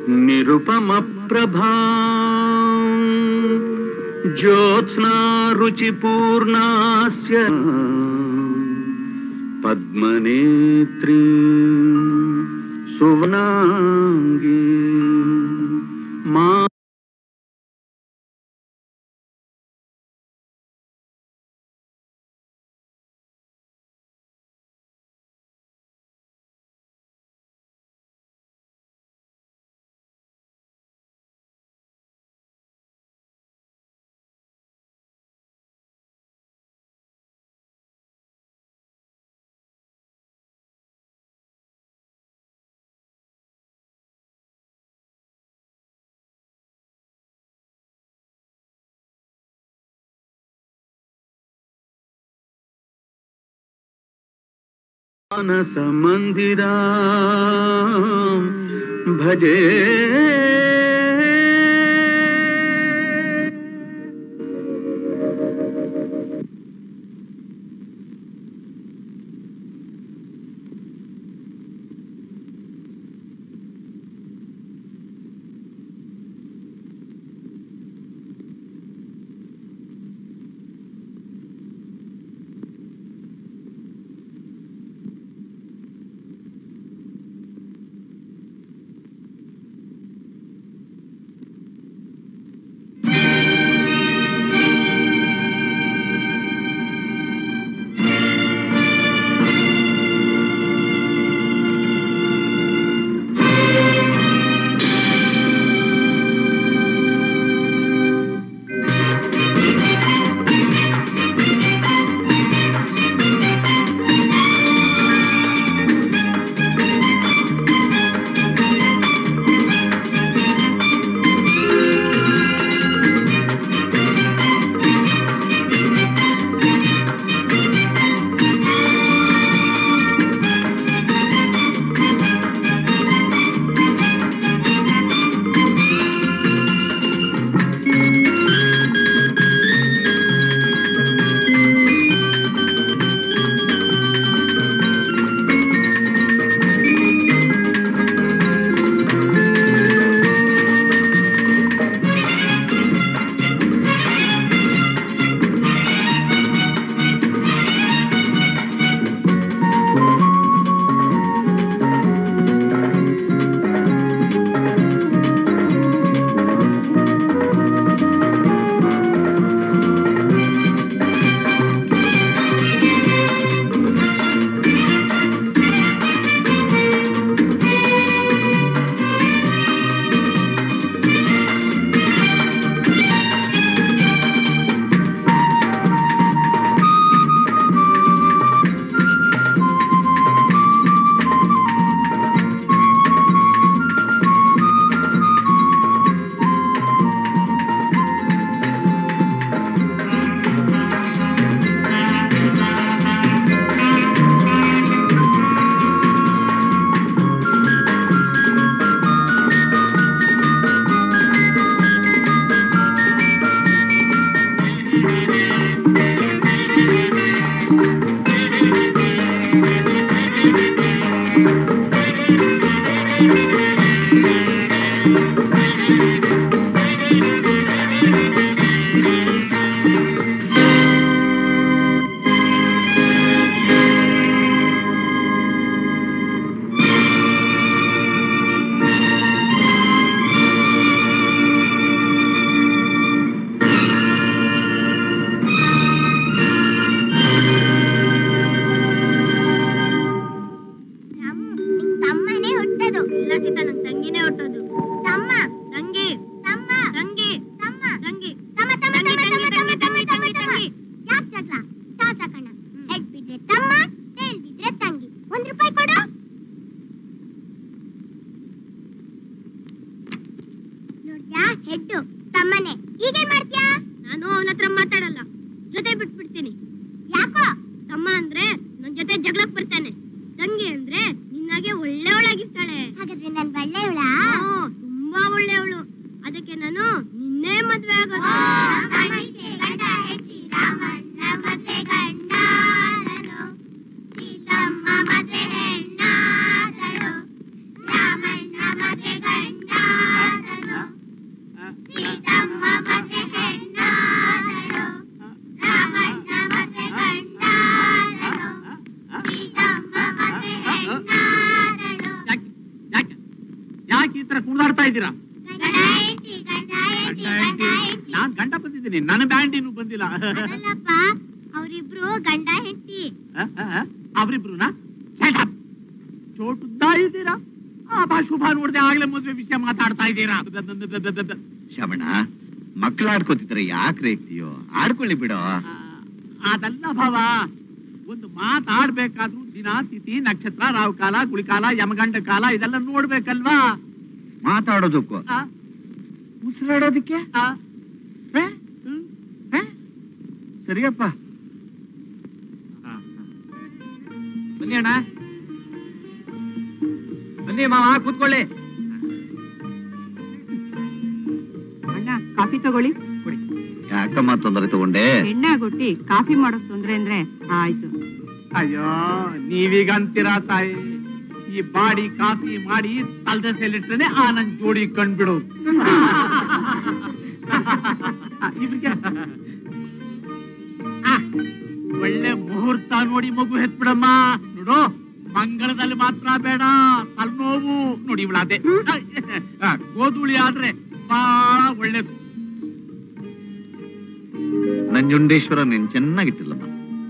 ನಿರುಪಮ ಪ್ರಭಾ ಜ್ಯೋತ್ಸ್ನಾ ರುಚಿಪೂರ್ಣಾಸ್ಯ ಪದ್ಮನೇತ್ರೀ ಸುವನಾಂಗೀ ಮಾ ಮಾನಸ ಮಂದಿರ ಭಜೆ ನಮ್ ನಿಮ್ ತಮ್ಮನೇ ಹುಟ್ಟದು ಇಲ್ಲ ಸೀತಾ ನನ್ ತಂಗಿನೇ ಹುಟ್ಟೋದು ತಮ್ಮ ತಂಗಿ ತಮ್ಮ ತಂಗಿ ತಮ್ಮ ತಂಗಿ ತಮ್ಮ ತಮ್ಮ ತಂಗಿ ತಂಗಿ ತಂಗಿ ತಂಗಿ ತಂಗಿ ತಂಗಿ ಯಾಕ್ ಜಗಳ ತಾತ ಕಣ ಹೆಡ್ ಬಿದ್ರೆ ತಮ್ಮ ಟೇಲ್ ಬಿದ್ರೆ ತಂಗಿ ಒಂದ್ ರೂಪಾಯಿ ಕೊಡು ನೋಡ್ಯಾ ಹೆಡ್ಡು ತಮ್ಮನೆ ಈಗೇನ್ ಮಾಡ್ತ್ಯಾ ನಾನು ಅವನ ಹತ್ರ ಮಾತಾಡಲ್ಲ ಜೊತೆ ಬಿಟ್ಬಿಡ್ತೀನಿ ಯಾಕೋ ತಮ್ಮ ಅಂದ್ರೆ ನನ್ ಜೊತೆ ಜಗಳಕ್ ಬರ್ತಾನೆ ತಂಗಿ ಅಂದ್ರೆ ನಿನ್ನಾಗೆ ಒಳ್ಳೆಯವಳಾಗಿರ್ತಾಳೆ ಹಾಗಾದ್ರೆ ನನ್ ಒಳ್ಳೆಯವಳ ತುಂಬಾ ಒಳ್ಳೆಯವಳು ಅದಕ್ಕೆ ನಾನು ನಿನ್ನೆ ಮದ್ವೆ ಆಗೋದು ಮದ್ವೆ ಹೆಣ್ಣಾದಳು ರಾಮಣ್ಣ ಮದ್ವೆ ಗಂಡ ಇದ್ದೀರಾ ಗಂಡ ಹೆಂಡ್ತಿ, ಗಂಡ ಹೆಂಡ್ತಿ, ಗಂಡ ಹೆಂಡ್ತಿ. ನಾನ್ ಗಂಡ ಬಂದಿದ್ದೀನಿ ನನ್ನ ಬ್ಯಾಂಡ್ ಇನ್ನು ಬಂದಿಲ್ಲ ಅದಲ್ಲಪ್ಪ ಅವರಿಬ್ರು ಗಂಡ ಹೆಂಡತಿ ಅವರಿಬ್ರುನಾ ಚೋಟುದ್ದ ಇದ್ದೀರಾ ಆ ಬಾ ಶುಭ ನೋಡ್ದೆ ಆಗ್ಲೇ ಮದ್ವೆ ವಿಷಯ ಮಾತಾಡ್ತಾ ಇದ್ದೀರಾ ಶಮಣ ಮಕ್ಳು ಆಡ್ಕೋತಿದ್ರೆ ಯಾಕೆ ರೇಗ್ತೀಯೋ ಆಡ್ಕೊಳ್ಳಿ ಬಿಡೋ ಆ, ಅದಲ್ಲ ಭಾವ ಒಂದು ಮಾತಾಡ್ಬೇಕಾದ್ರೂ ದಿನ ತಿಥಿ ನಕ್ಷತ್ರ ರಾವ್ ಕಾಲ ಗುಳಿಕಾಲ ಯಮಗಂಡ ಕಾಲ ಇದೆಲ್ಲ ನೋಡ್ಬೇಕಲ್ವಾ ಮಾತಾಡೋದಕ್ಕೂ ಆ, ಉಸಿರಾಡೋದಕ್ಕೆ ಆ, ಹೇ? ಹ್ಮ್. ಹೇ? ಸರಿಯಪ್ಪ ಬನ್ನಿ ಅಣ್ಣ ಬನ್ನಿ ಮಾವ ಕೂತ್ಕೊಳ್ಳಿ ಅಣ್ಣ ಕಾಫಿ ತಗೊಳ್ಳಿ ಯಾಕಮ್ಮ ತೊಂದರೆ ತಗೊಂಡೆ ಎಣ್ಣೆ ಗೊಟ್ಟಿ ಕಾಫಿ ಮಾಡೋಕ್ ತೊಂದ್ರೆ ಅಂದ್ರೆ ಆಯ್ತು ಅಯ್ಯೋ ನೀವೀಗ ಅಂತೀರಾ ತಾಯಿ ಈ ಬಾಡಿ ಕಾಫಿ ಮಾಡಿ ತಲ್ದಸೆಲಿಟ್ರೆ ಆ ನನ್ ಜೋಡಿ ಕಂಡ್ಬಿಡು ಇವ್ರಿಗೆ ಆ, ಒಳ್ಳೆ ಮುಹೂರ್ತ ನೋಡಿ ಮಗು ಹೆತ್ಬಿಡಮ್ಮ ನೋಡು ಮಂಗಳದಲ್ಲಿ ಮಾತ್ರ ಬೇಡ ತಲೆನೋವು ನೋಡಿ ಇವಳ ಅದೇ ಆ, ಗೋಧೂಳಿ ಆದ್ರೆ ಬಹಳ ಒಳ್ಳೇದು ನಂಜುಂಡೇಶ್ವರ ನೀನ್ ಚೆನ್ನಾಗಿಟ್ಟಿಲ್ಲಮ್ಮ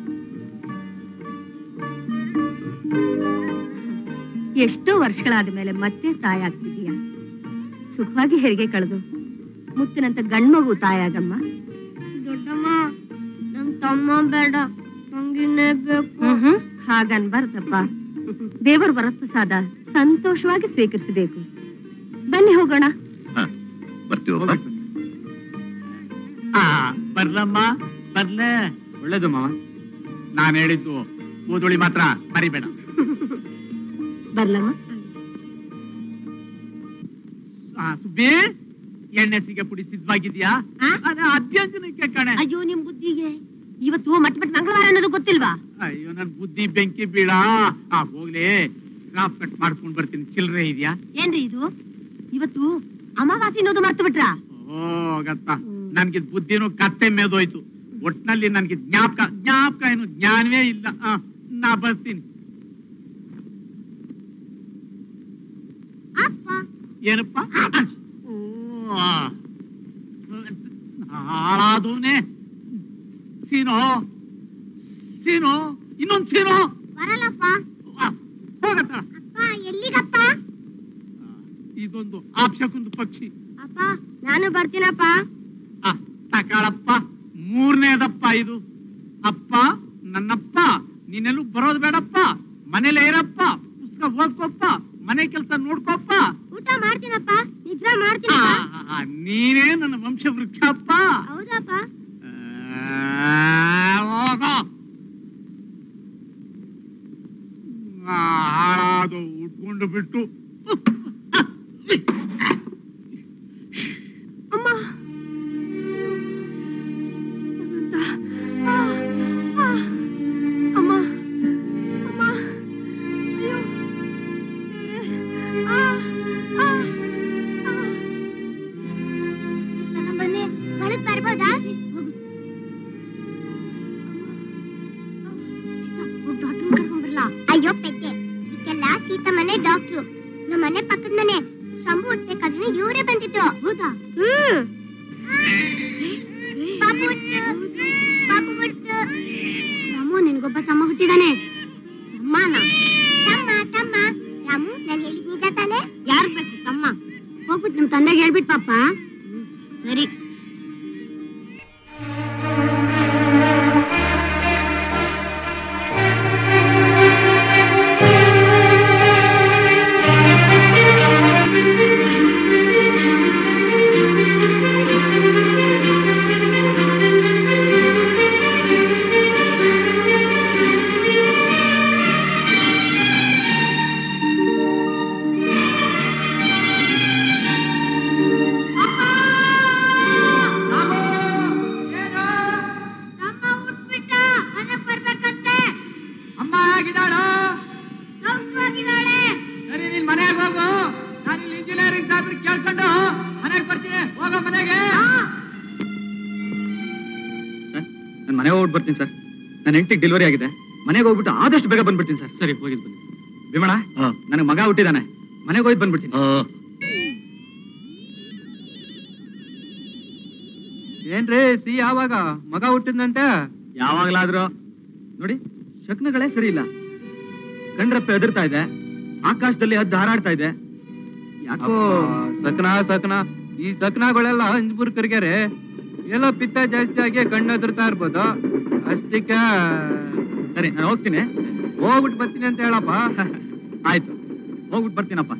ಎಷ್ಟೋ ವರ್ಷಗಳಾದ ಮೇಲೆ ಮತ್ತೆ ತಾಯಿ ಆಗ್ತಿದೀಯ ಸುಖವಾಗಿ ಹೆರಿಗೆ ಕಳೆದು ಮುತ್ತಿನಂತ ಗಂಡ್ಮಗು ತಾಯಾಗಮ್ಮ ದೊಡ್ಡಮ್ಮ ನಮ್ ತಮ್ಮ ಬೇಡ ನಂಗಿನ್ನೇ ಬೇಕು ಹಾಗನ್ಬಾರ್ದಪ್ಪ ದೇವರ ವರಪ್ರಸಾದ ಸಂತೋಷವಾಗಿ ಸ್ವೀಕರಿಸಬೇಕು ಬನ್ನಿ ಹೋಗೋಣ ಹ, ಬರ್ತೀವಪ್ಪ ಆ ಬರ್ಲಮ್ಮ ಬರ್ಲೆ ಒಳ್ಳೇದು ಮಾವ ನಾನ್ ಹೇಳಿದ್ದು ಕೂದುಳಿ ಮಾತ್ರ ಮರಿಬೇಡ ಬರ್ಲಮ್ಮ ಆ, ಸುಬ್ಬಿ ಎಣ್ಣೆ ಸಿಗ ಪುಡಿ ಸಿದ್ಧವಾಗಿದ್ಯಾ ಆ? ಅದೇ ಅಭ್ಯಂಜನಕ್ಕೆ ಕಣೆ ಅಯ್ಯೋ ನಿಮ್ ಬುದ್ಧಿಗೆ ಇವತ್ತು ಮಟ್ ಮಟ್ ಮಂಗಳವಾರ ಅನ್ನೋದು ಗೊತ್ತಿಲ್ವಾ ಅಯ್ಯೋ ನನ್ ಬುದ್ಧಿ ಬೆಂಕಿ ಬೀಳ ಆ ಹೋಗ್ಲಿ ಕ್ರಾಪ್ ಕಟ್ ಮಾಡ್ಕೊಂಡ್ ಬರ್ತೀನಿ ಚಿಲ್ರೆ ಇದೆಯಾ ಏನ್ರಿ ಇದು ಇವತ್ತು ಅಮಾವಾಸ್ಯೆ ಅನ್ನೋದು ಮರ್ತು ಬಿಟ್ರಾ ಓ ಗತ್ತ ನನ್ಗೆ ಬುದ್ಧಿನೂ ಕತ್ತೆ ಮೇದೋಯ್ತು ಒಟ್ನಲ್ಲಿ ನನ್ಗೆ ಜ್ಞಾಪಕ ಜ್ಞಾಪಕ ಏನು ಜ್ಞಾನವೇ ಇಲ್ಲ ಆ, ನಾ ಬರ್ತೀನಿ ಅಪ್ಪ ಏನಪ್ಪ ಓ, ಹಾಳಾದವನೇ ಸೀನೋ ಸೀನೋ ಇನ್ನೊಂದ್ ಸೀನೋ ಬರಲ್ಲಪ್ಪ ಆ, ಹೋಗತ್ತ ಅಪ್ಪ ಎಲ್ಲಿಗಪ್ಪ ಇದೊಂದು ಆಪ್ಷಕುಂದು ಪಕ್ಷಿ ಅಪ್ಪ ನಾನು ಬರ್ತೀನಪ್ಪ ಆ, ತಕಾಳಪ್ಪ ಮೂರನೇದಪ್ಪ ಇದು ಅಪ್ಪ ನನ್ನಪ್ಪ ನೀನೆಲ್ಲೂ ಬರೋದು ಬೇಡಪ್ಪ ಮನೇಲೆ ಇರಪ್ಪ ಪುಸ್ತಕ ಓದ್ಕೊಪ್ಪ ಮನೆ ಕೆಲಸ ನೋಡ್ಕೊಪ್ಪ ಊಟ ಮಾಡ್ತೀನಪ್ಪ ನಿದ್ರೆ ಆ, ಮಾಡ್ತೀನಪ್ಪ ಆ, ನೀನೇ ನನ್ನ ವಂಶ ವೃಕ್ಷಪ್ಪ ಹೌದಪ್ಪ ಆ, ಹೋಗೋ ಆ, ಹಾಳಾದು ಉಟ್ಕೊಂಡು ಬಿಟ್ಟು ಅಮ್ಮ ಆ, ಆ, ಅಮ್ಮ ಅಮ್ಮ ಅಯ್ಯೋ ದೇವ್ರೇ. ಆ, ಆ, ಆ. ಬನ್ನಿ ಒಳಗ್ ಬರ್ಬೋದಾ ಅಯ್ಯೋ ಪೆದ್ದೆ ಇದಕ್ಕೆಲ್ಲ ಸೀತಮ್ಮನೆ ಡಾಕ್ಟ್ರು ನಮ್ಮ ಮನೆ ಪಕ್ಕದ ಮನೆ ಶಂಭು ಹುಟ್ಬೇಕಾದ್ರೆ ಇವರೇ ಬಂದಿದ್ದು ಹೌದಾ ಹ್ಮ್ ಪಾಪು ಹುಟ್ತು ಪಾಪು ಹುಟ್ತು ರಾಮು ನಿನ್ಗೊಬ್ಬ ತಮ್ಮ ಹುಟ್ಟಿದಾನೆ ತಮ್ಮನ ತಮ್ಮ ತಮ್ಮ ರಾಮು ನಾನು ಹೇಳಿದ್ ನಿಜ ತಾನೆ ಯಾರು ಬೇಕು ತಮ್ಮ ಹೋಗ್ಬಿಟ್ಟು ನಿಮ್ ತಂದೆಗೆ ಹೇಳ್ಬಿಟ್ ಪಾಪ ಸರಿ ತಮ್ಮ ಹುಟ್ಬಿಟ್ಟ ಮನೆಗ್ ಬರ್ಬೇಕಂತೆ ಅಮ್ಮ ಆಗಿದ್ದಾಳು ಸೌಖ್ಯವಾಗಿದ್ದಾಳೆ ಸರಿ ನೀನ್ ಮನೆಗೆ ಹೋಗು ನಾನು ಇಲ್ಲಿ ಇಂಜಿನಿಯರಿಂಗ್ ಸಾಹೇಬ್ರಿಗೆ ಕೇಳ್ಕೊಂಡು ಮನೆಗೆ ಬರ್ತೀನಿ ಹೋಗೋ ಮನೆಗೆ ಸರ್ ನಾನು ಮನೆಗೆ ಹೋಗ್ಬಿಟ್ಟು ಬರ್ತೀನಿ ಸರ್ ನನ್ನ ಹೆಂಡತಿಗೆ ಡೆಲಿವರಿ ಆಗಿದೆ ಮನೆಗೆ ಹೋಗ್ಬಿಟ್ಟು ಆದಷ್ಟು ಬೇಗ ಬಂದ್ಬಿಡ್ತೀನಿ ಸರ್ ಸರಿ ಹೋಗಿದ್ ಬನ್ನಿ ಭೀಮಣ ಹ. ನನಗೆ ಮಗ ಹುಟ್ಟಿದಾನೆ ಮನೆಗೆ ಹೋಗಿ ಬಂದ್ಬಿಡ್ತೀನಿ ಆ, ಏನ್ರಿ ಸಿ ಯಾವಾಗ ಮಗ ಹುಟ್ಟಿದ್ನಂತೆ ಯಾವಾಗ್ಲಾದ್ರು ನೋಡಿ ಶಕ್ನಗಳೇ ಸರಿ ಇಲ್ಲ ಕಂಡ್ರಪ್ಪ ಎದುರ್ತಾ ಇದೆ ಆಕಾಶದಲ್ಲಿ ಹದ್ದು ಹಾರಾಡ್ತಾ ಇದೆ ಯಾಕೋ ಸಕ್ನ ಸಕ್ನ ಈ ಸಕ್ನಗಳೆಲ್ಲ ಅಂಜ್ಬುರ್ ಕರ್ಗ್ಯಾರೆ ಎಲ್ಲೋ ಪಿತ್ತ ಜಾಸ್ತಿ ಆಗಿ ಕಣ್ಣು ಎದುರ್ತಾ ಇರ್ಬೋದು ಅಷ್ಟಕ್ಕೆ ಸರಿ ನಾನು ಹೋಗ್ತೀನಿ ಹೋಗ್ಬಿಟ್ಟು ಬರ್ತೀನಿ ಅಂತ ಹೇಳಪ್ಪ ಆಯ್ತು ಹೋಗ್ಬಿಟ್ಟು ಬರ್ತೀನಪ್ಪ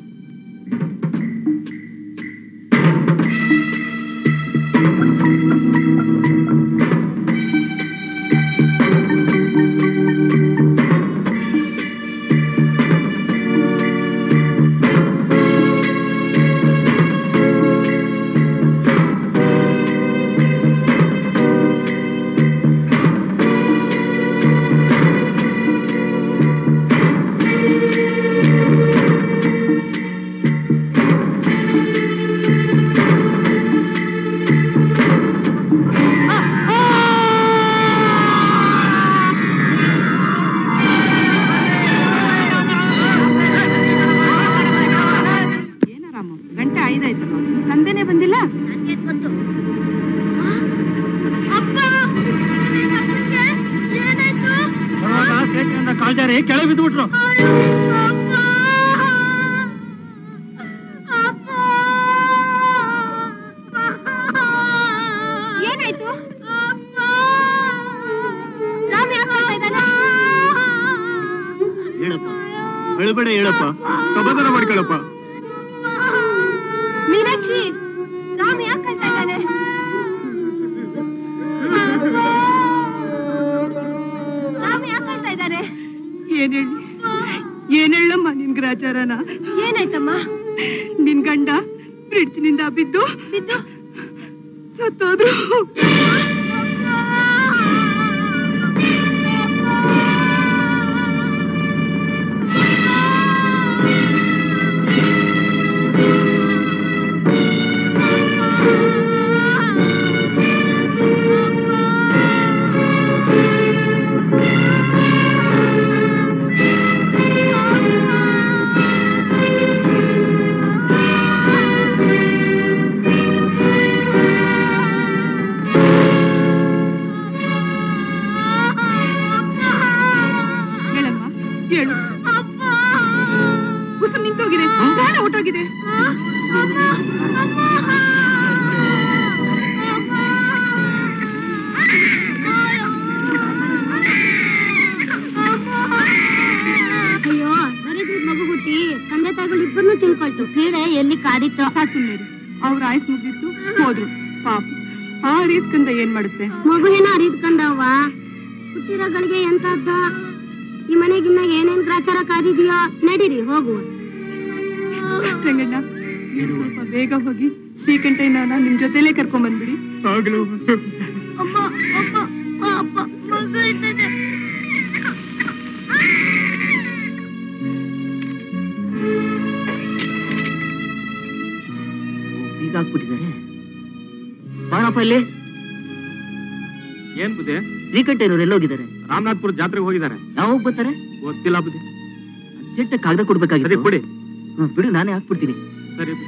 ಏನ ರಾಮು ಗಂಟೆ ಐದಾಯ್ತಲ್ಲ ತಂದೆನೆ ಬಂದಿಲ್ಲ ನನ್ಗೆ ಗೊತ್ತು ಅಪ್ಪ ಏನಾಯ್ತು ಕಾಲ್ಜಾರಿ ಕೆಳಗೆ ಬಿದ್ದುಬಿಟ್ರು ಏನಾಯ್ತು ರಾಮ್ ಯಾಕೆ ಅಳ್ತಾ ಇದ್ದಾನೆ? ಹೇಳಪ್ಪ ಅಳಬೇಡ ಹೇಳಪ್ಪ ಸಮಾಧಾನ ಮಾಡ್ಕೊಳಪ್ಪ ಮೀನಾಕ್ಷಿ ರಾಮ್ ಯಾಕೆ ಅಳ್ತಾ ಇದ್ದಾನೆ ರಾಮ್ ಯಾಕೆ ಅಳ್ತಾ ಇದ್ದಾನೆ ಏನ್ ಹೇಳಿ ಏನ್ ಹೇಳಮ್ಮ ನಿನ್ ಗ್ರಾಚಾರನ ಏನಾಯ್ತಮ್ಮ ನಿನ್ ಗಂಡ ಬ್ರಿಡ್ಜ್ ನಿಂದ ಬಿದ್ದು ಬಿದ್ದು ಸತ್ತೋದ್ರು ಹೇಳಮ್ಮ ಹೇಳು ಉಸಿರು ನಿಂತೋಗಿದೆ ಪ್ರಾಣ ಹೊಟ್ಟೋಗಿದೆ ಅಯ್ಯೋ ದರಿದ್ರ ಮಗು ಹುಟ್ಟಿ ತಂದೆ ತಾಯಿಗಳು ಇಬ್ಬರನ್ನು ತಿಳ್ಕೊಳ್ತು ಪೀಡೆ ಎಲ್ಲಿ ಕಾದಿತ್ತು ಸಾಕ್ ಸುಮ್ನೆ ಅವ್ರ ಆಯ್ಸ್ ಮುಗಿದಿತ್ತು ಹೋದ್ರು ಪಾಪ ಆ ರೀತ್ಕಂದ ಏನ್ ಮಾಡುತ್ತೆ ಮಗು ಏನೋ ಅರಿದ್ಕಂದವ್ವ ಹುಟ್ಟಿರೋ ಗಳಿಗೆ ಎಂತದ್ದ ಈ ಮನೆಗಿನ್ನ ಏನೇನ್ ಗ್ರಾಚಾರ ಕಾದಿದ್ಯೋ ನಡೀರಿ ಹೋಗುವ ರಂಗಣ್ಣ ನೀವು ಸ್ವಲ್ಪ ಬೇಗ ಹೋಗಿ ಶ್ರೀಕಂಠಯ್ಯನ ನಿಮ್ ಜೊತೆಲೇ ಕರ್ಕೊಂಡ್ ಬಂದ್ಬಿಡಿ ಆಗ್ಲೂ ಅಮ್ಮ ಅಮ್ಮ ಅಪ್ಪ ಮಗು ಇದ್ದದೆ ಬೀಗಾಕ್ಬಿಟ್ಟಿದ್ದಾರೆ ಬಾಣಪ್ಪ ಇಲ್ಲಿ ಏನ್ ಬುದ್ಧಿ ಶ್ರೀಕಂಠಯ್ಯನವ್ರು ಎಲ್ಲೋಗಿದ್ದಾರೆ ರಾಮನಾಥ್ಪುರ ಜಾತ್ರೆಗೆ ಹೋಗಿದ್ದಾರೆ ಯಾವಾಗ ಬರ್ತಾರೆ ಗೊತ್ತಿಲ್ಲ ಬುದ್ಧಿ ಅರ್ಜೆಂಟ್ ಕಾಗದ ಸರಿ ಕೊಡ್ಬೇಕಾಗಿದೆ ಕೊಡಿ ಬಿಡು ನಾನೇ ಹಾಕ್ಬಿಡ್ತೀನಿ ಸರಿ ಬುದ್ಧಿ.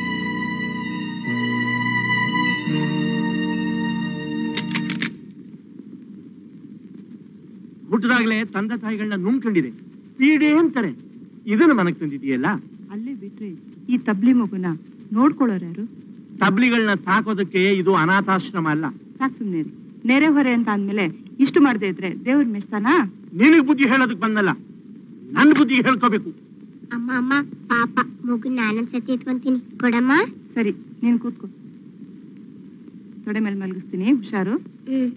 ಹುಟ್ಟದಾಗ್ಲೇ ತಂದೆ ತಾಯಿಗಳನ್ನ ನುಂಗ್ಕೊಂಡಿದೆ ಪೀಡೆ ಅಂತಾರೆ ಇದನ್ನು ಮನಕ್ ತಂದಿದೆಯಲ್ಲ ಅಲ್ಲೇ ಬಿಟ್ರೆ ಈ ತಬ್ಲಿ ಮಗುನ ನೋಡ್ಕೊಳ್ಳೋರು ಯಾರು ತಬ್ಲಿಗಳನ್ನ ಸಾಕೋದಕ್ಕೆ ಇದು ಅನಾಥಾಶ್ರಮ ಅಲ್ಲ ಸಾಕ್ ಸುಮ್ನೆ ಇರಿ. ನೆರೆ ಹೊರೆ ಅಂತ ಅಂದ್ಮೇಲೆ ಇಷ್ಟು ಮಾಡದೆ ಇದ್ರೆ ದೇವ್ರ ಮೆಚ್ತಾನಾ ನಿನಗ್ ಬುದ್ಧಿ ಹೇಳೋದಕ್ ಬಂದಲ್ಲ ನನ್ ಬುದ್ಧಿ ಹೇಳ್ಕೋಬೇಕು ಅಮ್ಮ ಅಮ್ಮ ಪಾಪ ಮಗು ನಾನೊಂದ್ ಸತಿ ಇಟ್ಕೊಂತೀನಿ ಕೊಡಮ್ಮ ಸರಿ ನೀನ್ ಕೂತ್ಕೋ ತೊಡೆ ಮೇಲೆ ಮಲಗಿಸ್ತೀನಿ ಹುಷಾರು ಹ್ಮ್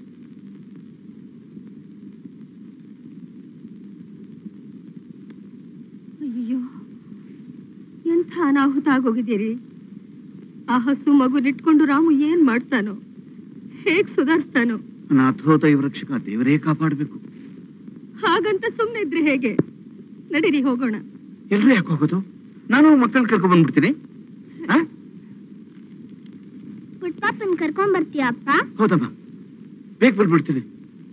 ಅಯ್ಯೋ ಎಂಥ ಅನಾಹುತ ಆಗೋಗಿದ್ದೀರಿ ಆ ಹಸು ಮಗುನಿಟ್ಕೊಂಡು ರಾಮು ಏನ್ ಮಾಡ್ತಾನೋ ಹೇಗ್ ಸುಧಾರಿಸ್ತಾನೋ ನಾಥೋತ ವೃಕ್ಷಕ ದೇವರೇ ಕಾಪಾಡಬೇಕು ಹಾಗಂತ ಸುಮ್ನೆ ಇದ್ರೆ ಹೇಗೆ ನಡೀರಿ ಹೋಗೋಣ ಎಲ್ರು ಯಾಕೆ ಹೋಗೋದು ನಾನು ಮಕ್ಕಳನ್ನ ಕರ್ಕೊಂಡ್ ಬಂದ್ಬಿಡ್ತೀನಿ ಆ? ಪುಟ್ಪಾಪನ್ ಕರ್ಕೊಂಡ್ ಬರ್ತೀಯ ಅಪ್ಪ ಹೌದಮ್ಮ ಬೇಗ ಬಂದ್ಬಿಡ್ತೀನಿ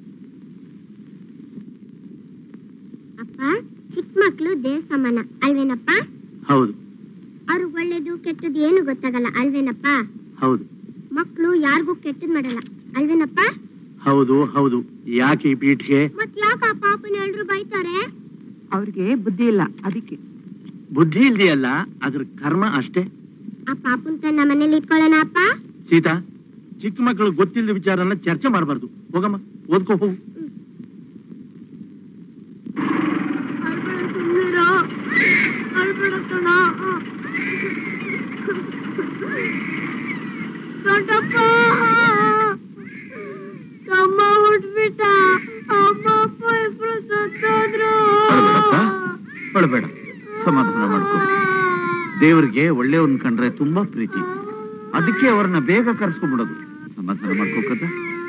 ಅಪ್ಪ ಚಿಕ್ಕ ಮಕ್ಳು ದೇವ್ ಸಮಾನ ಅಲ್ವೇನಪ್ಪ ಹೌದು ಅವ್ರಿಗೆ ಒಳ್ಳೇದು ಕೆಟ್ಟದ್ದು ಏನು ಗೊತ್ತಾಗಲ್ಲ ಅಲ್ವೇನಪ್ಪ ಹೌದು ಮಕ್ಳು ಮಕ್ಕಳು ಯಾರಿಗೂ ಕೆಟ್ಟದ್ ಮಾಡಲ್ಲ ಅಲ್ವೇನಪ್ಪ ಹೌದು ಹೌದು ಯಾಕೆ ಈ ಪೀಠಿಗೆ ಮತ್ ಯಾಕ ಆ ಪಾಪನ ಎಲ್ರು ಬೈತಾರೆ ಅವ್ರಿಗೆ ಬುದ್ಧಿ ಇಲ್ಲ ಅದಕ್ಕೆ ಬುದ್ಧಿ ಇಲ್ದೆಯಲ್ಲ ಅದ್ರ ಕರ್ಮ ಅಷ್ಟೇ ಆ ಪಾಪನ್ ತನ್ನ ಮನೇಲಿ ಇಟ್ಕೊಳ್ಳೋಣ ಅಪ್ಪ ಸೀತಾ ಚಿಕ್ಕ ಮಕ್ಕಳು ಗೊತ್ತಿಲ್ಲದ ವಿಚಾರನ ಚರ್ಚೆ ಮಾಡಬಾರ್ದು ಹೋಗಮ್ಮ ಓದ್ಕೋ ಹೋಗು ದೊಡ್ಡಪ್ಪ ತಮ್ಮ ಹುಟ್ಬಿಟ್ಟ ಅಮ್ಮ ಅಪ್ಪ ಇಬ್ರು ಸತ್ತೋದ್ರು ಅಳ್ಬೇಡಪ್ಪ ಅಳ್ಬೇಡ ಸಮಾಧಾನ ಮಾಡ್ಕೊ ದೇವರಿಗೆ ಒಳ್ಳೆಯವ್ರನ್ನ ಕಂಡ್ರೆ ತುಂಬಾ ಪ್ರೀತಿ ಅದಕ್ಕೆ ಅವ್ರನ್ನ ಬೇಗ ಕರ್ಸ್ಕೊಂಡ್ಬಿಡೋದು ಸಮಾಧಾನ ಮಾಡ್ಕೋಕದ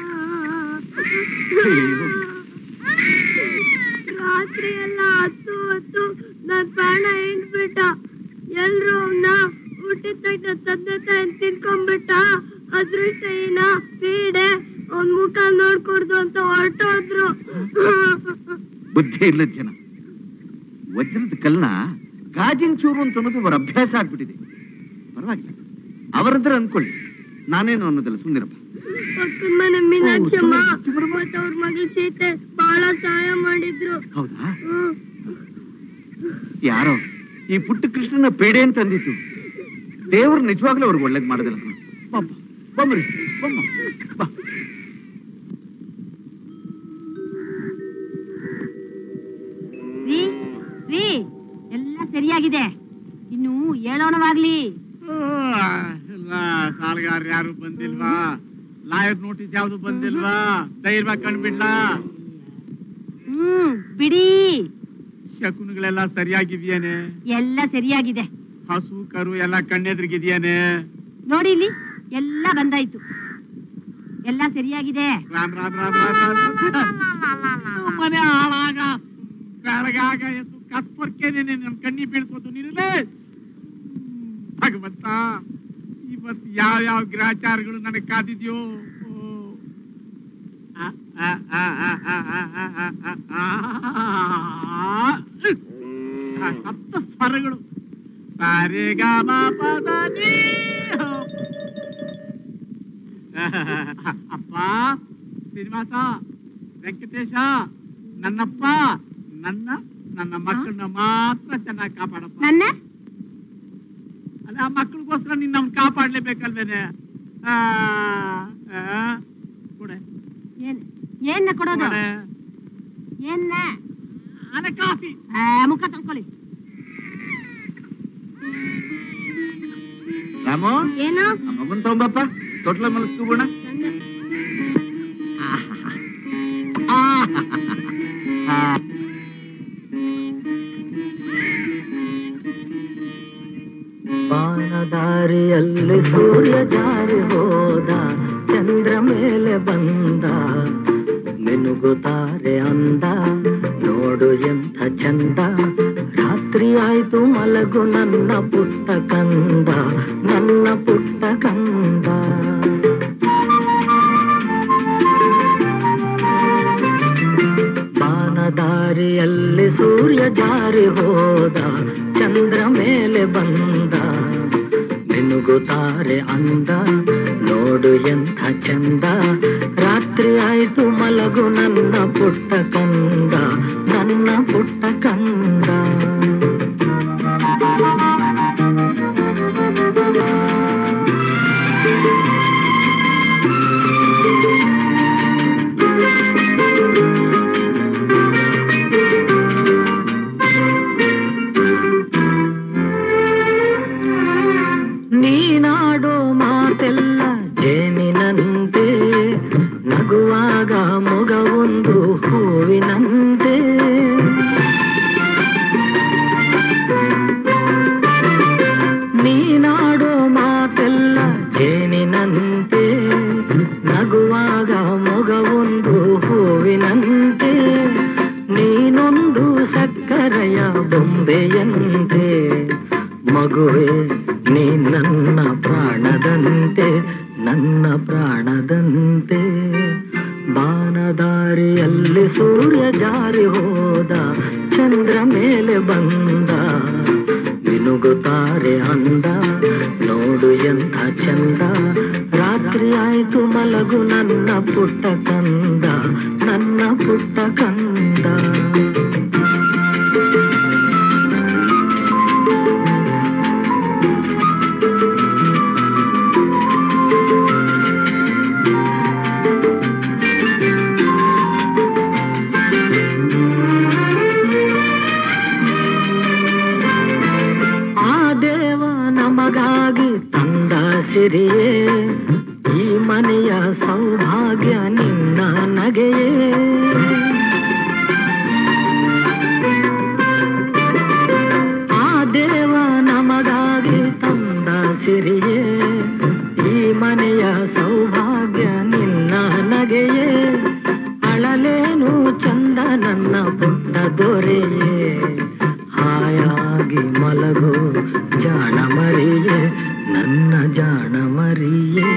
ರಾತ್ರಿ ಎಲ್ಲ ಹತ್ತು ಹೊತ್ತು ನನ್ ಪ್ರಾಣ ಹಿಂಡ್ಬಿಟ್ಟ ಎಲ್ರು ಅವನ್ನ ಹುಟ್ಟಿದ ತಕ್ಷಣ ತಂದೆ ತಾಯಿ ತಿನ್ಕೊಂಡ್ಬಿಟ್ಟ ಅದೃಷ್ಟ ಏನ ಪೀಡೆ ಅವ್ನ್ ಮುಖ ನೋಡ್ಕೊಡ್ದು ಅಂತ ಹೊರಟೋದ್ರು ಬುದ್ಧಿ ಇಲ್ಲದ ಜನ ವಜ್ರದ ಕಲ್ನ ಗಾಜಿನ ಚೂರು ಅಂತ ಅನ್ನೋದು ಅವರ ಅಭ್ಯಾಸ ಆಗ್ಬಿಟ್ಟಿದೆ ಪರವಾಗಿಲ್ಲ ಅವರಂದ್ರೆ ಅನ್ಕೊಳ್ಳಿ ನಾನೇನು ಅನ್ನೋದಿಲ್ಲ ಸುಂದಿರಪ್ಪ ಪಕ್ಕದ ಮನೆ ಮೀನಾಕ್ಷಮ್ಮ ಮತ್ತೆ ಅವ್ರ ಮಗಳು ಸೀತೆ ಬಹಳ ಸಹಾಯ ಮಾಡಿದ್ರು ಹೌದಾ ಹ್ಮ್. ಯಾರೋ ಈ ಪುಟ್ಟ ಕೃಷ್ಣನ ಪೇಡೆ ಅಂತ ಅಂದಿತ್ತು ದೇವ್ರು ನಿಜವಾಗ್ಲೂ ಅವ್ರಿಗೆ ಒಳ್ಳೇದ್ ಮಾಡೋದಿಲ್ಲ ಕಣೋ. ಬಾಮ್ಮ, ಬಮ್ರಿ ಬಮ್ಮ ಬಾ ರೀ ರೀ ಎಲ್ಲ ಸರಿಯಾಗಿದೆ ಇನ್ನು ಏಳೋಣವಾಗ್ಲಿ ಇಲ್ಲ ಸಾಲಗಾರ ಯಾರು ಬಂದಿಲ್ವಾ ಲಾಯರ್ ನೋಟಿಸ್ ಯಾವ್ದು ಬಂದಿಲ್ವಾ ಧೈರ್ಯವಾಗಿ ಕಂಡ್ಬಿಡ್ಲಾ ಹ್ಮ್ ಬಿಡಿ ಶಕುನ್ಗಳೆಲ್ಲ ಸರಿಯಾಗಿದ್ಯಾನೆ ಎಲ್ಲ ಸರಿಯಾಗಿದೆ ಹಸು ಕರು ಎಲ್ಲ ಕಣ್ಣೆದ್ರಿಗಿದ್ಯಾನೆ ನೋಡಿ ಇಲ್ಲಿ ಎಲ್ಲ ಬಂದಾಯ್ತು ಎಲ್ಲ ಸರಿಯಾಗಿದೆ ರಾಮ್ ರಾಮ್ ರಾಮ್ ರಾಮ್ ರಾಮ್ ಮನೆ ಹಾಳಾಗ ಬೆಳಗಾಗ ಎಂದು ಕಸ್ಪರ್ಕೇನೆ ನನ್ ಕಣ್ಣಿ ಬೀಳ್ಕೋದು ನೀನೇ ಭಗವಂತ ಇವತ್ತು ಯಾವ ಯಾವ ಗ್ರಹಚಾರಗಳು ನನಗೆ ಕಾದಿದ್ಯೋ ಓ. ಆ, ಆ, ಆ, ಆ, ಆ, ಆ, ಆ, ಆ, ಆ, ಆ. ಆ, ಸಪ್ತ ಸ್ವರಗಳು ಸಾರೆ ಗ ಮ ಪ ದ ನೀ. ಅಪ್ಪ ಶ್ರೀನಿವಾಸ ವೆಂಕಟೇಶ ನನ್ನಪ್ಪ ನನ್ನ ನನ್ನ ಮಕ್ಕಳನ್ನ ಮಾತ್ರ ಚೆನ್ನಾಗಿ ಕಾಪಾಡಪ್ಪ ನನ್ನ ಅಲ್ಲ ಆ ಮಕ್ಕಳಿಗೋಸ್ಕರ ನೀನ್ ನಮ್ನ ಕಾಪಾಡ್ಲೇಬೇಕಲ್ವೇನೆ ಆ, ಆ, ಕೊಡೆ ಏನ್ ಏನ್ನ ಕೊಡೋದು ಕೊಡೆ. ಏನ್ನ ಅದೇ ಕಾಫಿ ಆ, ಮುಖ ತೊಳ್ಕೊಳ್ಳಿ ರಾಮು ಏನೋ ಆ ಮಗನ್ ತಗೊಂಬಪ್ಪ ತೊಟ್ಲ ಮಲಸ್ಕೋಬೋಣ ಬಾನದಾರಿಯಲ್ಲಿ ಸೂರ್ಯ ಜಾರಿ ಹೋದ ಚಂದ್ರ ಮೇಲೆ ಬಂದ ಮಿನುಗುತ್ತಾರೆ ಅಂದ ನೋಡು ಎಂಥ ಚಂದ ರಾತ್ರಿ ಆಯ್ತು ಮಲಗು ನನ್ನ ಪುಟ್ಟ ಕಂದ ನನ್ನ ಪುಟ್ಟ ಕಂದ ಬಾನದಾರಿಯಲ್ಲಿ ಸೂರ್ಯ ಜಾರಿ ಹೋದ ಚಂದ್ರ ಮೇಲೆ ಬಂದ ಮಿನುಗುತ್ತಾರೆ ಅಂದ ನೋಡು ಎಂಥ ಚಂದ ರಾತ್ರಿ ಆಯ್ತು ಮಲಗು ನನ್ನ ಪುಟ್ಟ ಕಂದ ನನ್ನ ಪುಟ್ಟ ಕಂದ ನೀನಾಡೋ ಮಾತೆಲ್ಲ ಜೇನಿನಂತೆ ನಗುವಾಗ ಮೊಗವೊಂದು ಹೂವಿನಂತೆ ನೀನಾಡೋ ಮಾತೆಲ್ಲ ಜೇನಿನಂತೆ ನಗುವಾಗ ಮೊಗವೊಂದು ಹೂವಿನಂತೆ ನೀನೊಂದು ಸಕ್ಕರೆಯ ಬೊಂಬೆಯಂತೆ ಮಗುವೆ ನೀ ನನ್ನ ಪ್ರಾಣದಂತೆ ನನ್ನ ಪ್ರಾಣದಂತೆ ಬಾನದಾರಿಯಲ್ಲಿ ಸೂರ್ಯ ಜಾರಿ ಹೋದ ಚಂದ್ರ ಮೇಲೆ ಬಂದ ಮಿನುಗುತ್ತಾರೆ ಅಂದ ನೋಡು ಎಂಥ ಚಂದ ರಾತ್ರಿ ಆಯ್ತು ಮಲಗು ನನ್ನ ಪುಟ್ಟ ಕಂದ ನನ್ನ ಪುಟ್ಟ ಕಂದ ಆ ದೇವ ನಮಗಾಗಿ ತಂದ ಸಿರಿಯೇ ಈ ಮನೆಯ ಸೌಭಾಗ್ಯ ನಿನ್ನ ನಗೆಯೇ ಆ ದೇವ ನಮಗಾಗಿ ತಂದ ಸಿರಿಯೇ ಈ ಮನೆಯ ಸೌಭಾಗ್ಯ ನಿನ್ನ ನಗೆಯೇ ಅಳಲೇನು ಚಂದ ನನ್ನ ಪುಟ್ಟ ದೊರೆಯೇ ಹಾಯಾಗಿ ಮಲಗು ಜಾಣ ಮರಿಯೇ ನನ್ನ ಜಾಣ ಮರಿಯೇ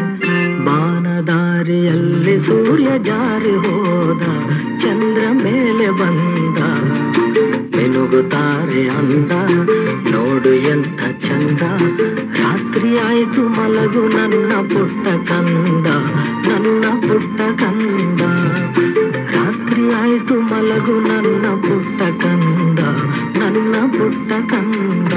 ಬಾನದಾರಿಯಲ್ಲಿ ಸೂರ್ಯ ಜಾರಿ ಹೋದ ಚಂದ್ರ ಮೇಲೆ ಬಂದ ಮಿನುಗುತ್ತಾರೆ ಅಂದ ನೋಡು ಎಂತ ಚಂದ ರಾತ್ರಿ ಆಯ್ತು ಮಲಗು ನನ್ನ ಪುಟ್ಟ ಕಂದ ನನ್ನ ಪುಟ್ಟ ಕಂದ ರಾತ್ರಿ ಆಯ್ತು ಮಲಗು ನನ್ನ ಪುಟ್ಟ ಕಂದ ನನ್ನ ಪುಟ್ಟ ಕಂದ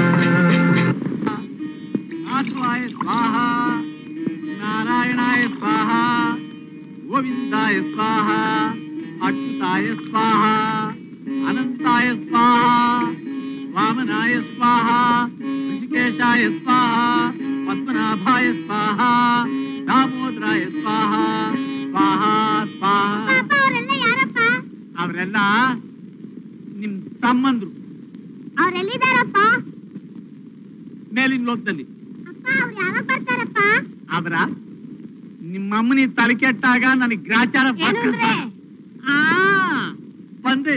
ಮಾಧವಾಯ ಸ್ವಾಹ ನಾರಾಯಣಾಯ ಸ್ವಾಹ ಗೋವಿಂದಾಯ ಸ್ವಾಹ ಅಚ್ಯುತಾಯ ಸ್ವಾಹ ಅನಂತಾಯ ಸ್ವಾಹ ವಾಮನಾಯ ಸ್ವಾಹ ಋಷಿಕೇಶಾಯ ಸ್ವಾಹ ಪದ್ಮನಾಭಾಯ ಸ್ವಾಹ ದಾಮೋದರಾಯ ಸ್ವಾಹ ಸ್ವಾಹ ಸ್ವಾಹ ಪಾಪ ಅವರೆಲ್ಲ ಯಾರಪ್ಪ ಅವರೆಲ್ಲ ನಿಮ್ ತಮ್ಮಂದ್ರು ಅವ್ರೆಲ್ಲಿದಾರಪ್ಪ ಮೇಲಿನ ಲೋಕದಲ್ಲಿ ಅಪ್ಪ ಅವ್ರು ಯಾವಾಗ ಬರ್ತಾರಪ್ಪ ಅವರ ನಿಮ್ಮಮ್ಮನಿ ತಲೆ ಕೆಟ್ಟಾಗ ನನಗೆ ಗ್ರಾಚಾರ ಏನು ಅಂದ್ರೆ? ಆ ಬಂದೆ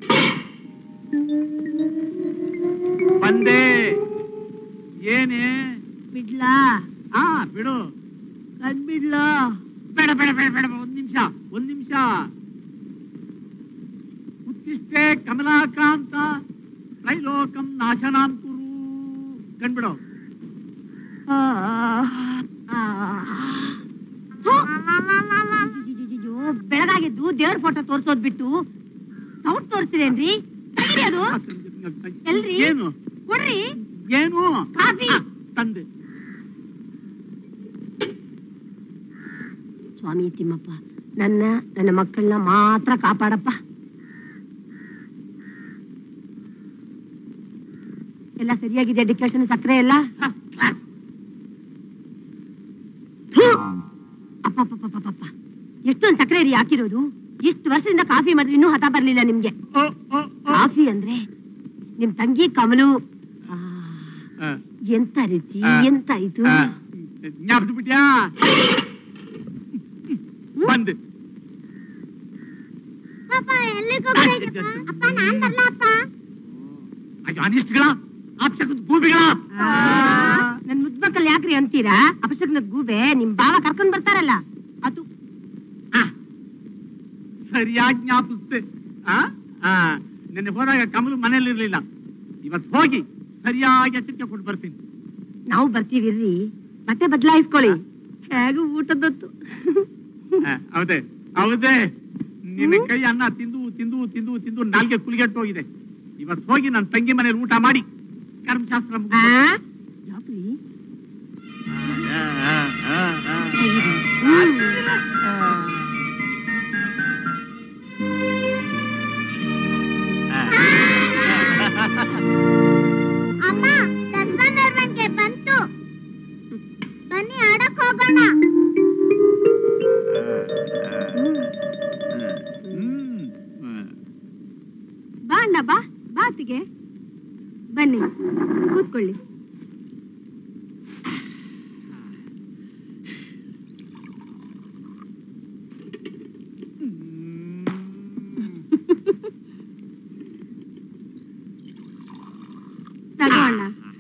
ಬಂದೆ ಏನೇ ಬಿಡ್ಲಾ ಆ ಬಿಡು ಕಣ್ಬಿಡ್ಲಾ ಬೇಡ ಬೇಡ ಬೇಡ ಬೇಡ ಒಂದ್ ನಿಮಿಷ ಒಂದ್ ನಿಮಿಷ ಉತ್ತಿಷ್ಟೇ ಕಮಲಾಕಾಂತ ತ್ರೈಲೋಕಂ ನಾಶನಾಂ ಕುರು ಕಣ್ಬಿಡು ಆ, ಆ. ಥು. ಅಯ್ಯಯ್ಯಯ್ಯಯ್ಯೋ, ಬೆಳಗಾಗಿದ್ದು ದೇವ್ರ ಫೋಟೋ ತೋರ್ಸೋದ್ ಬಿಟ್ಟು ಸೌಟ್ ತೋರಿಸ್ತೀರೇನ್ರಿ ತೆಗೀರಿ ಅದು ಎಲ್ರಿ? ಏನು ಕೊಡ್ರಿ ಏನು ಕಾಫಿ. ಆ, ತಂದೆ ಸ್ವಾಮಿ ತಿಮ್ಮಪ್ಪ ನನ್ನ ನನ್ನ ಮಕ್ಕಳನ್ನ ಮಾತ್ರ ಕಾಪಾಡಪ್ಪ ಎಲ್ಲ ಸರಿಯಾಗಿದೆ ಡಿಕೆಷನ್ ಸಕ್ಕರೆ ಎಲ್ಲ ಥು! ಅಪ್ಪಪ್ಪಪ್ಪಪ್ಪಪ್ಪ ಎಷ್ಟೊಂದು ಸಕ್ಕರೆ ರೀ ಹಾಕಿರೋದು ಇಷ್ಟು ವರ್ಷದಿಂದ ಕಾಫಿ ಮಾಡಿದ್ರೆ ಇನ್ನೂ ಹಠ ಬರ್ಲಿಲ್ಲ ನಿಮ್ಗೆ ಓ, ಓ, ಓ. ಕಾಫಿ ಅಂದ್ರೆ ನಿಮ್ ತಂಗಿ ಕಮಲು ಆ, ಆ, ಎಂತ ರುಚಿ ಆ, ಎಂತ ಇದು ಆ, ಜ್ಞಾಪಿಸಿ ಬಿಟ್ಯಾ ಬಂದೆ ಪಾಪ ಎಲ್ಲಿಗೆ ಹೋಗ್ತಾ ಇದ್ದೀಯಪ್ಪ? ಅಪ್ಪ ನಾನ್ ಬರ್ಲಾ ಅಪ್ಪ ಅಯ್ಯೋ ಅನಿಷ್ಟಗಳ ಆಪ್ಸಕದ ಗೂಬಿಗಳ ಆ, ನನ್ ಮುದ್ ಮಕ್ಕಳು ಯಾಕ್ರಿ ಅಂತೀರಾ ಅಪಶಕ್ನದ್ ಗೂಬೆ ನಿಮ್ ಬಾವ ಕರ್ಕೊಂಡ್ ಬರ್ತಾರಲ್ಲ ಅದು ಸರಿಯಾಗಿ ಜ್ಞಾಪಿಸ್ತೆ ಆ ಆ, ನೆನ್ನೆ ಹೋದಾಗ ಕಮಲು ಮನೇಲಿ ಇರ್ಲಿಲ್ಲ ಇವತ್ತು ಹೋಗಿ ಸರಿಯಾಗಿ ಎಚ್ಚರಿಕೆ ಕೊಟ್ಟು ಬರ್ತೀನಿ ನಾವು ಬರ್ತೀವಿರ್ರಿ ಮತ್ತೆ ಬದಲಾಯಿಸ್ಕೊಳ್ಳಿ ಹೇಗೂ ಊಟದೊತ್ತು ಆ, ಹೌದೇ ಹೌದೇ ನಿನ್ನ ಕೈ ಅನ್ನ ತಿಂದು ತಿಂದು ತಿಂದು ತಿಂದು ನಾಲ್ಗೆ ಕುಲಿಗೆಟ್ಟು ಹೋಗಿದೆ ಇವತ್ತು ಹೋಗಿ ನನ್ನ ತಂಗಿ ಮನೇಲಿ ಊಟ ಮಾಡಿ ಕರ್ಮಶಾಸ್ತ್ರ ಆ? ಮುಗಿಸ್ಕೊಂಡು- ಯಾಕ್ರಿ ಆ, ಆ, ಆ, ಆ. ಹ್ಮ್. ಅಮ್ಮ ದಸ್ಬಂದವ್ರ ಮನ್ಗೆ ಬಂತು ಬನ್ನಿ ಆಡಕ್ ಹೋಗೋಣ ಹ್ಮ್. ಹ್ಮ್. ಬಾ ಅಣ್ಣ ಬಾ ಬಾತಿಗೆ ಬನ್ನಿ ಕೂತ್ಕೊಳ್ಳಿ ತಗೋ ಅಣ್ಣ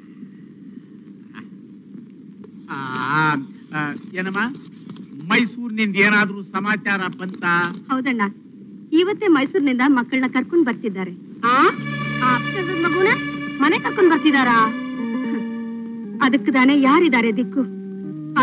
ಆ, ಆ, ಏನಮ್ಮ ಮೈಸೂರಿನಿಂದ ಏನಾದ್ರೂ ಸಮಾಚಾರ ಬಂತ ಹೌದಣ್ಣ ಇವತ್ತೇ ಮೈಸೂರಿನಿಂದ ಮಕ್ಕಳನ್ನ ಕರ್ಕೊಂಡ್ ಬರ್ತಿದ್ದಾರೆ ಆ ಆ ಅಪ್ಸರದ ಮಗುನ ಮನೆ ಕರ್ಕೊಂಡ್ ಬರ್ತಿದಾರಾ ಅದಕ್ಕೆ ತಾನೇ ಯಾರಿದ್ದಾರೆ ದಿಕ್ಕು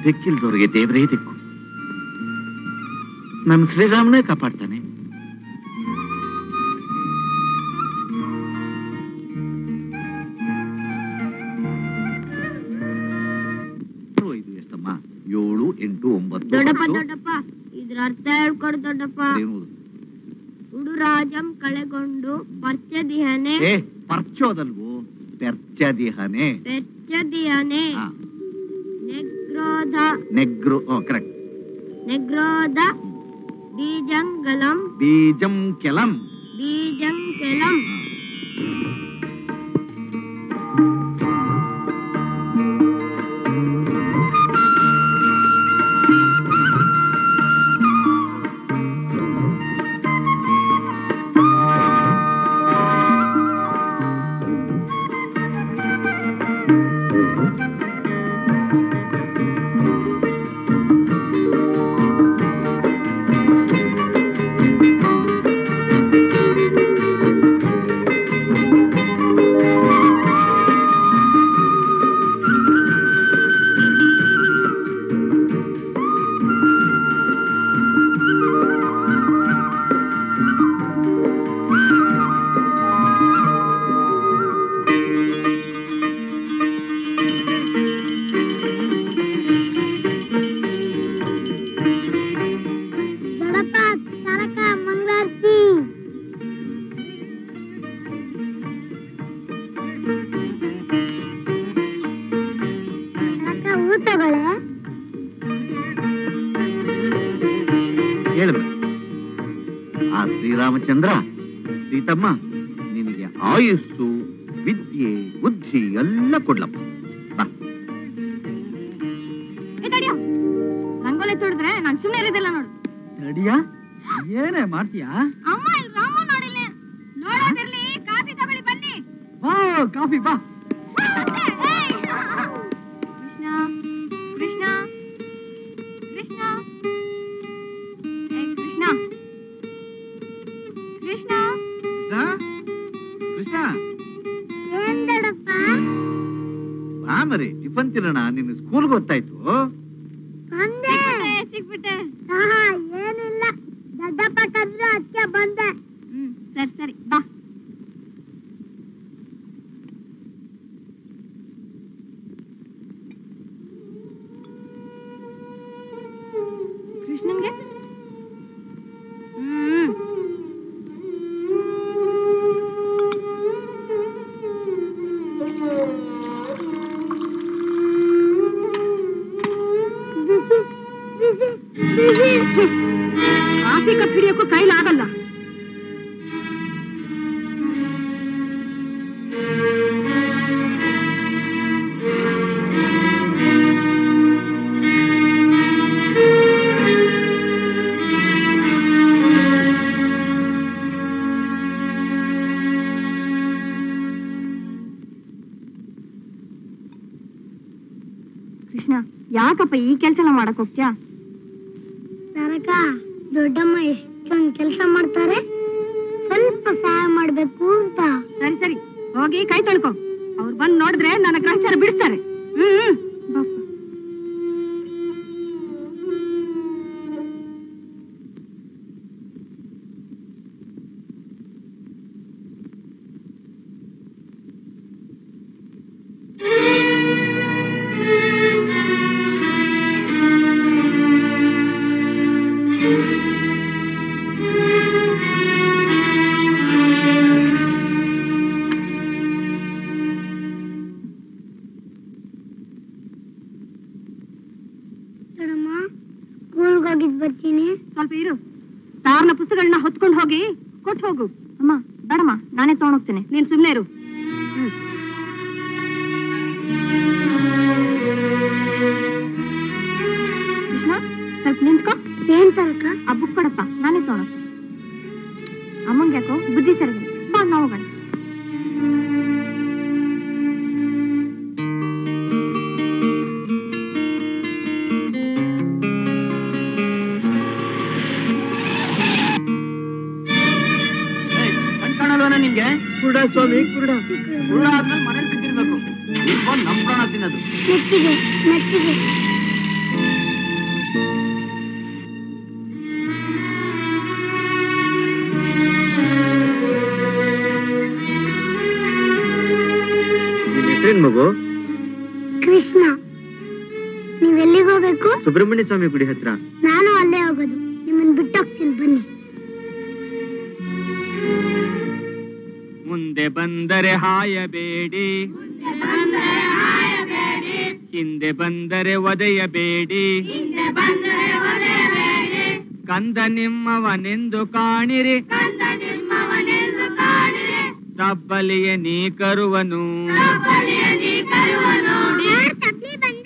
ದಿಕ್ಕಿಲ್ದವ್ರಿಗೆ ದೇವರೇ ದಿಕ್ಕು ನನ್ನ ಶ್ರೀರಾಮನೇ ಕಾಪಾಡ್ತಾನೆ ಇದು ಎಷ್ಟಮ್ಮ ಏಳು ಎಂಟು ಒಂಬತ್ತು ದೊಡ್ಡಪ್ಪ ಹತ್ತು. ದೊಡ್ಡಪ್ಪ ಇದ್ರ ಅರ್ಥ ಹೇಳ್ಕೊಡು ದೊಡ್ಡಪ್ಪ ಅದೇನು? ಉಡುರಾಜಂ ಕಳೆಗೊಂಡು ಪರ್ಚದಿಹನೆ ಏ ಪರ್ಚೋದಲ್ವೋ ಪೆರ್ಚದಿಹನೆ ಪೆರ್ಚದಿಹನೆ ಹಾ, ನೆಗ್ರೋಧ ನೆಗ್ರು ಕರೆಕ್ಟ್ ನೆಗ್ರೋಧ ಬೀಜಂಗಲಂ ಬೀಜಂ ಕೆಲಂ ಬೀಜಂಕೆಲಂ ದೊಡ್ಡಪ್ಪ ತಾರಕ ಮಂಗಳಾರತಿ ತಾರಕ ಹೂ ತಗೊಳ್ಳೆ ಹೇಳು ಆ ಶ್ರೀರಾಮಚಂದ್ರ ಸೀತಮ್ಮ ನಿನಗೆ ಆಯುಸ್ಸು ವಿದ್ಯೆ ಬುದ್ಧಿ ಎಲ್ಲ ಕೊಡ್ಲಪ್ಪ ಬಾ ರಂಗೋಲಿ ತೊಡಿದ್ರೆ ನಾನ್ ಸುಮ್ಮನೆ ಇರೋದಿಲ್ಲ ನೋಡು ನಡಿಯಾ ಏನೇ ಮಾಡ್ತೀಯಾ ಅಮ್ಮ ಇಲ್ಲಿ ರಾಮ ನೋಡಿಲ್ಲ ನೋಡೋದಿರ್ಲಿ ಕಾಫಿ ತಗೊಳ್ಳಿ ಬನ್ನಿ ಬಾ ಕಾಫಿ ಬಾ ಕೃಷ್ಣ ಕೃಷ್ಣ ಕೃಷ್ಣ ಏ ಕೃಷ್ಣ ಕೃಷ್ಣ ಕೃಷ್ಣ ಏನ್ ದೊಡ್ಡಪ್ಪ ಬಾ ಮರಿ ಟಿಫನ್ ತಿನ್ನೋಣ ನಿನ್ನ ಸ್ಕೂಲ್ಗೆ ಗೊತ್ತಾಯ್ತು ಬಂದೆ ಸಿಕ್ಬಿಟ್ಟೆ ಆಹಾ ಏನಿಲ್ಲ ದೊಡ್ಡಪ್ಪ ಕರೆದ್ರು ಅದಕ್ಕೆ ಬಂದೆ ಹ್ಮ್ ಸರಿ ಸರಿ ಬಾ ಕೃಷ್ಣನ್ಗೆ ಹ್ಮ್ ಕಾಫಿ ಕಪ್ ಹಿಡಿಯೋಕ್ಕೂ ಕೈಲಾಗಲ್ಲ ಕೃಷ್ಣ ಯಾಕಪ್ಪ ಈ ಕೆಲ್ಸ ಎಲ್ಲ ಮಾಡಕ್ ಹೋಗ್ತ್ಯಾ ತಾರಕ ದೊಡ್ಡಮ್ಮ ಎಷ್ಟೊಂದು ಕೆಲಸ ಮಾಡ್ತಾರೆ ಸ್ವಲ್ಪ ಸಹಾಯ ಮಾಡ್ಬೇಕು ಅಂತ ಸರಿ ಸರಿ ಹೋಗಿ ಕೈ ತೊಳ್ಕೊ ಅವ್ರು ಬಂದ್ ನೋಡಿದ್ರೆ ನನ್ನ ಗ್ರಹಚಾರ ಬಿಡಿಸ್ತಾರೆ ಹ್ಮ್ ಹ್ಮ್ ಬಾಪ್ಪ. ದೊಡ್ಡಮ್ಮ ಸ್ಕೂಲ್ಗೆ ಹೋಗಿದ್ ಬರ್ತೀನಿ ಸ್ವಲ್ಪ ಇರು ಸಾರ್ನ ಪುಸ್ತಕಗಳನ್ನ ಹೊತ್ಕೊಂಡು ಹೋಗಿ ಕೊಟ್ಟು ಹೋಗು ಅಮ್ಮ ಬೇಡಮ್ಮ ನಾನೇ ತಗೊಂಡೋಗ್ತೇನೆ ನೀನ್ ಸುಮ್ನೆ ಇರು ಹ್ಮ್ ಕೃಷ್ಣ ಸ್ವಲ್ಪ ನಿಂತ್ಕೋ ಏನ್ ತಾರಕ ಆ ಬುಕ್ ಕೊಡಪ್ಪ ನಾನೇ ತಗೊಂಡೋಗ್ತೇನೆ ಅಮ್ಮಂಗೆ ಯಾಕೋ ಬುದ್ಧಿ ಸರಿಗಿಲ್ಲ ಬಾ ನಾವು ಹೋಗೋಣ ಕಣ್ ಕಾಣಲ್ವನ ನಿಂಗೆ ಕುರುಡ ಸ್ವಾಮಿ ಕುರುಡ ಹುಳ ಆದ್ಮೇಲೆ ಮನೇಲಿ ಬಿದ್ದಿರ್ಬೇಕು ಇಟ್ಕೊಂಡು ನಮ್ ಪ್ರಾಣ ತಿನ್ನೋದು ಮೆಚ್ಚಿಗೆ ಮೆಚ್ಚಿಗೆ ಸುಬ್ರಹ್ಮಣ್ಯ ಸ್ವಾಮಿ ಗುಡಿ ಹತ್ರ ನಾನು ಅಲ್ಲೇ ಹೋಗೋದು ನಿಮ್ಮನ್ನ ಬಿಟ್ಟು ಹೋಗ್ತೀನಿ ಬನ್ನಿ ಮುಂದೆ ಬಂದರೆ ಹಾಯಬೇಡಿ ಹಿಂದೆ ಬಂದರೆ ಒದೆಯಬೇಡಿ ಕಂದ ನಿಮ್ಮವನೆಂದು ಕಾಣಿರಿ ತಬ್ಬಲಿಯ ನೀ ಕರುವನು ತಪ್ಲಿ ಬಂದ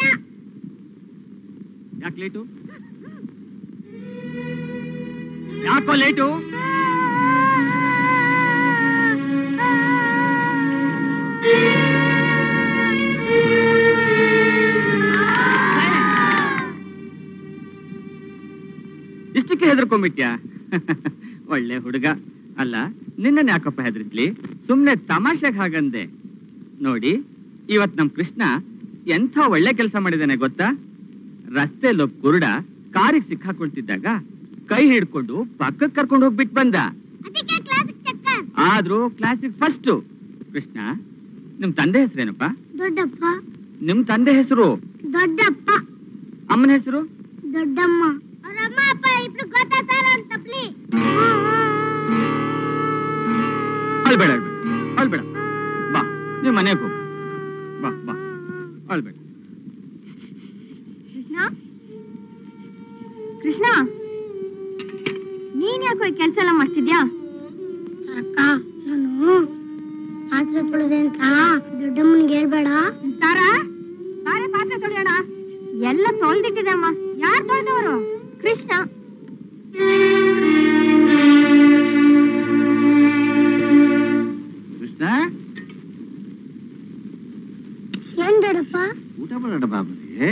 ಯಾಕೆ ಲೇಟು ಯಾಕೋ ಲೇಟು ಇಷ್ಟಕ್ಕೆ ಹೆದರ್ಕೊಂಬಿಟ್ಯಾ ಒಳ್ಳೆ ಹುಡುಗ ಅಲ್ಲ ನಿನ್ನನ್ ಯಾಕಪ್ಪ ಹೆದರ್ಸ್ಲಿ ಸುಮ್ನೆ ತಮಾಷೆಗೆ ಹಾಗಂದೆ ನೋಡಿ ಇವತ್ ನಮ್ ಕೃಷ್ಣ ಎಂಥ ಒಳ್ಳೆ ಕೆಲಸ ಮಾಡಿದಾನೆ ಗೊತ್ತಾ ರಸ್ತೆಯಲ್ಲೊಬ್ಬ ಕುರುಡ ಕಾರಿಗೆ ಸಿಕ್ಕಾಕೊಳ್ತಿದ್ದಾಗ ಕೈ ಹಿಡ್ಕೊಂಡು ಪಕ್ಕಕ್ಕೆ ಕರ್ಕೊಂಡು ಹೋಗ್ಬಿಟ್ ಬಂದ ಅದಕ್ಕೆ ಕ್ಲಾಸಿಗೆ ಚಕ್ಕರ್ ಆದ್ರೂ ಕ್ಲಾಸಿಗೆ ಫಸ್ಟ್ ಕೃಷ್ಣ ನಿಮ್ ತಂದೆ ಹೆಸರೇನಪ್ಪ ದೊಡ್ಡಪ್ಪ ನಿಮ್ ತಂದೆ ಹೆಸರು ದೊಡ್ಡಪ್ಪ ಅಮ್ಮನ ಹೆಸರು ದೊಡ್ಡಮ್ಮ ಅವ್ರ ಅಮ್ಮ ಅಪ್ಪ ಇಬ್ರು ಗೊತ್ತಾ ಸರ್ ಅಂತ ತಪ್ಲಿ ಅಳ್ಬೇಡ ಅಳ್ಬೇಡ ಅಳ್ಬೇಡ ಬಾ ನೀವ್ ಮನೆಗೆ ಹೋಗು ಬಾ ಬಾ ಅಳ್ಬೇಡ ಕೃಷ್ಣ ಕೃಷ್ಣ ನೀನ್ ಯಾಕೋ ಈ ಕೆಲ್ಸ ಎಲ್ಲ ಮಾಡ್ತಿದ್ಯಾ ಅಕ್ಕ ನಾನು ಪಾತ್ರೆ ತೊಳೆದೆ ಅಂತ ದೊಡ್ಡಮ್ಮನಿಗೆ ಹೇಳ್ಬೇಡ ತಾರ ತಾರೇ ಪಾತ್ರೆ ತೊಳೆಯೋಣ ಎಲ್ಲ ತೊಳ್ದಿಟ್ಟಿದೆ ಅಮ್ಮ ಯಾರು ತೊಳೆದವರು ಕೃಷ್ಣ ಕೃಷ್ಣ ಏನ್ ದೊಡ್ಡಪ್ಪ ಊಟ ಮಾಡೋಣ ಬಾಬುಗೆ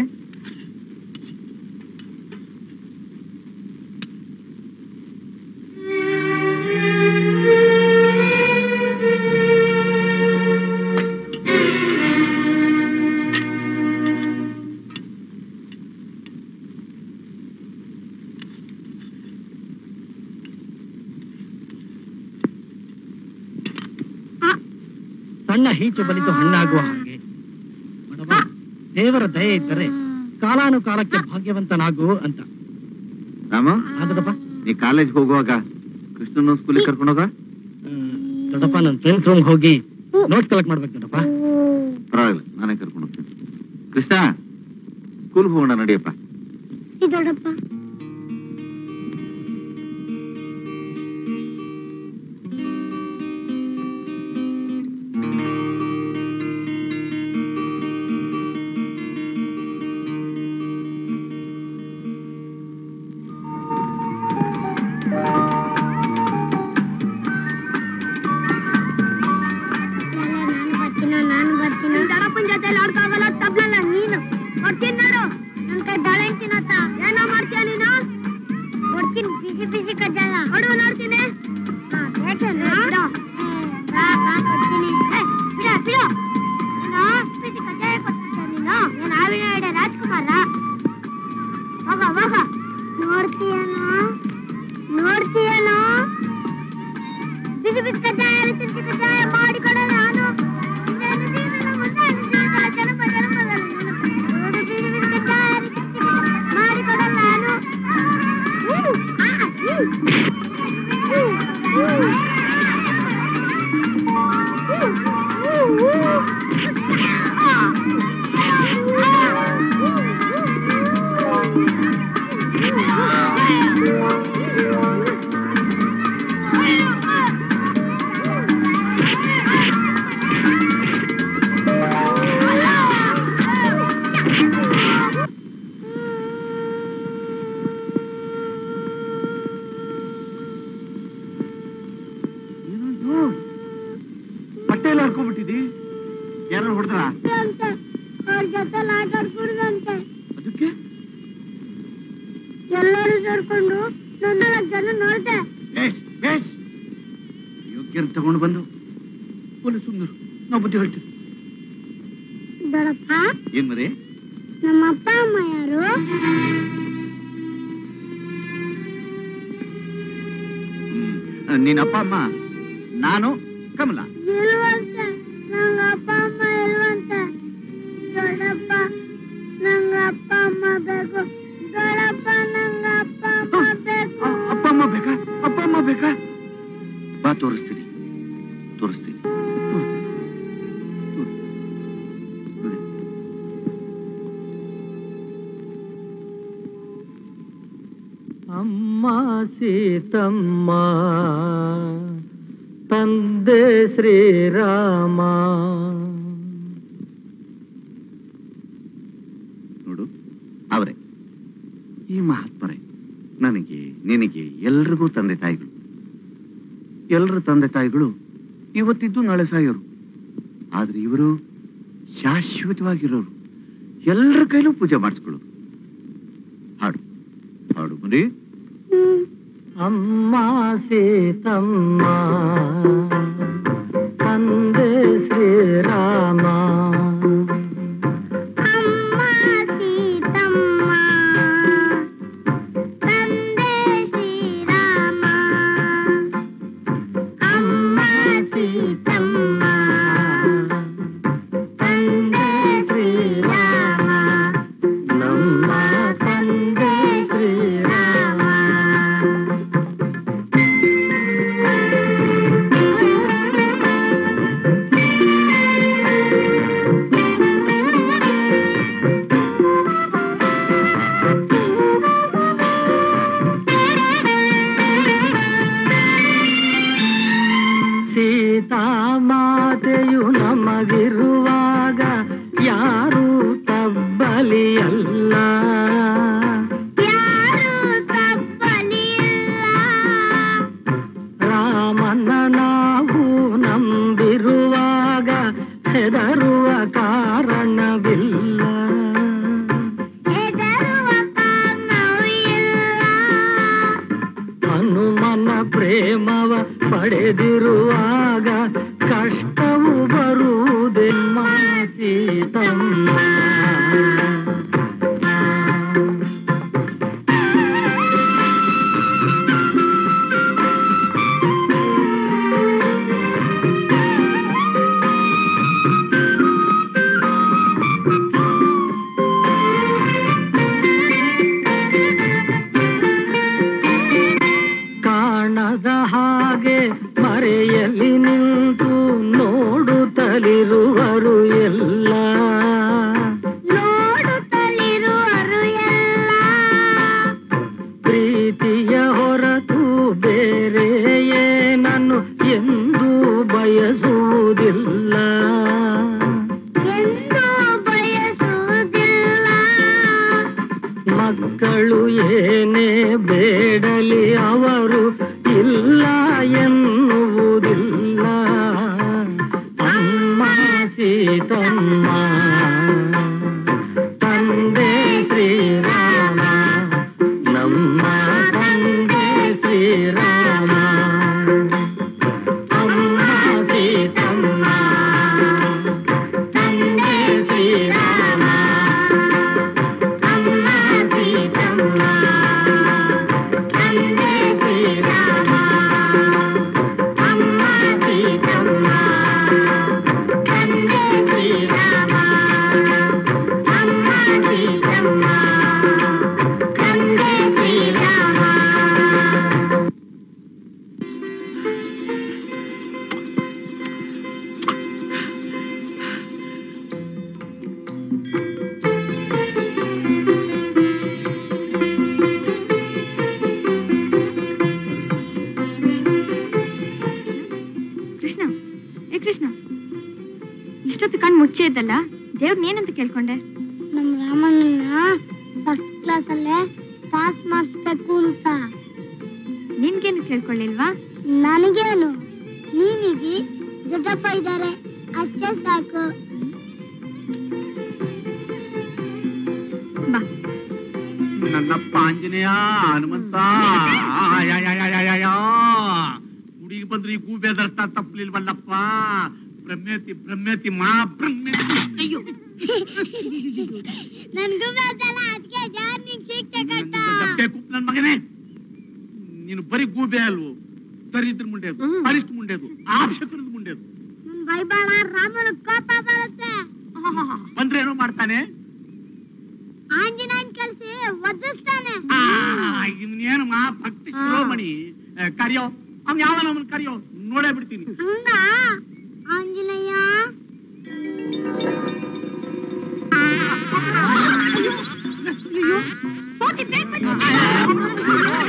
ಸಣ್ಣ ಹೀಚು ಬಲಿತು ಹಣ್ಣಾಗುವ ಹಾಗೆ ಬಡವ, ದೇವರ ದಯೆ ಇದ್ದರೆ ಕಾಲಾನುಕಾಲಕ್ಕೆ ಭಾಗ್ಯವಂತನಾಗು ಅಂತ ರಾಮ ಆಗದಪ್ಪ ನೀ ಕಾಲೇಜ್ಗೆ ಹೋಗುವಾಗ ಕೃಷ್ಣನ ಸ್ಕೂಲಿಗೆ ಕರ್ಕೊಂಡೋಗ ಹ್ಮ್, ದೊಡ್ಡಪ್ಪ ನನ್ನ ಫ್ರೆಂಡ್ಸ್ ರೂಮ್ ಹೋಗಿ ನೋಟ್ಸ್ ಕಲೆಕ್ಟ್ ಮಾಡ್ಬೇಕು ದೊಡ್ಡಪ್ಪ ಪರವಾಗಿಲ್ಲ ನಾನೇ ಕರ್ಕೊಂಡು ಹೋಗ್ತೀನಿ ಕೃಷ್ಣ ಸ್ಕೂಲ್ಗೆ ಹೋಗೋಣ ನಡಿಯಪ್ಪ ಈ ದೊಡ್ಡಪ್ಪ ನಾನು ಬರ್ತೀನೋ ನಾನು ಬರ್ತೀನೋ ದೊಡ್ಡಪ್ಪನ ಜೊತೆ ಆಡ್ಕಾಗಲ್ಲ ತಬ್ಲಲ್ಲ ನೀನು ಕೊಡ್ತೀನಿ ನೋಡು ನನ್ ಕೈ ದಾಳೆ ತಿನ್ನತ್ತ ಏನೋ ಮಾಡ್ತೀಯ ನೀನು ಕೊಡ್ತೀನಿ ಬಿಸಿ ಬಿಸಿ ಕಜ್ಜಾಯ ಕೊಡು ನೋಡ್ತೀನಿ ಹಾ, ಬೇಕೇನು? ಬಿಡು. ಏ, ಬಾ, ಬಾ, ಕೊಡ್ತೀನಿ. ಏ, ಬಿಡು, ಬಿಡು. ಏನು? ಬಿಸಿ ಕಜ್ಜಾಯ ಕೊಡ್ತೀಯ ನೀನು? ಏನ್ ಆವಿನ ಎಡೆ ರಾಜ್ಕುಮಾರ ಹೋಗ ಹೋಗ ನೋಡ್ತೀಯನೋ ನೋಡ್ತೀಯನೋ ಬಿಸಿ ಬಿಸಿ ಕಜ್ಜಾಯ ತಿಂತಿ ಕಜ್ಜಾಯ ಮಾಡಿಕೊಡ ನಾನು ಇನ್ನೇನು ಜೀವನ ಮುಂದೆ ಜೀವನ ಜನಪ ಜನಪದಲ್ಲಿ ನೆನಪು. ನೋಡು ಬಿಸಿ ಬಿಸಿ ಕಜ್ಜಾಯ ತಿಂತೀನಿ. ಮಾಡಿಕೊಡ ನಾನು ಹ್ಮ್. ಆ, ಹ್ಮ್. ಹ್ಮ್. ಹ್ಮ್. ಹ್ಮ್. ಹ್ಮ್. ಏನದು ಬಟ್ಟೆ ಎಲ್ಲ ಹರ್ಕೊಂಡ್ಬಿಟ್ಟಿದಿ ಯಾರು ಹೊಡೆದ್ರ ಅಂತೆ ಅವ್ರ ಜೊತೆ ಆಟ ಆಡ್ಕೂಡ್ದಂತೆ ಅದಕ್ಕೆ ಎಲ್ಲರೂ ಸೇರ್ಕೊಂಡು ನಾಲ್ಕು ಜನ ನೋಡ್ದೆ ಬೇಷ್ ಬೇಷ್ ಯೋಗ್ಯರು ತಗೊಂಡು ಬಂದು ಒಳ್ಳೆ ಸುಂದರು ನಾವು ಬುದ್ಧಿ ಹೇಳ್ತೀವಿ ದೊಡ್ಡಪ್ಪ ಏನ್ ಮರಿ ನಮ್ಮ ಅಪ್ಪ ಅಮ್ಮ ಯಾರು ಹ್ಮ್ ನಿನ್ನ ಅಪ್ಪ ಅಮ್ಮ ನಾನು ಕಮಲ ಇಲ್ವಂತೆ ನಂಗ ಅಪ್ಪ ಅಮ್ಮ ಇಲ್ವಂತೆ ದೊಡ್ಡಪ್ಪ ನಂಗ ಅಪ್ಪ ಅಮ್ಮ ಬೇಕು ಅಮ್ಮ ಸೀತಮ್ಮ ತಂದೆ ಶ್ರೀರಾಮ ನೋಡು ಅವರೇ ಈ ಮಹಾತ್ಮರೇ ನನಗೆ ನಿನಗೆ ಎಲ್ರಿಗೂ ತಂದೆ ತಾಯಿಗಳು ಎಲ್ಲರ ತಂದೆ ತಾಯಿಗಳು ಇವತ್ತಿದ್ದು ನಾಳೆ ಸಾಯೋರು ಆದ್ರೆ ಇವರು ಶಾಶ್ವತವಾಗಿರೋರು ಎಲ್ಲರ ಕೈಲೂ ಪೂಜೆ ಮಾಡಿಸ್ಕೊಳ್ಳೋರು ಹಾಡು ಹಾಡು ಬರೀ ಅಮ್ಮ ಸೀತಮ್ಮ ತಂದೆ ಶ್ರೀರಾಮ ಅಮ್ಮ ಸೀತಮ್ಮ ತಂದೆ ಶ್ರೀರಾಮ ಅಮ್ಮ ಸೀತಮ್ಮ ತಂದೆ ಶ್ರೀರಾಮ ನಮ್ಮ ತಂದೆ ಶ್ರೀರಾಮ ಸೀತಾಮಾತೆಯು ನಮಗಿರುವಾಗ ಯಾರು ತಬ್ಬಲಿಯಲ್ಲ ಯಾರು ತಪ್ಪಲಿಲ್ಲ ರಾಮನ ನಾವು ನಂಬಿರುವಾಗ ಹೆದರುವ ಕಾರಣವಿಲ್ಲ ಹೆದರುವ ಕಾರಣವೂ ಇಲ್ಲ ಹನುಮನ ಪ್ರೇಮವ ಪಡೆದಿರುವಾಗ ಕಷ್ಟವು ಬರುವುದೆಮ್ಮ ಸೀತಮ್ಮ ಕಾಣದ ಹಾಗೆ ಮರೆಯಲ್ಲಿ ನಿಂತು ನೋಡುತ್ತಲಿರುವರು ಎಲ್ಲ ನೋಡುತ್ತಲಿರುವರು ಎಲ್ಲ ಪ್ರೀತಿಯ ಹೊರತು ಬೇರೆ ಏನನ್ನು ಎಂದೂ ಬಯಸುವುದಿಲ್ಲ ಎಂದು ಬಯಸುವುದಿಲ್ಲ ಮಕ್ಕಳು ಏನೇ ಬೇಡಲಿ ಅವರು ಇಲ್ಲ ಎನ್ನುವುದಿಲ್ಲ ಅಮ್ಮ ಸೀತಮ್ಮ ತಂದೆ ಶ್ರೀರಾಮ ನಮ್ಮ ತಂದೆ ಶ್ರೀರಾಮ ಅಮ್ಮ ಸೀತಮ್ಮ ತಂದೆ ಶ್ರೀರಾಮ ಅಮ್ಮ ಸೀತಮ್ಮ ತಂದೆ ಶ್ರೀರಾಮ ಅಮ್ಮ ಸೀತಮ್ಮ ತಂದೆ ಶ್ರೀರಾಮ ಅಮ್ಮ ಸೀತಮ್ಮ ತಂದೆ ಶ್ರೀರಾಮ ಕೃಷ್ಣ ಏ ಕೃಷ್ಣ ಇಷ್ಟೊತ್ತು ಕಣ್ಣು ಮುಚ್ಚೆ ಇದ್ದಲ್ಲ ದೇವ್ರನ್ನ ಏನಂತ ಕೇಳ್ಕೊಂಡೆ ನಮ್ ರಾಮಣ್ಣನ ಫಸ್ಟ್ ಕ್ಲಾಸ್ ಅಲ್ಲೇ ಪಾಸ್ ಮಾಡಿಸ್ಬೇಕು ಅಂತ ನಿನ್ಗೇನು ಕೇಳ್ಕೊಳ್ಳಿಲ್ವಾ ನನಗೇನು ನೀನಿಗಿ ದೊಡ್ಡಪ್ಪ ಇದ್ದಾರೆ ಅಷ್ಟೇ ಸಾಕು ಬಾ ನನ್ನಪ್ಪ ಆಂಜನೇಯ ಹನುಮಂತ ಹುಡುಗಿ ಬಂದ್ರೆ ಈ ಗೂಬೆ ದರ್ತ ತಪ್ಪಲಿಲ್ವಲ್ಲಪ್ಪ ಬ್ರಹ್ಮೇತಿ ಬ್ರಹ್ಮೇತಿ ಮಾ ಬ್ರಹ್ಮೇತಿ ಅಯ್ಯೋ ನನ್ಗೂ ಬೇಕಲ್ಲ ಅದಕ್ಕೆ ಜಾರ್ ನಿಂಗೆ ಶಿಕ್ಷೆ ಕಟ್ಟ ಬೇಕು ನನ್ ಮಗನೇ ನೀನು ಬರೀ ಗೂಬೆ ಅಲ್ವು ದರಿದ್ರ ಮುಂಡೆದು ಅರಿಷ್ಟ ಮುಂಡೆದು ಆಕ್ಷಕರದ ಮುಂಡೆದು ನನ್ ಬೈಬಾಳ ರಾಮನ ಕೋಪ ಬರುತ್ತೆ ಬಂದ್ರೆ ಏನೋ ಮಾಡ್ತಾನೆ ಆಂಜನೇಯನ್ ಕಲ್ಸಿ ಒದಿಸ್ತಾನೆ ಆ, ಇನ್ನೇನು ಮಾ ಭಕ್ತಿ ಶಿರೋಮಣಿ ಆ, ಕರಿಯೋ ಅವ್ನ್ ಯಾವ ನಮ್ಮನ್ ಕರಿಯೋ ನೋಡೇ ಬಿಡ್ತೀನಿ ಹಂಗ ಆಂಜನೇಯ ಸೋತಿದ್ದೆ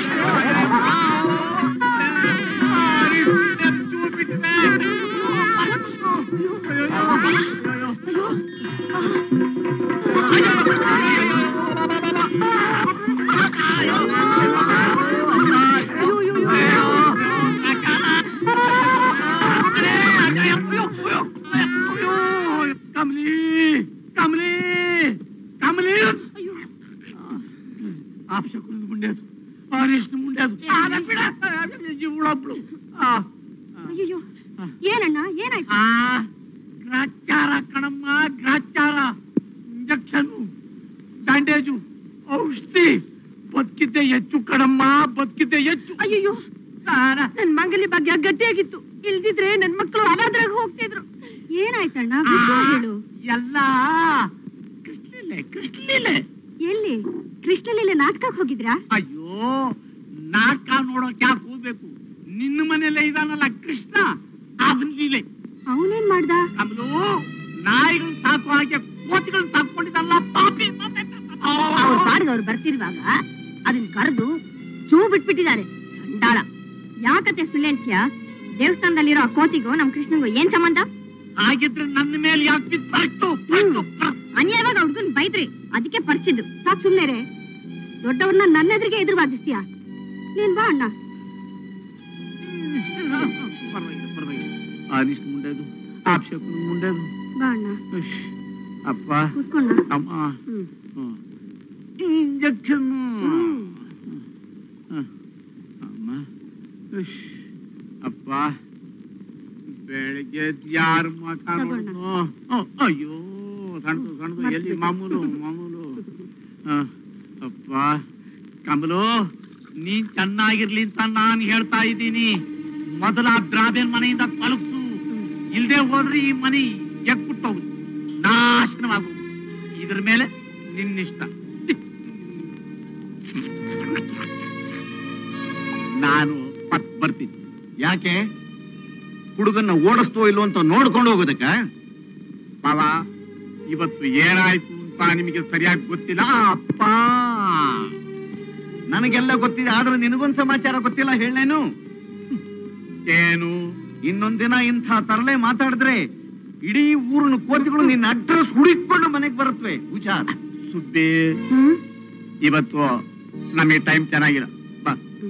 ಮುಂಡೆದು ಅರಿಷ್ಟು ಮುಂಡೆದು ಬಿಡ ಇವಳೊಬ್ಳು ಆ ಅಯ್ಯೋ ಏನಣ್ಣ ಏನಾಯ್ತು ಆ, ಗ್ರಾಚಾರ ಕಣಮ್ಮ ಗ್ರಾಚಾರ ಇಂಜೆಕ್ಷನ್ ಬ್ಯಾಂಡೇಜು ಔಷಧಿ ಬದುಕಿದ್ದೆ ಹೆಚ್ಚು ಕಣಮ್ಮ ಬದುಕಿದ್ದೆ ಹೆಚ್ಚು ಅಯ್ಯೋ ನನ್ ಮಂಗಲಿ ಭಾಗ್ಯ ಗಟ್ಟಿಯಾಗಿತ್ತು ಇಲ್ದಿದ್ರೆ ನನ್ ಮಕ್ಕಳು ಅಲಾದ್ರಾಗ ಹೋಗ್ತಿದ್ರು ಏನಾಯ್ತಣ್ಣ ವಿಷಯ ಹೇಳು ಎಲ್ಲ ಕೃಷ್ಣಲೇ ಕೃಷ್ಣಲೀಲೆ ಎಲ್ಲಿ ಕೃಷ್ಣಲೀಲೆ ನಾಟಕಕ್ಕೆ ಹೋಗಿದ್ರಾ ಅಯ್ಯೋ ನಾಟಕ ನೋಡೋಕ್ ಯಾಕೆ ಹೋಗ್ಬೇಕು ನಿನ್ನ ಮನೇಲೆ ಇದಾನಲ್ಲ ಕೃಷ್ಣ ಅವನ್ ಲೀಲೆ ಅವನೇನ್ ಮಾಡ್ದ ಕಮಲು ನಾಯಿಗಳನ್ನ ಸಾಕು ಹಾಗೆ ಕೋತಿಗಳನ್ನ ಸಾಕೊಂಡಿದ್ದಲ್ಲ ಪಾಪಿ ಅವ್ರ ಪಾಡ್ಗೆ ಅವ್ರು ಬರ್ತಿರುವಾಗ ಅದನ್ನ ಕರೆದು ಚೂ ಬಿಟ್ಬಿಟ್ಟಿದ್ದಾರೆ ಚಂಡಾಳ ಯಾಕತ್ತೆ ಸುಳ್ಳು ಅಂತ್ಯ ದೇವಸ್ಥಾನದಲ್ಲಿರೋ ಆ ಕೋತಿಗೂ ನಮ್ ಕೃಷ್ಣಂಗೂ ಏನ್ ಸಂಬಂಧ ಹಾಗಿದ್ರೆ ನನ್ನ ಮೇಲೆ ಯಾಕೆ ಬಿದ್ದು ಬರಕ್ತು ಬರಕ್ತು ಅನ್ಯಾಯವಾಗ ಹುಡ್ಗನ್ ಬೈದ್ರಿ ಅದಕ್ಕೆ ಪರಿಚಿದ್ದು ಸಾಕ್ ಸುಮ್ನೆ ರೇ ದೊಡ್ಡವ್ರನ್ನ ನನ್ನ ಎದುರಿಗೆ ಎದುರು ವಾದಿಸ್ತೀಯ ನೀನ್ ಬಾ ಅಣ್ಣ ಪರವಾಗಿಲ್ಲ ಪರವಾಗಿಲ್ಲ ಅನಿಷ್ಟು ಮುಂಡೆದು ಆಪ್ಷಕನ ಮುಂಡೆದು ಬಾ ಅಣ್ಣ ಉಶ್, ಅಪ್ಪ ಕೂತ್ಕೊಂಡ ಅಮ್ಮ ಹ್ಮ್ ಇಂಜೆಕ್ಷನ್ ಅಮ್ಮ ಉಶ್, ಅಪ್ಪ ಬೆಳಗ್ಗೆ ಯಾರ ಮಕ ತಗೊಳ್ಳ. ನೋಡ್ದು? ಓ, ಅಯ್ಯೋ ಸಣ್ಣದು ಸಣ್ಣದು ಎಲ್ಲಿ ಮಾಮೂಲು ಮಾಮೂಲು ಹ, ಅಪ್ಪ ಕಮಲು ನೀನ್ ಚೆನ್ನಾಗಿರ್ಲಿ ಅಂತ ನಾನ್ ಹೇಳ್ತಾ ಇದ್ದೀನಿ ಮೊದಲ ದ್ರಾಬೇನ್ ಮನೆಯಿಂದ ಕಳಸು ಇಲ್ದೆ ಹೋದ್ರೆ ಈ ಮನೆ ಎಕ್ಕುಟ್ಟೋಗುದು ನಾಶನವಾಗುವುದು ಇದ್ರ ಮೇಲೆ ನಿನ್ನಿಷ್ಟ ನಾನು ಪತ್ ಬರ್ತೀನಿ ಯಾಕೆ ಹುಡುಗನ್ನ ಓಡಿಸ್ತೋ ಇಲ್ಲೋ ಅಂತ ನೋಡ್ಕೊಂಡು ಹೋಗೋದಕ್ಕ ಬಾವ ಇವತ್ತು ಏನಾಯ್ತು ಅಂತ ನಿಮಗೆ ಸರಿಯಾಗಿ ಗೊತ್ತಿಲ್ಲ ಅಪ್ಪ ನನಗೆಲ್ಲ ಗೊತ್ತಿದೆ ಆದ್ರೆ ನಿನಗೊಂದ್ ಸಮಾಚಾರ ಗೊತ್ತಿಲ್ಲ ಹೇಳೇನು ಏನು ಇನ್ನೊಂದಿನ ಇಂಥ ತರಲೆ ಮಾತಾಡಿದ್ರೆ ಇಡೀ ಊರಿನ ಕೋತಿಗಳು ನಿನ್ನ ಅಡ್ರೆಸ್ ಹುಡುಕೊಂಡು ಮನೆಗೆ ಬರುತ್ತವೆ ಹುಷಾರ್ ಸುದ್ದಿ ಹ್ಮ್ ಇವತ್ತು ನಮಗೆ ಟೈಮ್ ಚೆನ್ನಾಗಿಲ್ಲ ಬಾ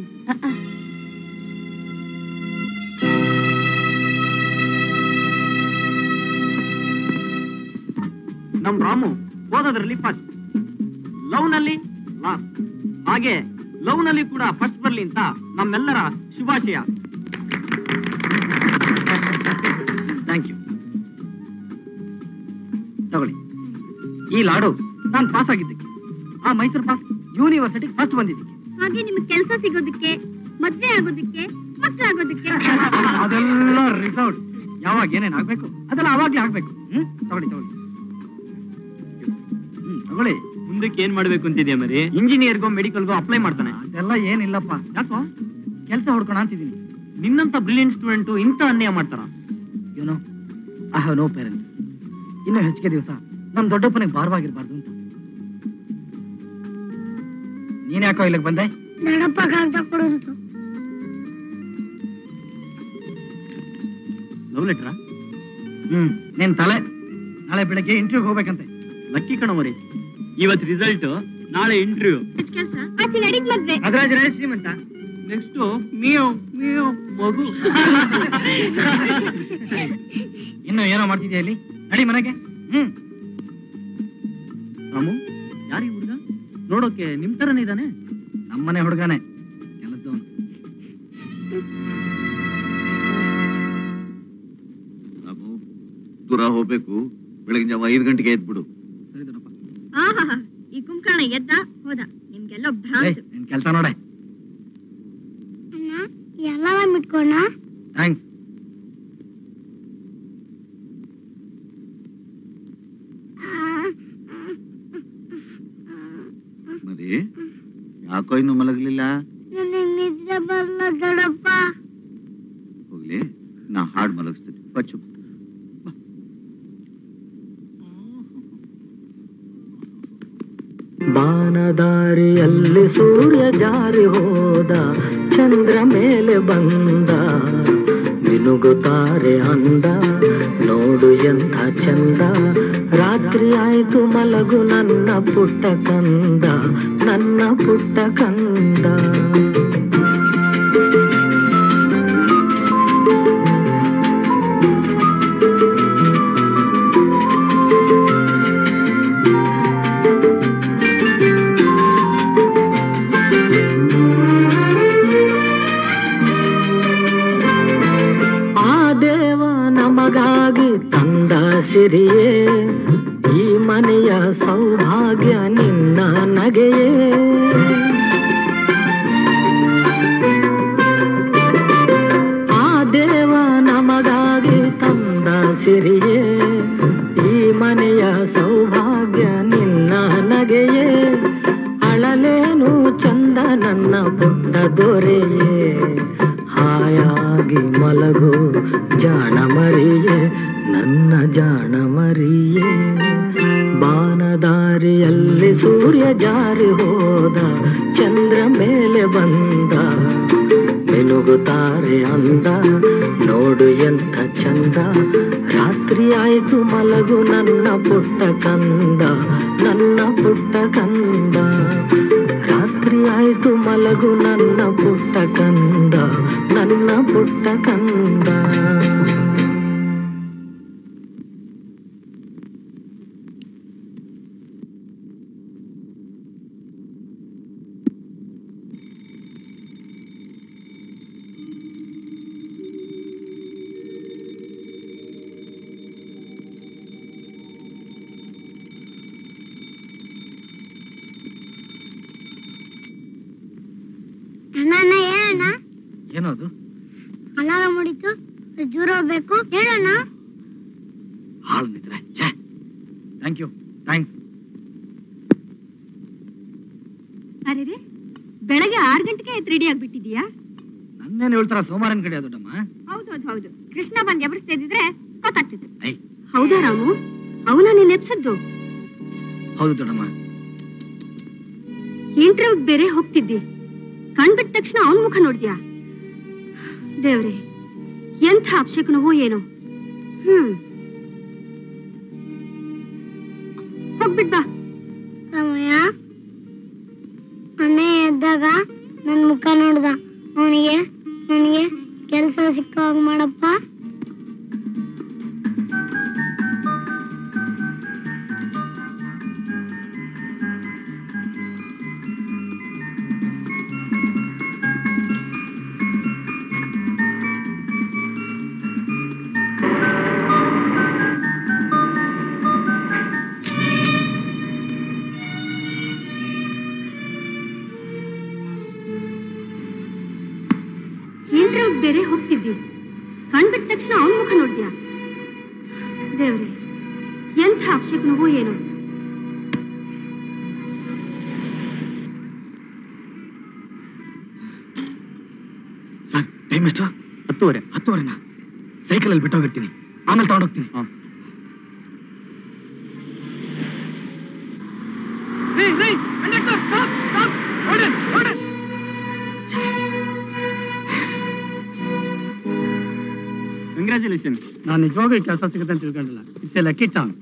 ನಮ್ ರಾಮು ಓದೋದ್ರಲ್ಲಿ ಫಸ್ಟ್ ಲವ್ ನಲ್ಲಿ ಲಾಸ್ಟ್ ಹಾಗೆ ಲವ್ ನಲ್ಲಿ ಕೂಡ ಫಸ್ಟ್ ಬರ್ಲಿ ಅಂತ ನಮ್ಮೆಲ್ಲರ ಶುಭಾಶಯ ಥ್ಯಾಂಕ್ ಯು ತಗೊಳ್ಳಿ ಈ ಲಾಡು ನಾನು ಪಾಸ್ ಆಗಿದ್ದಕ್ಕೆ ಆ ಮೈಸೂರು ಪಾಸ್ ಯೂನಿವರ್ಸಿಟಿ ಫಸ್ಟ್ ಬಂದಿದ್ದಕ್ಕೆ ಹಾಗೆ ನಿಮ್ಗೆ ಕೆಲಸ ಸಿಗೋದಕ್ಕೆ ಮದ್ವೆ ಆಗೋದಕ್ಕೆ ಮಕ್ಕಳಾಗೋದಕ್ಕೆ ಅದೆಲ್ಲ ರಿಸಲ್ಟ್ ಯಾವಾಗ ಏನೇನ್ ಆಗ್ಬೇಕು ಅದೆಲ್ಲ ಅವಾಗ್ಲೇ ಆಗ್ಬೇಕು ಹ್ಮ್ ತಗೊಳ್ಳಿ ತಗೊಳ್ಳಿ ಹ್ಮ್ ತಗೊಳ್ಳಿ ಮುಂದಕ್ಕೆ ಏನ್ ಮಾಡ್ಬೇಕು ಅಂತಿದ್ಯಾ ಮರಿ ಇಂಜಿನಿಯರ್ಗೋ ಮೆಡಿಕಲ್ಗೋ ಅಪ್ಲೈ ಮಾಡ್ತಾನೆ ಅದೆಲ್ಲ ಏನಿಲ್ಲಪ್ಪ ಯಾಕೋ ಕೆಲಸ ಹುಡ್ಕೋಣ ಅಂತಿದ್ದೀನಿ ನಿನ್ನಂತ ಬ್ರಿಲಿಯಂಟ್ ಸ್ಟೂಡೆಂಟ್ ಇಂಥ ಅನ್ಯಾಯ ಮಾಡ್ತಾರ ಏನೋ ಐ ಹ್ಯಾವ್ ನೋ ಪೇರೆಂಟ್ಸ್ ಇನ್ನು ಹೆಚ್ಚಿಗೆ ದಿವಸ ನಮ್ ದೊಡ್ಡಪ್ಪನಿಗೆ ಭಾರವಾಗಿರ್ಬಾರ್ದು ಅಂತ ನೀನ್ ಯಾಕೋ ಇಲ್ಲಿಗೆ ಬಂದೆ ನಡಪ್ಪ ಕಾಗ್ದ ಕೊಡು ಅಂತ ಲವ್ ಲೆಟ್ರಾ ಹ್ಮ್ ನಿನ್ ತಲೆ ನಾಳೆ ಬೆಳಗ್ಗೆ ಇಂಟರ್ವ್ಯೂಗೆ ಹೋಗ್ಬೇಕಂತೆ ಲಕ್ಕಿ ಕಣ ಮರಿ ಇವತ್ ರಿಸಲ್ಟ್ ನಾಳೆ ಇಂಟರ್ವ್ಯೂ ಕೆಲಸ ಆಚೆ ನಡೀದ್ ಮದ್ವೆ ಅದ್ರಾಜ ಶ್ರೀಮಂತ ನೆಕ್ಸ್ಟ್ ಮೀಯೋ ಮೀಯೋ ಮಗು ಇನ್ನು ಏನೋ ಮಾಡ್ತಿದ್ಯಾ ಇಲ್ಲಿ ನಡಿ ಮನೆಗೆ ಹ್ಮ್ ರಾಮು ಯಾರೀ ಹುಡುಗ ನೋಡೋಕೆ ನಿಮ್ ತರನೇ ಇದ್ದಾನೆ ನಮ್ಮನೆ ಹುಡುಗನೇ ಕೆಲಸದವನು ಬಾಬು ದೂರ ಹೋಗ್ಬೇಕು ಬೆಳಗಿನ ಜಾವ ಐದು ಗಂಟೆಗೆ ಎದ್ಬಿಡು ಸರಿ ದೊಡ್ಡಪ್ಪ ಆಹಾ ಈ ಕುಂಕರ್ಣ ಎದ್ದ ಹೋದ ನಿಮ್ಗೆಲ್ಲೋ ಏಯ್, ಭ್ರಾಂತ್ ನಿನ್ ಕೆಲಸ ನೋಡೆ ಅಣ್ಣ ಎಲ್ಲವ ಮಿಟ್ಕೋಣ ಥ್ಯಾಂಕ್ಸ್ ಮರಿ ಯಾಕೋ ಇನ್ನು ಮಲಗಲಿಲ್ಲ ನನಗೆ ನಿದ್ದೆ ಬರಲ್ಲ ದೊಡ್ಡಪ್ಪ ಹೋಗ್ಲಿ ನಾ ಹಾಡ್ ಮಲಗಿಸ್ತೀನಿ ಬಚ್ಚು ಬಾನದಾರಿಯಲ್ಲಿ ಸೂರ್ಯ ಜಾರಿ ಹೋದ ಚಂದ್ರ ಮೇಲೆ ಬಂದ ಮಿನುಗುತ್ತಾರೆ ಅಂದ ನೋಡು ಎಂಥ ಚಂದ ರಾತ್ರಿ ಆಯ್ತು ಮಲಗು ನನ್ನ ಪುಟ್ಟ ಕಂದ ನನ್ನ ಪುಟ್ಟ ಕಂದ ಸಿರಿಯೇ ಈ ಮನೆಯ ಸೌಭಾಗ್ಯ ನಿನ್ನ ನಗೆಯೇ ಆ ದೇವ ನಮಗಾಗಿ ತಂದ ಸಿರಿಯೇ ಈ ಮನೆಯ ಸೌಭಾಗ್ಯ ನಿನ್ನ ನಗೆಯೇ ಅಳಲೇನು ಚಂದ ನನ್ನ ಪುಟ್ಟ ದೊರೆಯೇ ಹಾಯಾಗಿ ಮಲಗು ಜಾಣ ಮರಿಯೇ ನನ್ನ ಜಾಣ ಮರಿಯೇ ಬಾನದಾರಿಯಲ್ಲಿ ಸೂರ್ಯ ಜಾರಿ ಹೋದ ಚಂದ್ರ ಮೇಲೆ ಬಂದ ಮಿನುಗುತ್ತಾರೆ ಅಂದ ನೋಡು ಎಂಥ ಚಂದ ರಾತ್ರಿ ಆಯ್ತು ಮಲಗು ನನ್ನ ಪುಟ್ಟ ಕಂದ ನನ್ನ ಪುಟ್ಟ ಕಂದ ರಾತ್ರಿ ಆಯ್ತು ಮಲಗು ನನ್ನ ಪುಟ್ಟ ಕಂದ ನನ್ನ ಪುಟ್ಟ ಕಂದ ಅಣ್ಣ ಅಣ್ಣ ಹೇಳಣ್ಣ ಏನದು ಅಲಾರಾಮ್ ಹೊಡಿತು ಜೂರ ಹೋಗ್ಬೇಕು ಹೇಳಣ್ಣ ಹಾಳು ನಿದ್ರೆ ಛೇ ಥ್ಯಾಂಕ್ ಯು ಥ್ಯಾಂಕ್ಸ್ ಅರೆ ಬೆಳಗ್ಗೆ ಆರು ಗಂಟೆಗೆ ಎದ್ದು ರೆಡಿ ಆಗ್ಬಿಟ್ಟಿದ್ಯಾ ನನ್ನೇನು ಹೇಳ್ತಾರ ಸೋಮವಾರನ ಕಡೆ ದೊಡ್ಡಮ್ಮ ಹೌದು ಹೌದು ಹೌದು ಕೃಷ್ಣ ಬಂದ್ ಎಬರಿಸ್ತಿದ್ರೆ ಗೊತ್ತಾಗ್ತಿತ್ತು ಐ ಹೌದಾ ರಾಮು ಅವನ ನೀನ್ ಎಬ್ಸದ್ದು ಹೌದು ದೊಡ್ಡಮ್ಮ ಇಂಟರ್ವ್ಯೂ ಬೇರೆ ಹೋಗ್ತಿದ್ದಿ ಕಣ್ಬಿಟ್ಟ ತಕ್ಷಣ ಅವನ್ ಮುಖ ನೋಡ್ದ್ಯಾ ದೇವ್ರೆ ಎಂಥ ಅಪಶಕನವೋ ಏನೋ ಹ್ಮ್ ಹೋಗ್ಬಿಟ್ ಬಾ ರಾಮಯ್ಯ ಅಣ್ಣ ಎದ್ದಾಗ ನನ್ ಮುಖ ನೋಡ್ದ ಅವನಿಗೆ ನನಗೆ ಕೆಲಸ ಸಿಕ್ಕಾಗ ಮಾಡಪ್ಪ ಇಂಟರ್ವ್ಯೂ ಬೇರೆ ಹೋಗ್ತಿದ್ದಿ ಕಣ್ಬಿಟ್ಟ ತಕ್ಷಣ ಅವನ್ ಮುಖ ನೋಡ್ದ್ಯಾ ದೇವ್ರೆ ಎಂಥ ಅಪಶಕನವೋ ಏನೋ ಸರ್ ಟೈಮ್ ಎಷ್ಟು ಹತ್ತುವರೆ ಹತ್ತುವರೆನಾ ಸೈಕಲಲ್ಲಿ ಬಿಟ್ಟೋಗಿರ್ತೀನಿ ಆಮೇಲೆ ತಗೊಂಡೋಗ್ತೀನಿ ಕಂಗ್ರ್ಯಾಚುಲೇಷನ್ ನಾನು ನಿಜವಾಗ್ಲೂ ಕೆಲಸ ಸಿಗುತ್ತೆ ಅಂತ ತಿಳ್ಕೊಂಡಿಲ್ಲ it's a lucky chance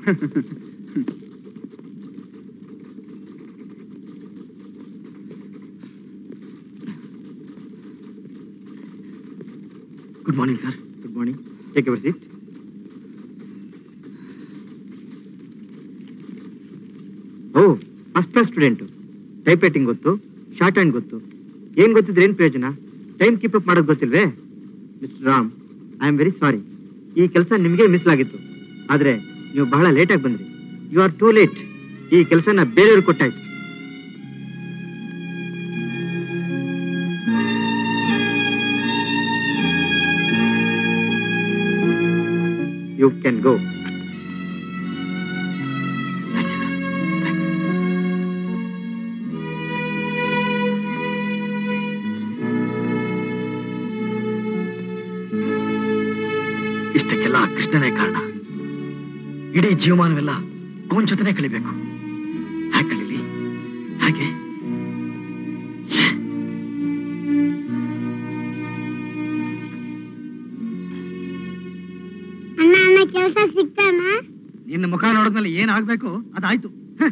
good morning sir good morning take your seat oh first class student typewriting ಗೊತ್ತು ಶಾರ್ಟ್ ಹ್ಯಾಂಡ್ ಗೊತ್ತು ಏನ್ ಗೊತ್ತಿದ್ರೆ ಏನ್ ಪ್ರಯೋಜನ ಟೈಮ್ ಕೀಪ್ ಅಪ್ ಮಾಡೋದು ಗೊತ್ತಿಲ್ವೇ mister Ram I am very sorry ಈ ಕೆಲಸ ನಿಮಗೆ ಮಿಸ್ಲಾಗಿತ್ತು ಆದ್ರೆ ನೀವು ಬಹಳ ಲೇಟಾಗಿ ಬಂದ್ರಿ ಯು ಆರ್ ಟೂ ಲೇಟ್ ಈ ಕೆಲಸನ ಬೇರೆಯವ್ರಿಗೆ ಕೊಟ್ಟಾಯ್ತು ಯು ಕ್ಯಾನ್ ಗೋ ಇಷ್ಟಕ್ಕೆಲ್ಲ ಆ ಕೃಷ್ಣನೇ ಕಾರಣ ಇಡೀ ಜೀವಮಾನವೆಲ್ಲ ಅವನ ಜೊತೆನೆ ಕಳಿಬೇಕು ಹೇಗೆ ಕಳೀಲಿ ಹಾಗೆ ಅಣ್ಣ ಅಣ್ಣ ಕೆಲಸ ಸಿಕ್ತಾನ ನಿನ್ನ ಮುಖ ನೋಡಿದ್ಮೇಲೆ ಏನ್ ಆಗ್ಬೇಕು ಅದಾಯ್ತು ಹ.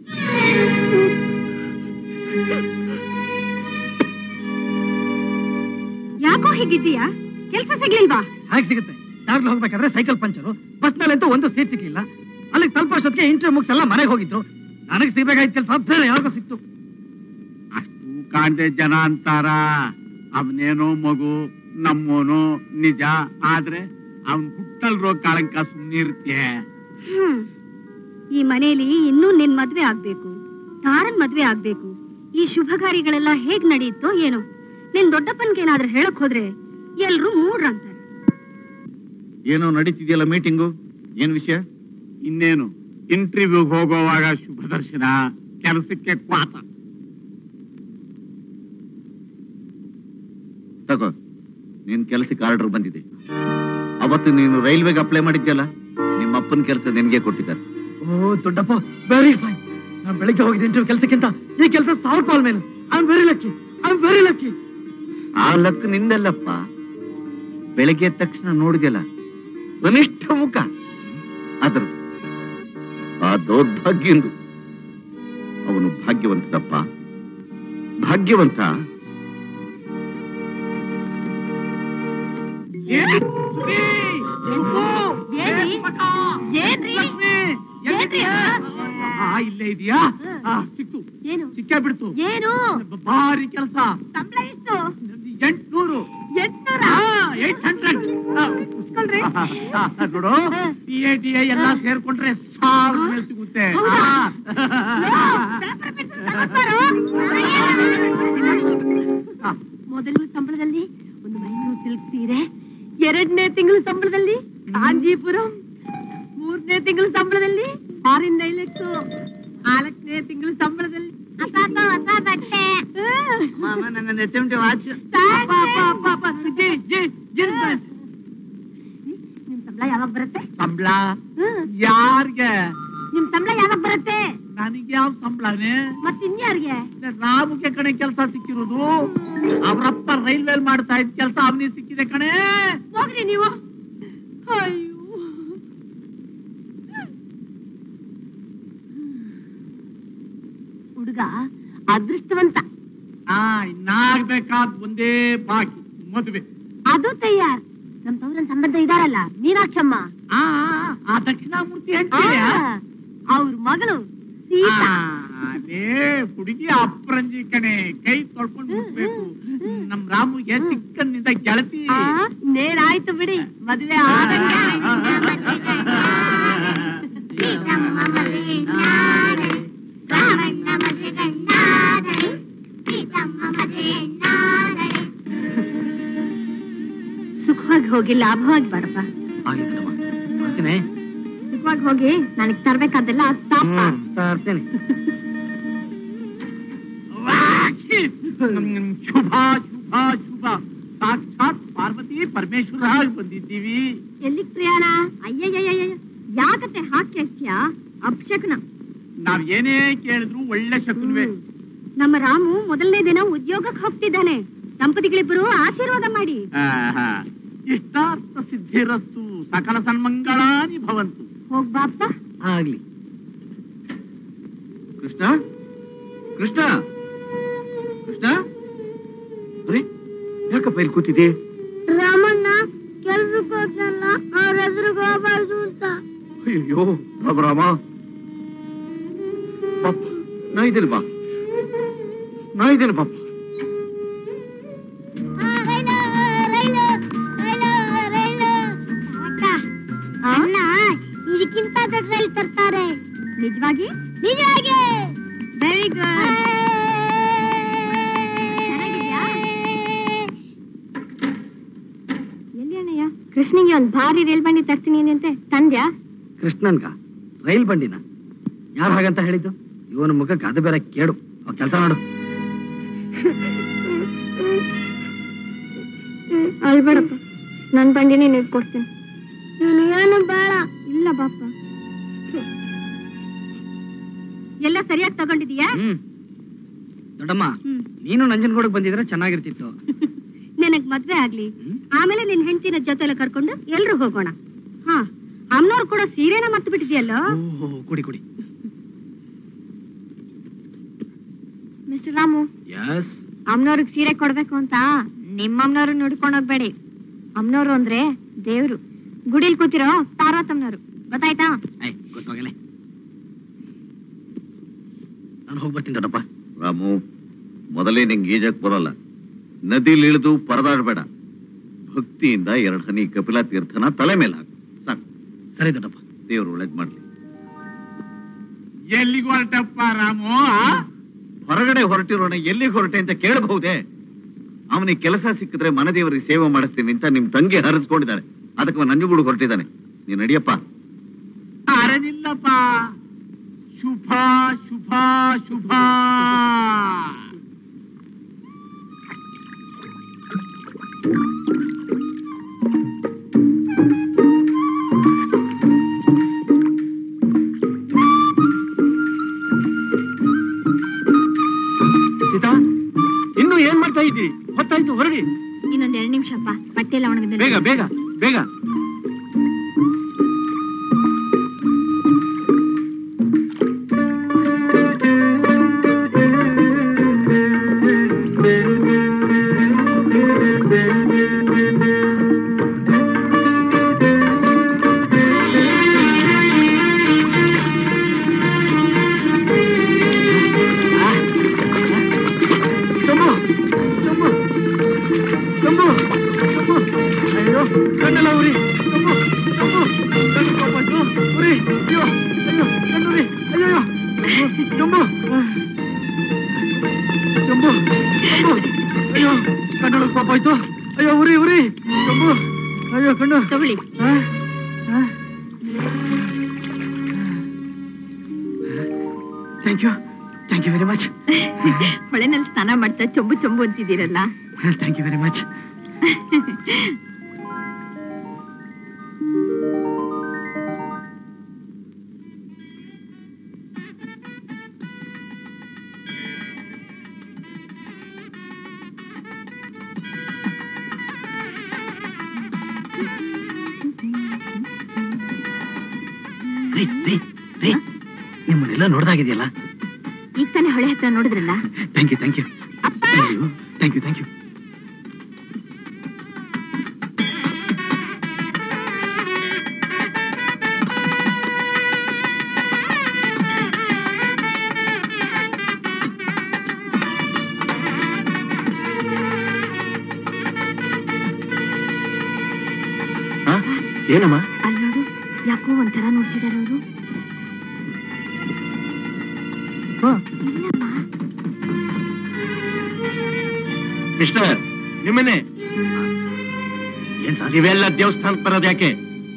ಯಾಕೋ ಹೀಗಿದ್ದೀಯಾ ಕೆಲ್ಸ ಸಿಗ್ಲಿಲ್ವಾ ಹೇಗೆ ಸಿಗುತ್ತೆ ದಾರ್ಲಿ ಹೋಗ್ಬೇಕಾದ್ರೆ ಸೈಕಲ್ ಪಂಚರು ಬಸ್ನಲ್ಲಂತೂ ಒಂದು ಸೀಟ್ ಸಿಗ್ಲಿಲ್ಲ ಅಲ್ಲಿಗೆ ಸ್ವಲ್ಪ ಅಷ್ಟೊತ್ತಿಗೆ ಇಂಟರ್ವ್ಯೂ ಮುಗಿಸ್ ಎಲ್ಲ ಮನೆಗೆ ಹೋಗಿದ್ರು ನನಗೆ ಸಿಗ್ಬೇಕಾಯ್ತು ಕೆಲಸ ಬೇರೆ ಯಾರಿಗೂ ಸಿಕ್ತು ಅಷ್ಟು ಕಾಣ್ದೆ ಜನ ಅಂತಾರ ಅವನೇನೋ ಮಗು ನಮ್ಮೋನು ನಿಜ ಆದ್ರೆ ಅವನ್ ಹುಟ್ಟಲ್ರೋ ಕಾಳಂಕ ಸುಮ್ಮನಿರ್ತೀಯ ಹ್ಮ್ ಈ ಮನೆಯಲ್ಲಿ ಇನ್ನೂ ನಿನ್ ಮದ್ವೆ ಆಗ್ಬೇಕು ತಾರನ್ ಮದ್ವೆ ಆಗ್ಬೇಕು ಈ ಶುಭ ಕಾರ್ಯಗಳೆಲ್ಲ ಹೇಗ್ ನಡೆಯುತ್ತೋ ಏನೋ ನಿನ್ ದೊಡ್ಡಪ್ಪನ್ಗೆ ಏನಾದ್ರೂ ಹೇಳಕ್ ಹೋದ್ರೆ ಎಲ್ರು ಮೂಡ್ರಂತಾರೆ ಏನೋ ನಡೀತಿದೆಯಲ್ಲ ಮೀಟಿಂಗು ಏನ್ ವಿಷಯ ಇನ್ನೇನು ಇಂಟರ್ವ್ಯೂಗೆ ಹೋಗೋವಾಗ ಶುಭ ದರ್ಶನ ಕೆಲಸಕ್ಕೆ ಕ್ವಾತ ತಗೋ ನಿನ್ ಕೆಲಸಕ್ಕೆ ಆರ್ಡರ್ ಬಂದಿದೆ ಅವತ್ತು ನೀನು ರೈಲ್ವೆಗೆ ಅಪ್ಲೈ ಮಾಡಿದ್ಯಲ್ಲ ನಿಮ್ಮ ಅಪ್ಪನ ಕೆಲಸ ನಿನ್ಗೆ ಕೊಟ್ಟಿದ್ದಾರೆ ಓ ದೊಡ್ಡಪ್ಪ ವೆರಿ ಫೈನ್ ನಾನು ಬೆಳಿಗ್ಗೆ ಹೋಗಿದ್ದೆ ಇಂಟರ್ವ್ಯೂ ಕೆಲಸಕ್ಕಿಂತ ಈ ಕೆಲಸ ಸಾವಿರ ಪಾಲ್ ಮೇಲೆ I am very lucky I am very lucky ಆ ಲಕ್ ನಿಂದಲ್ಲಪ್ಪ ಬೆಳಗ್ಗೆ ಎದ್ದ ತಕ್ಷಣ ನೋಡಿದ್ಯಲ್ಲ ಕನಿಷ್ಠ ಮುಖ ಅದ್ರದ್ದು ಆ ದೌರ್ಭಾಗ್ಯಂದು ಅವನು ಭಾಗ್ಯವಂತದಪ್ಪ ಭಾಗ್ಯವಂತ ಇಲ್ಲೇ ಇದೆಯಾ ಆ, ಸಿಕ್ತು ಏನು ಸಿಕ್ಕೇ ಬಿಡ್ತು ಏನು ಭಾರಿ ಕೆಲಸ ಸಂಬಳ ಎಷ್ಟು ಎಂಟ್ನೂರು ಎಂಟ್ನೂರ ಏಟ್ ಹಂಡ್ರೆಡ್ ಇಸ್ಕೊಳ್ರಿ. ನೋಡು ಟಿ ಎ ಟಿ ಎ ಎಲ್ಲ ಸೇರ್ಕೊಂಡ್ರೆ ಸಾವಿರ ಮೇಲೆ ಸಿಗುತ್ತೆ ಹೌದಾ? ಆ. ಪೇಪರ್ ಬಿಟ್ಟು ತಗೊಂಡ್ಬಾರೋ? ಆ. ಮೊದಲನೇ ಸಂಬಳದಲ್ಲಿ ಒಂದು ಮೈನೂರು ಸಿಲ್ಕ್ ಸೀರೆ ಎರಡನೇ ತಿಂಗಳ ಸಂಬಳದಲ್ಲಿ ಕಾಂಜೀಪುರಂ ಮೂರನೇ ತಿಂಗಳ ಸಂಬಳದಲ್ಲಿ ಫಾರಿನ್ ಡೈಲೆಕ್ಟ್ ನಾಲ್ಕನೇ ತಿಂಗಳ ಸಂಬಳದಲ್ಲಿ ಅಪ್ಪ ಅಪ್ಪ ಹೊಸ ಬಟ್ಟೆ ಅಪ್ಪ, ಅಪ್ಪ, ಅಪ್ಪ, ಅಪ್ಪ, ಜಿ, ಜಿ, ಜಿ. ನಿಮ್ ಸಂಬಳ ಯಾವಾಗ ಬರುತ್ತೆ ಸಂಬಳ ಹ್ಮ್. ಯಾರ್ಗೆ ನಿಮ್ ಸಂಬಳ ಯಾವಾಗ ಬರುತ್ತೆ ನನಗೆ ಯಾವ ಸಂಬಳನೇ ಮತ್ ಇನ್ಯಾರಿಗೆ ರಾಮುಗೆ ಕಣೆ ಕೆಲಸ ಸಿಕ್ಕಿರೋದು ಅವರಪ್ಪ ರೈಲ್ವೆ ಮಾಡ್ತಾ ಇದ್ ಕೆಲಸ ಅವನಿಗೆ ಸಿಕ್ಕಿದೆ ಕಣೆ ಹೋಗ್ರಿ ನೀವು ಅಯ್ಯೋ ಹುಡುಗ ಅದೃಷ್ಟವಂತ ಆ ಇನ್ನಾಗ್ಬೇಕಾದ್ ಒಂದೇ ಬಾಕಿ ಮದುವೆ ಅದು ತಯಾರ್ ನಮ್ ತವ್ರನ್ ಸಂಬಂಧ ಇದಾರಲ್ಲ ಮೀನಾಕ್ಷಮ್ಮ ಆ ಆ ದಕ್ಷಿಣಾಮೂರ್ತಿ ಹೇಳ್ತೀಯ ಅವ್ರ ಮಗಳು ಸೀತಾ ಅದೇ ಹುಡುಗಿ ಅಪ್ರಂಜಿ ಕಣೆ ಕೈ ತೊಳ್ಕೊಂಡು ಬಿಡ್ಬೇಕು ನಮ್ ರಾಮುಗೆ ಚಿಕ್ಕನ್ನಿಂದ ಗೆಳತಿ ಆ, ನೇರಾಯ್ತು ಬಿಡಿ ಮದುವೆ ಆದಂಗೆ ಸೀತಮ್ಮ ಮದುವೆ ನಾಳೆ ರಾವಣ್ಣ ಮದುವೆ ಗಂಡಾದರೆ ಸೀತಮ್ಮ ಮದುವೆ ನಾಳೆ ಸುಖವಾಗಿ ಹೋಗಿ ಲಾಭವಾಗಿ ಬಾರಪ್ಪ ಸುಖವಾಗಿ ಹೋಗಿ ನನಗ್ ತರ್ಬೇಕಾದೆಲ್ಲ ತಾಪ ತರ್ತೇನೆ ಹ್ಮ್, ಶುಭ ಶುಭ ಶುಭ ಸಾಕ್ಷಾತ್ ಪಾರ್ವತಿ ಪರಮೇಶ್ವರ ಆಗಿ ಬಂದಿದ್ದೀವಿ ಎಲ್ಲಿಗ್ ಪ್ರಯಾಣ ಅಯ್ಯಯ್ಯಯ್ಯ ಯಾಕತ್ತೆ ಹಾಕ್ಯ ಅಪಶಕನ ನಾವ್ ಏನೇ ಕೇಳಿದ್ರು ಒಳ್ಳೆ ಶಕುನ್ವೆ ನಮ್ಮ ರಾಮು ಮೊದಲನೇ ದಿನ ಉದ್ಯೋಗಕ್ಕೆ ಹೋಗ್ತಿದ್ದಾನೆ ದಂಪತಿಗಳಿಬ್ಬರು ಆಶೀರ್ವಾದ ಮಾಡಿ ಆಹಾ. ಇಷ್ಟಾರ್ಥ ಸಿದ್ಧಿರಸ್ತು ಸಕಲ ಸನ್ಮಂಗಳಾನಿ ಭವಂತು ಹೋಗ್ಬಾಪ್ಪ ಆಗ್ಲಿ ಕೃಷ್ಣ ಕೃಷ್ಣ ಕೃಷ್ಣ ಅರೆ ಯಾಕಪ್ಪ ಇಲ್ಲಿ ಕೂತಿದೆ ರಾಮಣ್ಣ ಕೆಲ್ಸಕ್ಕೆ ಹೋಗ್ತಾನಲ್ಲ ಅವ್ರ ಎದುರಿಗೆ ಹೋಗ್ಬಾರ್ದು ಅಂತ ಅಯ್ಯೋ ರಾಮ ರಾಮ ಪಾಪ ನಾ ಇದ್ದೇನೆ ಬಾ ನಾ ಇದ್ದೇನೆ ಪಾಪ ಆ, ರೈಲು, ರೈಲು, ರೈಲು, ರೈಲು. ಅಕ್ಕ, ಅಣ್ಣ ಇದಕ್ಕಿಂತ ದೊಡ್ಡ ರೈಲ್ ತರ್ತಾರೆ ನಿಜವಾಗಿ ನಿಜವಾಗಿ ವೆರಿ ಗುಡ್ ಚೆನ್ನಾಗಿದ್ಯಾ? ಎಲ್ಲಿ ಅಣ್ಣಯ್ಯ ಕೃಷ್ಣಿಗೆ ಒಂದ್ ಭಾರಿ ರೈಲ್ ಬಂಡಿ ತರ್ತೀನಿ ಅಂತೆ ತಂದ್ಯಾ ಕೃಷ್ಣನ್ಗ ರೈಲ್ ಬಂಡಿನ ಯಾರು ಹಾಗಂತ ಹೇಳಿದ್ದು ಇವನ ಮುಖಕ್ಕೆ ಅದು ಬೇರೆ ಕೇಡು ಕೆಲಸ ಮಾಡು ಅಲ್ಬೇಡಪ್ಪ ನನ್ ಬಂಡಿನೇ ನೀವ್ ಕೊಡ್ತೀನಿ ನನಗೇನು ಬೇಡ ಇಲ್ಲ ಬಾಪ ಎಲ್ಲ ಸರಿಯಾಗಿ ತಗೊಂಡಿದೀಯಾ ಹ್ಮ್ ದೊಡ್ಡಮ್ಮ ಹ್ಮ್ ನೀನು ನಂಜನಗೂಡಕ್ ಬಂದಿದ್ರೆ ಚೆನ್ನಾಗಿರ್ತಿತ್ತು ನಿನಗ್ ಮದ್ವೆ ಆಗ್ಲಿ ಹ್ಮ್. ಆಮೇಲೆ ನಿನ್ ಹೆಂಡತಿನ ಜೊತೆಲೆ ಕರ್ಕೊಂಡು ಎಲ್ರು ಹೋಗೋಣ ಹಾ ಅಮ್ಮನವ್ರು ಕೂಡ ಸೀರೆನ ಮರ್ತು ಬಿಟ್ಟಿದ್ಯಲ್ಲೋ ಓಹೋ ಕುಡಿ ಕುಡಿ ಮಿಸ್ಟರ್ ರಾಮು ಯಸ್ ಅಮ್ಮನವ್ರಿಗೆ ಸೀರೆ ಕೊಡ್ಬೇಕು ಅಂತ ನಿಮ್ಮಮ್ಮನವ್ರು ನೋಡ್ಕೊಂಡು ಹೋಗ್ಬೇಡಿ ಅಮ್ಮನವ್ರು ಅಂದ್ರೆ ದೇವ್ರು ಗುಡಿಲ್ ಕೂತಿರೋ ಪಾರ್ವತಮ್ಮನವ್ರು ಗೊತ್ತಾಯ್ತಾ ಐ ಗೊತ್ತಾಗಲೇ ನಾನು ಹೋಗ್ಬರ್ತೀನಿ ದೊಡ್ಡಪ್ಪ ರಾಮು ಮೊದಲೇ ನಿಂಗೆ ಈಜಕ್ ಬರಲ್ಲ ನದಿಲಿ ಇಳಿದು ಪರದಾಡ್ಬೇಡ ಭಕ್ತಿಯಿಂದ ಎರಡು ಹನಿ ಕಪಿಲಾ ತೀರ್ಥನ ತಲೆ ಮೇಲೆ ಹಾಕು ಸಾಕು ಸರಿ ದೊಡ್ಡಪ್ಪ ದೇವ್ರು ಒಳ್ಳೇದ್ ಮಾಡ್ಲಿ ಎಲ್ಲಿಗೆ ಹೊರಟಪ್ಪ ರಾಮು ಆ? ಹೊರಗಡೆ ಹೊರಟಿರೋಣ ಎಲ್ಲಿ ಹೊರಟೆ ಅಂತ ಕೇಳಬಹುದೇ ಅವನಿಗೆ ಕೆಲಸ ಸಿಕ್ಕಿದ್ರೆ ಮನದೇವರಿಗೆ ಸೇವೆ ಮಾಡಿಸ್ತೀನಿ ಅಂತ ನಿಮ್ ತಂಗಿ ಹರಿಸ್ಕೊಂಡಿದ್ದಾಳೆ ಅದಕ್ಕೆ ಅವನು ನಂಜುಗೂಡು ಹೊರಟಿದ್ದಾನೆ ನೀನ್ ನಡಿಯಪ್ಪ ಅರನಿಲ್ಲಪ್ಪ ಶುಭ ಶುಭ ಶುಭ ಸೀತಾ ಇನ್ನು ಏನ್ ಮಾಡ್ತಾ ಇದ್ದಿ ಹೊತ್ತಾಯ್ತು ಹೊರಡಿ ಇನ್ನೊಂದ್ ಎರಡ್ ನಿಮಿಷಪ್ಪ ಬಟ್ಟೆ ಎಲ್ಲ ಒಣಗಿದ ಬೇಗ ಬೇಗ ಬೇಗ ಶಂಭು ಶಂಭು ಶಂಭು ಶಂಭು ಅಯ್ಯೋ ಕಣ್ಣೆಲ್ಲ ಉರಿ ಶಂಭು ಶಂಭು ಕಣ್ಣು ಕಾಪಾಯ್ತು ಉರಿ ಅಯ್ಯೋ ಅಯ್ಯೋ ಕಣ್ಣುರಿ ಅಯ್ಯೋ ಶಂಭು ಶಂಭು ಶಂಭು ಅಯ್ಯೋ ಕಣ್ಣೊಳಗೆ ಪಾಪಾಯ್ತು ಅಯ್ಯೋ ಉರಿ ಉರಿ ಶಂಭು ಅಯ್ಯೋ ಕಣ್ಣು ತಗೊಳ್ಳಿ thank you thank you very much ಹೊಳೆನಲ್ಲಿ ಸ್ನಾನ ಮಾಡ್ತಾ ಚೊಂಬು ಚೊಂಬು ಅಂತಿದ್ದೀರಲ್ಲ ಥ್ಯಾಂಕ್ ಯು ವೆರಿ ಮಚ್ ನಿಮ್ಮನ್ನೆಲ್ಲ ನೋಡ್ದಾಗಿದೆಯಲ್ಲ ಈಗ ತಾನೇ ಹೊಳೆ ಹತ್ರ ನೋಡಿದ್ರಲ್ಲ thank you thank you thank you thank you ಏನಮ್ಮ ಅಲ್ಲಿ ನೋಡು ಯಾಕೋ ಒಂಥರ ನೋಡ್ತಿದಾರೆ ಅವರು ಮಿಸ್ಟರ್ ನಿಮ್ಮನೆ ಏನ್ ಸರ್ ನೀವೆಲ್ಲ ದೇವಸ್ಥಾನಕ್ಕೆ ಬರೋದು ಯಾಕೆ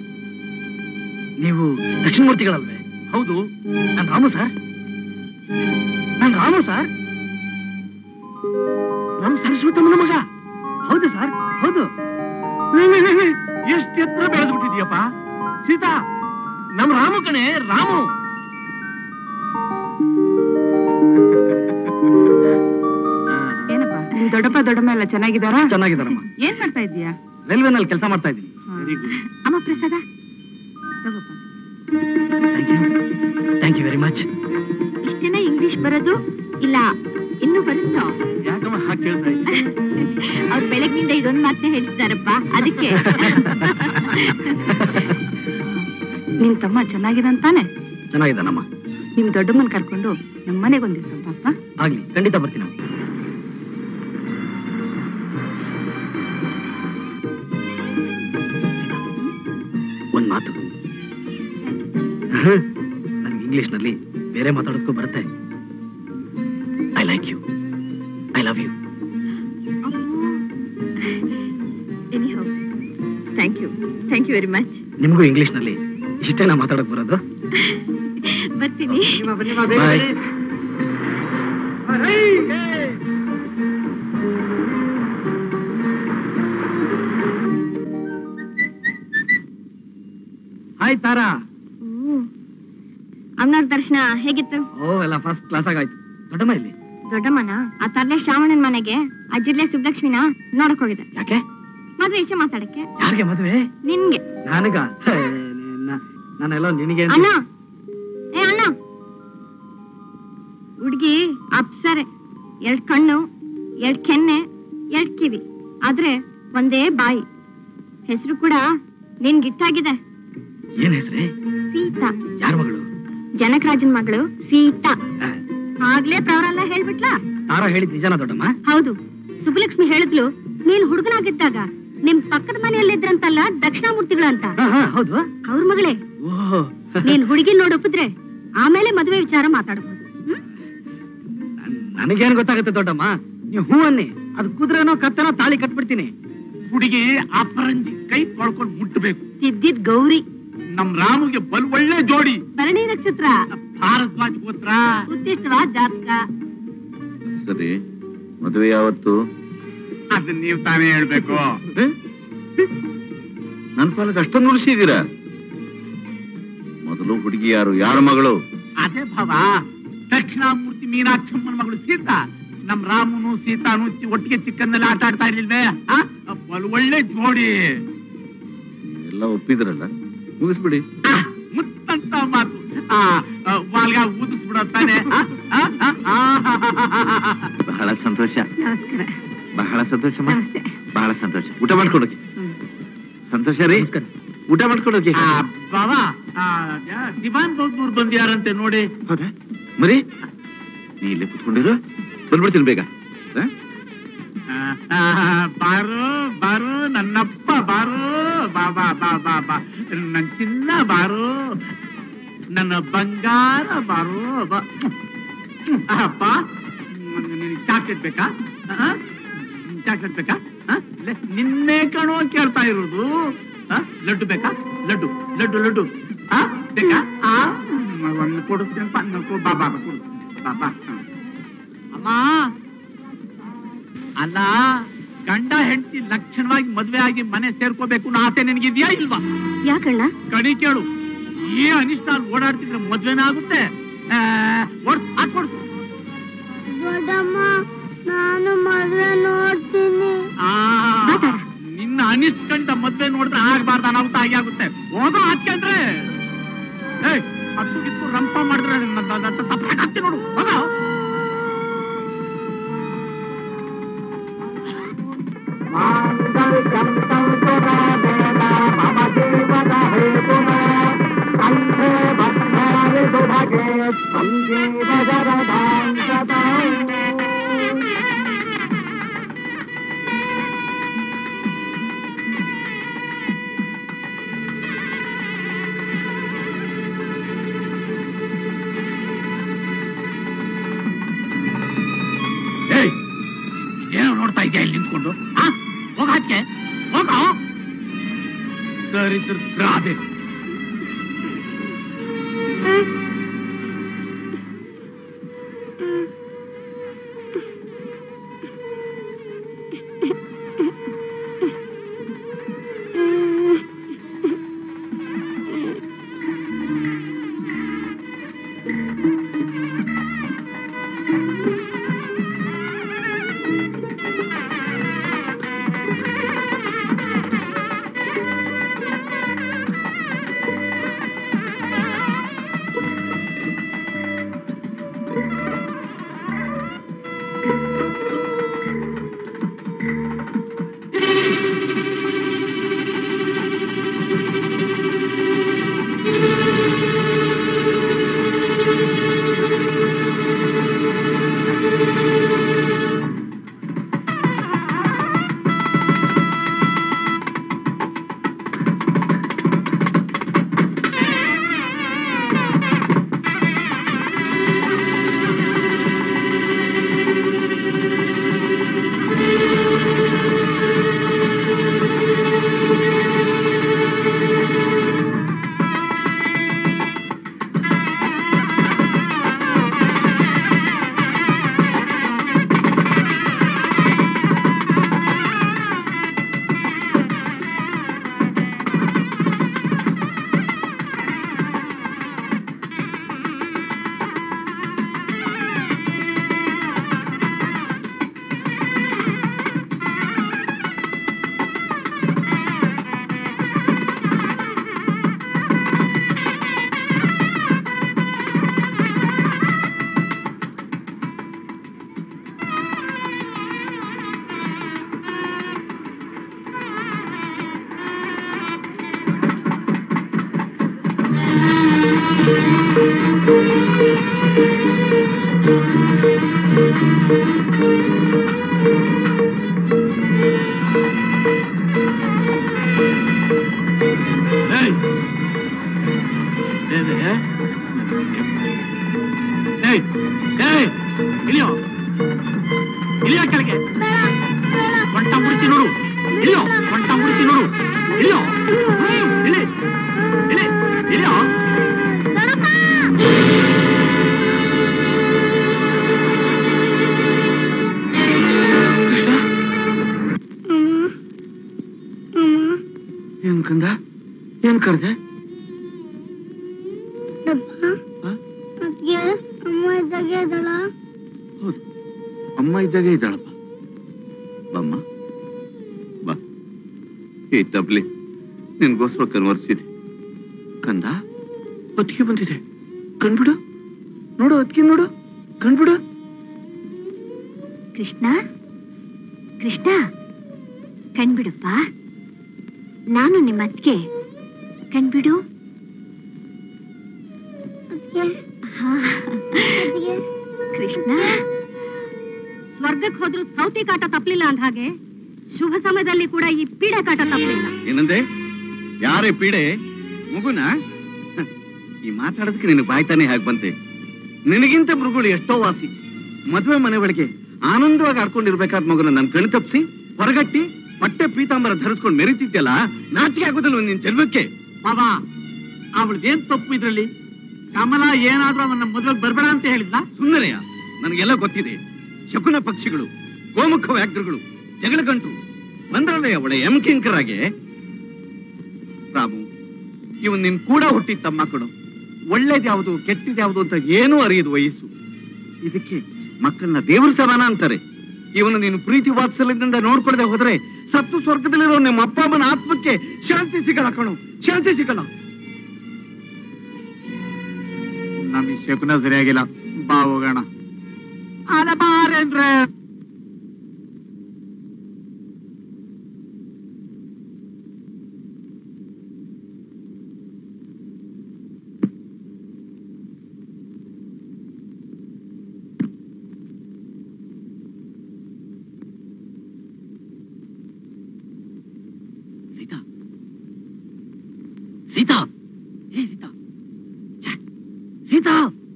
ನೀವು ದಕ್ಷಿಣ ಮೂರ್ತಿಗಳಲ್ವೇ ಹೌದು ನಾನ್ ರಾಮು ಸರ್ ನಾನ್ ರಾಮು ಸರ್ ನಮ್ ಸರಸ್ವತಮ್ಮನ ಮಗ ಹೌದು ಸರ್ ಹೌದು ಎಷ್ಟು ಎತ್ತರ ಬೆಳೆದು ಬಿಟ್ಟಿದ್ಯಪ್ಪ ಸೀತಾ ನಮ್ ರಾಮು ಕಣೆ ರಾಮು ಏನಪ್ಪ ನಿಮ್ ದೊಡ್ಡಪ್ಪ ದೊಡ್ಡಮ್ಮ ಎಲ್ಲ ಚೆನ್ನಾಗಿದಾರಾ ಚೆನ್ನಾಗಿದ್ದಾರಮ್ಮ ಏನ್ ಮಾಡ್ತಾ ಇದೀಯಾ ರೈಲ್ವೆನಲ್ಲಿ ಕೆಲಸ ಮಾಡ್ತಾ ಇದ್ದೀನಿ ಅಮ್ಮ ಪ್ರಸಾದ ತಗೋಪ್ಪ thank you thank you very much ಇಷ್ಟೇನ ಇಂಗ್ಲಿಷ್ ಬರೋದು ಇಲ್ಲ ಇನ್ನು ಬರುತ್ತೋ ಯಾಕಮ್ಮ ಹಾಗೆ ಕೇಳ್ತಾ ಇದ್ದೀನಿ ಅವ್ರು ಬೆಳಗ್ನಿಂದ ಇದೊಂದ್ ಮಾತನ್ನ ಹೇಳ್ತಿದಾರಪ್ಪ ಅದಕ್ಕೆ ನಿಮ್ ತಮ್ಮ ಚೆನ್ನಾಗಿದಂತಾನೆ ಚೆನ್ನಾಗಿದ್ದಾನಮ್ಮ ನಿಮ್ ದೊಡ್ಡಮ್ಮನ್ ಕರ್ಕೊಂಡು ನಮ್ ಮನೆಗೆ ಒಂದ್ ದಿವಸ ಪಾಪ ಆಗ್ಲಿ ಖಂಡಿತ ಬರ್ತೀನಿ ಒಂದ್ ಮಾತು ನನ್ಗೆ ಇಂಗ್ಲಿಷ್ ನಲ್ಲಿ ಬೇರೆ ಮಾತಾಡೋದಕ್ಕೂ ಬರುತ್ತೆ I like you I love you anyhow thank you thank you very much ನಿಮಗೂ ಇಂಗ್ಲಿಷ್ ನಲ್ಲಿ ಇಷ್ಟೇನಾ ಮಾತಾಡಕ್ ಬರೋದು ಬರ್ತೀನಿ ಬಾಯ್ ಹಾಯ್ ತಾರಾ ಅಮ್ಮನವ್ರ ದರ್ಶನ ಹೇಗಿತ್ತು ಓ ಎಲ್ಲ ಫಸ್ಟ್ ಕ್ಲಾಸ್ ಆಗಾಯ್ತು ದೊಡ್ಡಮ್ಮ ಇಲ್ಲಿ ದೊಡ್ಡಮ್ಮನ ಆ ತರ್ಲೆ ಶ್ರಾವಣನ್ ಮನೆಗೆ ಅಜ್ಜಿರ್ಲೆ ಸುಬ್ಲಕ್ಷ್ಮಿನ ನೋಡಕ್ ಹೋಗಿದೆ ಯಾಕೆ ಮದ್ವೆ ವಿಷಯ ಮಾತಾಡಕ್ಕೆ ಯಾರಿಗೆ ಮದುವೆ ನಿನ್ಗೆ ನನಗ ಹೇ, ನಿನ್ನ- ನಾನೆಲ್ಲ ನಿನಗೆ ಅಂತ- ಅಣ್ಣ ಏ ಅಣ್ಣ ಹುಡ್ಗಿ ಅಪ್ಸರೆ ಎರಡ್ ಕಣ್ಣು ಎರಡ್ ಕೆನ್ನೆ ಎರಡ್ ಕಿವಿ ಆದ್ರೆ ಒಂದೇ ಬಾಯಿ ಹೆಸರು ಕೂಡ ನಿನ್ ಗಿಟ್ಟಾಗಿದೆ ಏನ್ ಹೆಸ್ರೇ ಸೀತಾ ಯಾರ ಮಗಳು ಜನಕರಾಜನ್ ಮಗಳು ಸೀತಾ ಆ, ಆಗ್ಲೇ ಪ್ರವರೆಲ್ಲ ಹೇಳ್ಬಿಟ್ಲಾ ತಾರಾ ಹೇಳಿದ್ ನಿಜನಾ ದೊಡ್ಡಮ್ಮ ಹೌದು ಸುಬ್ಬಲಕ್ಷ್ಮಿ ಹೇಳಿದ್ಲು ನೀನ್ ಹುಡುಗನಾಗಿದ್ದಾಗ ನಿಮ್ ಪಕ್ಕದ ಮನೆಯಲ್ಲಿದ್ರಂತಲ್ಲ ದಕ್ಷಿಣಾಮೂರ್ತಿಗಳು ಅಂತ ಹಾ, ಹಾ, ಹೌದು ಅವ್ರ ಮಗಳೇ ಓಹ್ ನೀನ್ ಹುಡುಗಿ ನೋಡಿ ಒಪ್ಪಿದ್ರೆ ಆಮೇಲೆ ಮದುವೆ ವಿಚಾರ ಮಾತಾಡ್ಬೋದು ಹ್ಮ್? ನನಗೇನ್ ಗೊತ್ತಾಗುತ್ತೆ ದೊಡ್ಡಮ್ಮ ನೀವು ಹೂ ಅನ್ನಿ ಅದು ಕುದುರೆನೋ ಕತ್ತನೋ ತಾಳಿ ಕಟ್ಬಿಡ್ತೀನಿ ಹುಡುಗಿ ಅಪರಂಜಿ ಕೈ ತೊಳ್ಕೊಂಡು ಮುಟ್ಟಬೇಕು ತಿದ್ದಿದ್ ಗೌರಿ ನಮ್ ರಾಮುಗೆ ಬಲ್ ಒಳ್ಳೆ ಜೋಡಿ ಭರಣಿ ನಕ್ಷತ್ರ ಭಾರದ್ವಾಜ್ ಗೋತ್ರ ಉತ್ತಿಷ್ಟವಾ ಜಾತಕ ಸರಿ ಮದುವೆ ಯಾವತ್ತು ಅದನ್ನ ನೀವ್ ತಾನೇ ಹೇಳ್ಬೇಕು ನನ್ ಪಾಲಕ್ ಅಷ್ಟೊಂದು ಉಳಿಸಿದೀರಾ ಮೊದಲು ಹುಡುಗಿ ಯಾರು ಯಾರ ಮಗಳು ಅದೇ ಭಾವ ದಕ್ಷಿಣಾಮೂರ್ತಿ ಮೀನಾಕ್ಷಮ್ಮನ ಮಗಳು ಸೀತಾ ನಮ್ ರಾಮನು ಸೀತಾನು ಚಿ- ಒಟ್ಟಿಗೆ ಚಿಕ್ಕನ್ನೆಲ್ಲ ಆಟ ಆಡ್ತಾ ಇರ್ಲಿಲ್ವೇ ಆ? ಬಲ್ ಒಳ್ಳೆ ಜೋಡಿ ಎಲ್ಲ ಒಪ್ಪಿದ್ರಲ್ಲ ಮುಗಿಸ್ಬಿಡಿ ಆ, ಮುತ್ತಂತ ಮಾತು ಆ, ಆ, ವಾಲ್ಗ ಊದಿಸ್ಬಿಡೋ ತಾನೆ ಆ? ಆ? ಆ? ಆ? ಬಹಳ ಸಂತೋಷ ನಮಸ್ಕಾರ ಬಹಳ ಸಂತೋಷ ನಮಸ್ತೆ ಬಹಳ ಸಂತೋಷ ಊಟ ಮಾಡ್ಕೊಡೋಕೆ ಸಂತೋಷ ರೀ ನಮಸ್ಕಾರ. ಊಟ ಮಾಡ್ಕೊಡೋಕೆ ಆ, ಬಾವ ಆ, ಯಾ- ದಿವಾನ್ ಬೌದ್ನೂರ್ ಬಂದ್ಯಾರಂತೆ ನೋಡಿ ಹೌದಾ ಮರಿ ನೀ ಇಲ್ಲೇ ಕುತ್ಕೊಂಡಿರು ಬಂದ್ಬಿಡ್ತೀನಿ ಬೇಗ ಹ? ಆ, ಆ, ಬಾರು ಬಾರು ನನ್ನಪ್ಪ ಬಾರು ಬಾಬಾ ಬಾ ಬಾ ಬಾ ನನ್ನ ಚಿನ್ನ ಬಾರು ನನ್ನ ಬಂಗಾರ ಬಾರು ಬಾ ಆ, ಅಪ್ಪ ನಿನಗೆ ಚಾಕ್ಲೇಟ್ ಬೇಕಾ ಆ? ಚಾಕ್ಲೇಟ್ ಬೇಕಾ ಆ? ಲೇ, ನಿನ್ನೆ ಕಣೋ ಕೇಳ್ತಾ ಇರೋದು ಆ? ಲಡ್ಡು ಬೇಕಾ ಲಡ್ಡು ಲಡ್ಡು ಲಡ್ಡು ಆ ಬೇಕಾ ಆ ಒಂದು ಕೊಡಿಸ್ತೀನಿ ಬಾ ಬಾ ಬಾ ಕೊಡು ಬಾ ಬಾ ಹ. ಅಮ್ಮ ಅಲ್ಲ ಗಂಡ ಹೆಂಡತಿ ಲಕ್ಷಣವಾಗಿ ಮದ್ವೆ ಆಗಿ ಮನೆ ಸೇರ್ಕೋಬೇಕು ಅನ್ನೋ ಆಸೆ ನಿನಗಿದ್ಯಾ ಇಲ್ವಾ ಯಾಕಣ್ಣ ಕಣಿ ಕೇಳು ಈ ಅನಿಷ್ಟ ಅಲ್ಲಿ ಓಡಾಡ್ತಿದ್ರೆ ಮದ್ವೆನೇ ಆಗುತ್ತೆ ಆ, ಓಡ್ ಹಾಕೊಡ್ಸು ದೊಡ್ಡಮ್ಮ ನಾನು ಮದ್ವೆ ನೋಡ್ತೀನಿ ಆ, ನಿನ್ನ ಅನಿಸ್ಕಂಡ ಮದ್ವೆ ನೋಡಿದ್ರೆ ಆಗ್ಬಾರ್ದು ಅನಾಹುತ ಆಗಿ ಆಗುತ್ತೆ ಹೋಗೋ ಹಾಕ್ಯಂದ್ರೆ ಏಯ್ ಹತ್ತು ಗಿತ್ತು ರಂಪ ಮಾಡಿದ್ರೆ ತಪ್ಪಾಕತ್ತಿ ನೋಡು ಹೋಗೋ ಏಯ್ ಏನೋ ನೋಡ್ತಾ ಇದೆಯಾ ಇಲ್ಲಿ ನಿಂತ್ಕೊಂಡು ಆ ಹೋಗ ಆಚೆ ಹೋಗ ದರಿದ್ರ ರಾಧೆ ಇಳಿಯೋ ಸೊಂಟ ಮುರಿತಿ ನೋಡು ಇಳಿಯೋ ಹ್ಮ್, ಇಳಿ ಇಳಿ ಇಳಿಯೋ ಏನ್ ಕಂದ ಏನ್ ಕರ್ದೆ ಅದ್ಗೆ ಅಮ್ಮ ಇದ್ದಾಗೆ ಇದ್ದಾಳ ಹೌದು ಅಮ್ಮ ಇದ್ದಾಗೆ ಇದ್ದಾಳಪ್ಪ ಬಮ್ಮ ಬಾ ಈ ತಬ್ಲಿ ನಿನ್ಗೋಸ್ಕರ ಕನ್ವರ್ಸಿದೆ ಕಂದ ಹೊತ್ತಿಗೆ ಬಂದಿದೆ ಕಣ್ಬಿಡು ನೋಡು ಹೊತ್ತಿಗೆ ನೋಡು ಕಣ್ಬಿಡು ಕೃಷ್ಣ ಕೃಷ್ಣ ಕಣ್ಬಿಡಪ್ಪ ನಾನು ನಿಮ್ಮ ಅತ್ತಿಗೆ ಕಣ್ಬಿಡು ಅದ್ಗೆ ಹಾ. ಅದ್ಗೆ ಕೃಷ್ಣ ಸ್ವರ್ಗಕ್ಕೆ ಹೋದ್ರು ಸೌತಿ ಕಾಟ ತಪ್ಪಲಿಲ್ಲ ಅಂದ ಹಾಗೆ ಶುಭ ಸಮಯದಲ್ಲಿ ಕೂಡ ಈ ಪೀಡೆ ಕಾಟ ತಪ್ಪಲಿಲ್ಲ ಏನಂದೆ ಯಾರೇ ಪೀಡೆ ಮಗುನ ಹ, ಈ ಮಾತಾಡೋದಕ್ಕೆ ನಿನಗೆ ಬಾಯ್ತಾನೆ ಹಾಗೆ ಬಂತೆ ನಿನಗಿಂತ ಮೃಗಳು ಎಷ್ಟೋ ವಾಸಿ ಮದುವೆ ಮನೆ ಒಳಗೆ ಆನಂದವಾಗಿ ಆಡ್ಕೊಂಡಿರ್ಬೇಕಾದ ಮಗುನ ನನ್ ಕಣ್ ತಪ್ಸಿ ಹೊರಗಟ್ಟಿ ಬಟ್ಟೆ ಪೀತಾಂಬರ ಧರಿಸ್ಕೊಂಡು ಮೆರಿತಿದ್ಯಲ್ಲ ನಾಚಿಕೆ ಆಗೋದಿಲ್ಲ ನಿನ್ ಜನ್ಮಕ್ಕೆ ಬಾಬಾ ಅವಳದೇನ್ ತಪ್ಪು ಇದ್ರಲ್ಲಿ ಕಮಲ ಏನಾದ್ರೂ ಅವನ್ನ ಮದುವೆಗೆ ಬರ್ಬೇಡ ಅಂತ ಹೇಳಿದ್ಲ ಸುಂದರಯ್ಯ ನನಗೆಲ್ಲ ಗೊತ್ತಿದೆ ಶಕುನ ಪಕ್ಷಿಗಳು ಗೋಮುಖ ವ್ಯಾಘ್ರಗಳು ಜಗಳ ಗಂಟು ಬಂದ್ರಲ್ಲೇ ಅವಳ ಎಮ್ಕಿಂಕರಾಗೆ ರಾಮು ಇವನ್ ನಿನ್ ಕೂಡ ಹುಟ್ಟಿದ ತಮ್ಮ ಕಡು ಒಳ್ಳೇದ್ಯಾವುದು ಕೆಟ್ಟದ್ಯಾವುದು ಅಂತ ಏನೂ ಅರಿಯದು ವಯಸ್ಸು ಇದಕ್ಕೆ ಮಕ್ಕಳನ್ನ ದೇವ್ರ ಸಮಾನ ಅಂತಾರೆ ಇವನು ನೀನು ಪ್ರೀತಿ ವಾತ್ಸಲ್ಯದಿಂದ ನೋಡ್ಕೊಳ್ದೆ ಹೋದ್ರೆ ಸತ್ತು ಸ್ವರ್ಗದಲ್ಲಿರೋ ನಿಮ್ಮ ಅಪ್ಪ ಅಮ್ಮನ ಆತ್ಮಕ್ಕೆ ಶಾಂತಿ ಸಿಗಲ್ಲ ಕಣು ಶಾಂತಿ ಸಿಗಲ್ಲ ನಮ್ ಈ ಶಕುನ ಸರಿಯಾಗಿಲ್ಲ ಬಾ ಹೋಗೋಣ ಅದ ಬಾರೇನ್ರೆ ಸೀತಾ ಸೀತಾ ಏ ಸೀತಾ ಛೆ, ಸೀತಾ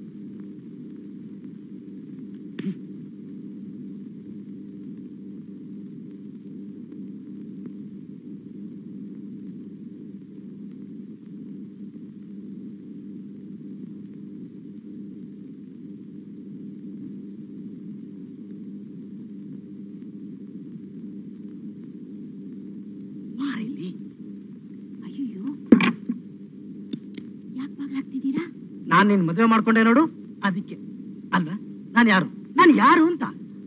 ಬಾರಿಲ್ಲಿ ಅಯ್ಯೋ ಯಾಕೆ ಬಾಗ್ಲಾಗ್ತಿದ್ದೀರಾ ನಾನ್ ನಿನ್ ಮದುವೆ ಮಾಡ್ಕೊಂಡೆ ನೋಡು ಅದಕ್ಕೆ ಅಲ್ಲ ನಾನ್ ಯಾರು ನಾನ್ ಯಾರು ಅಂತ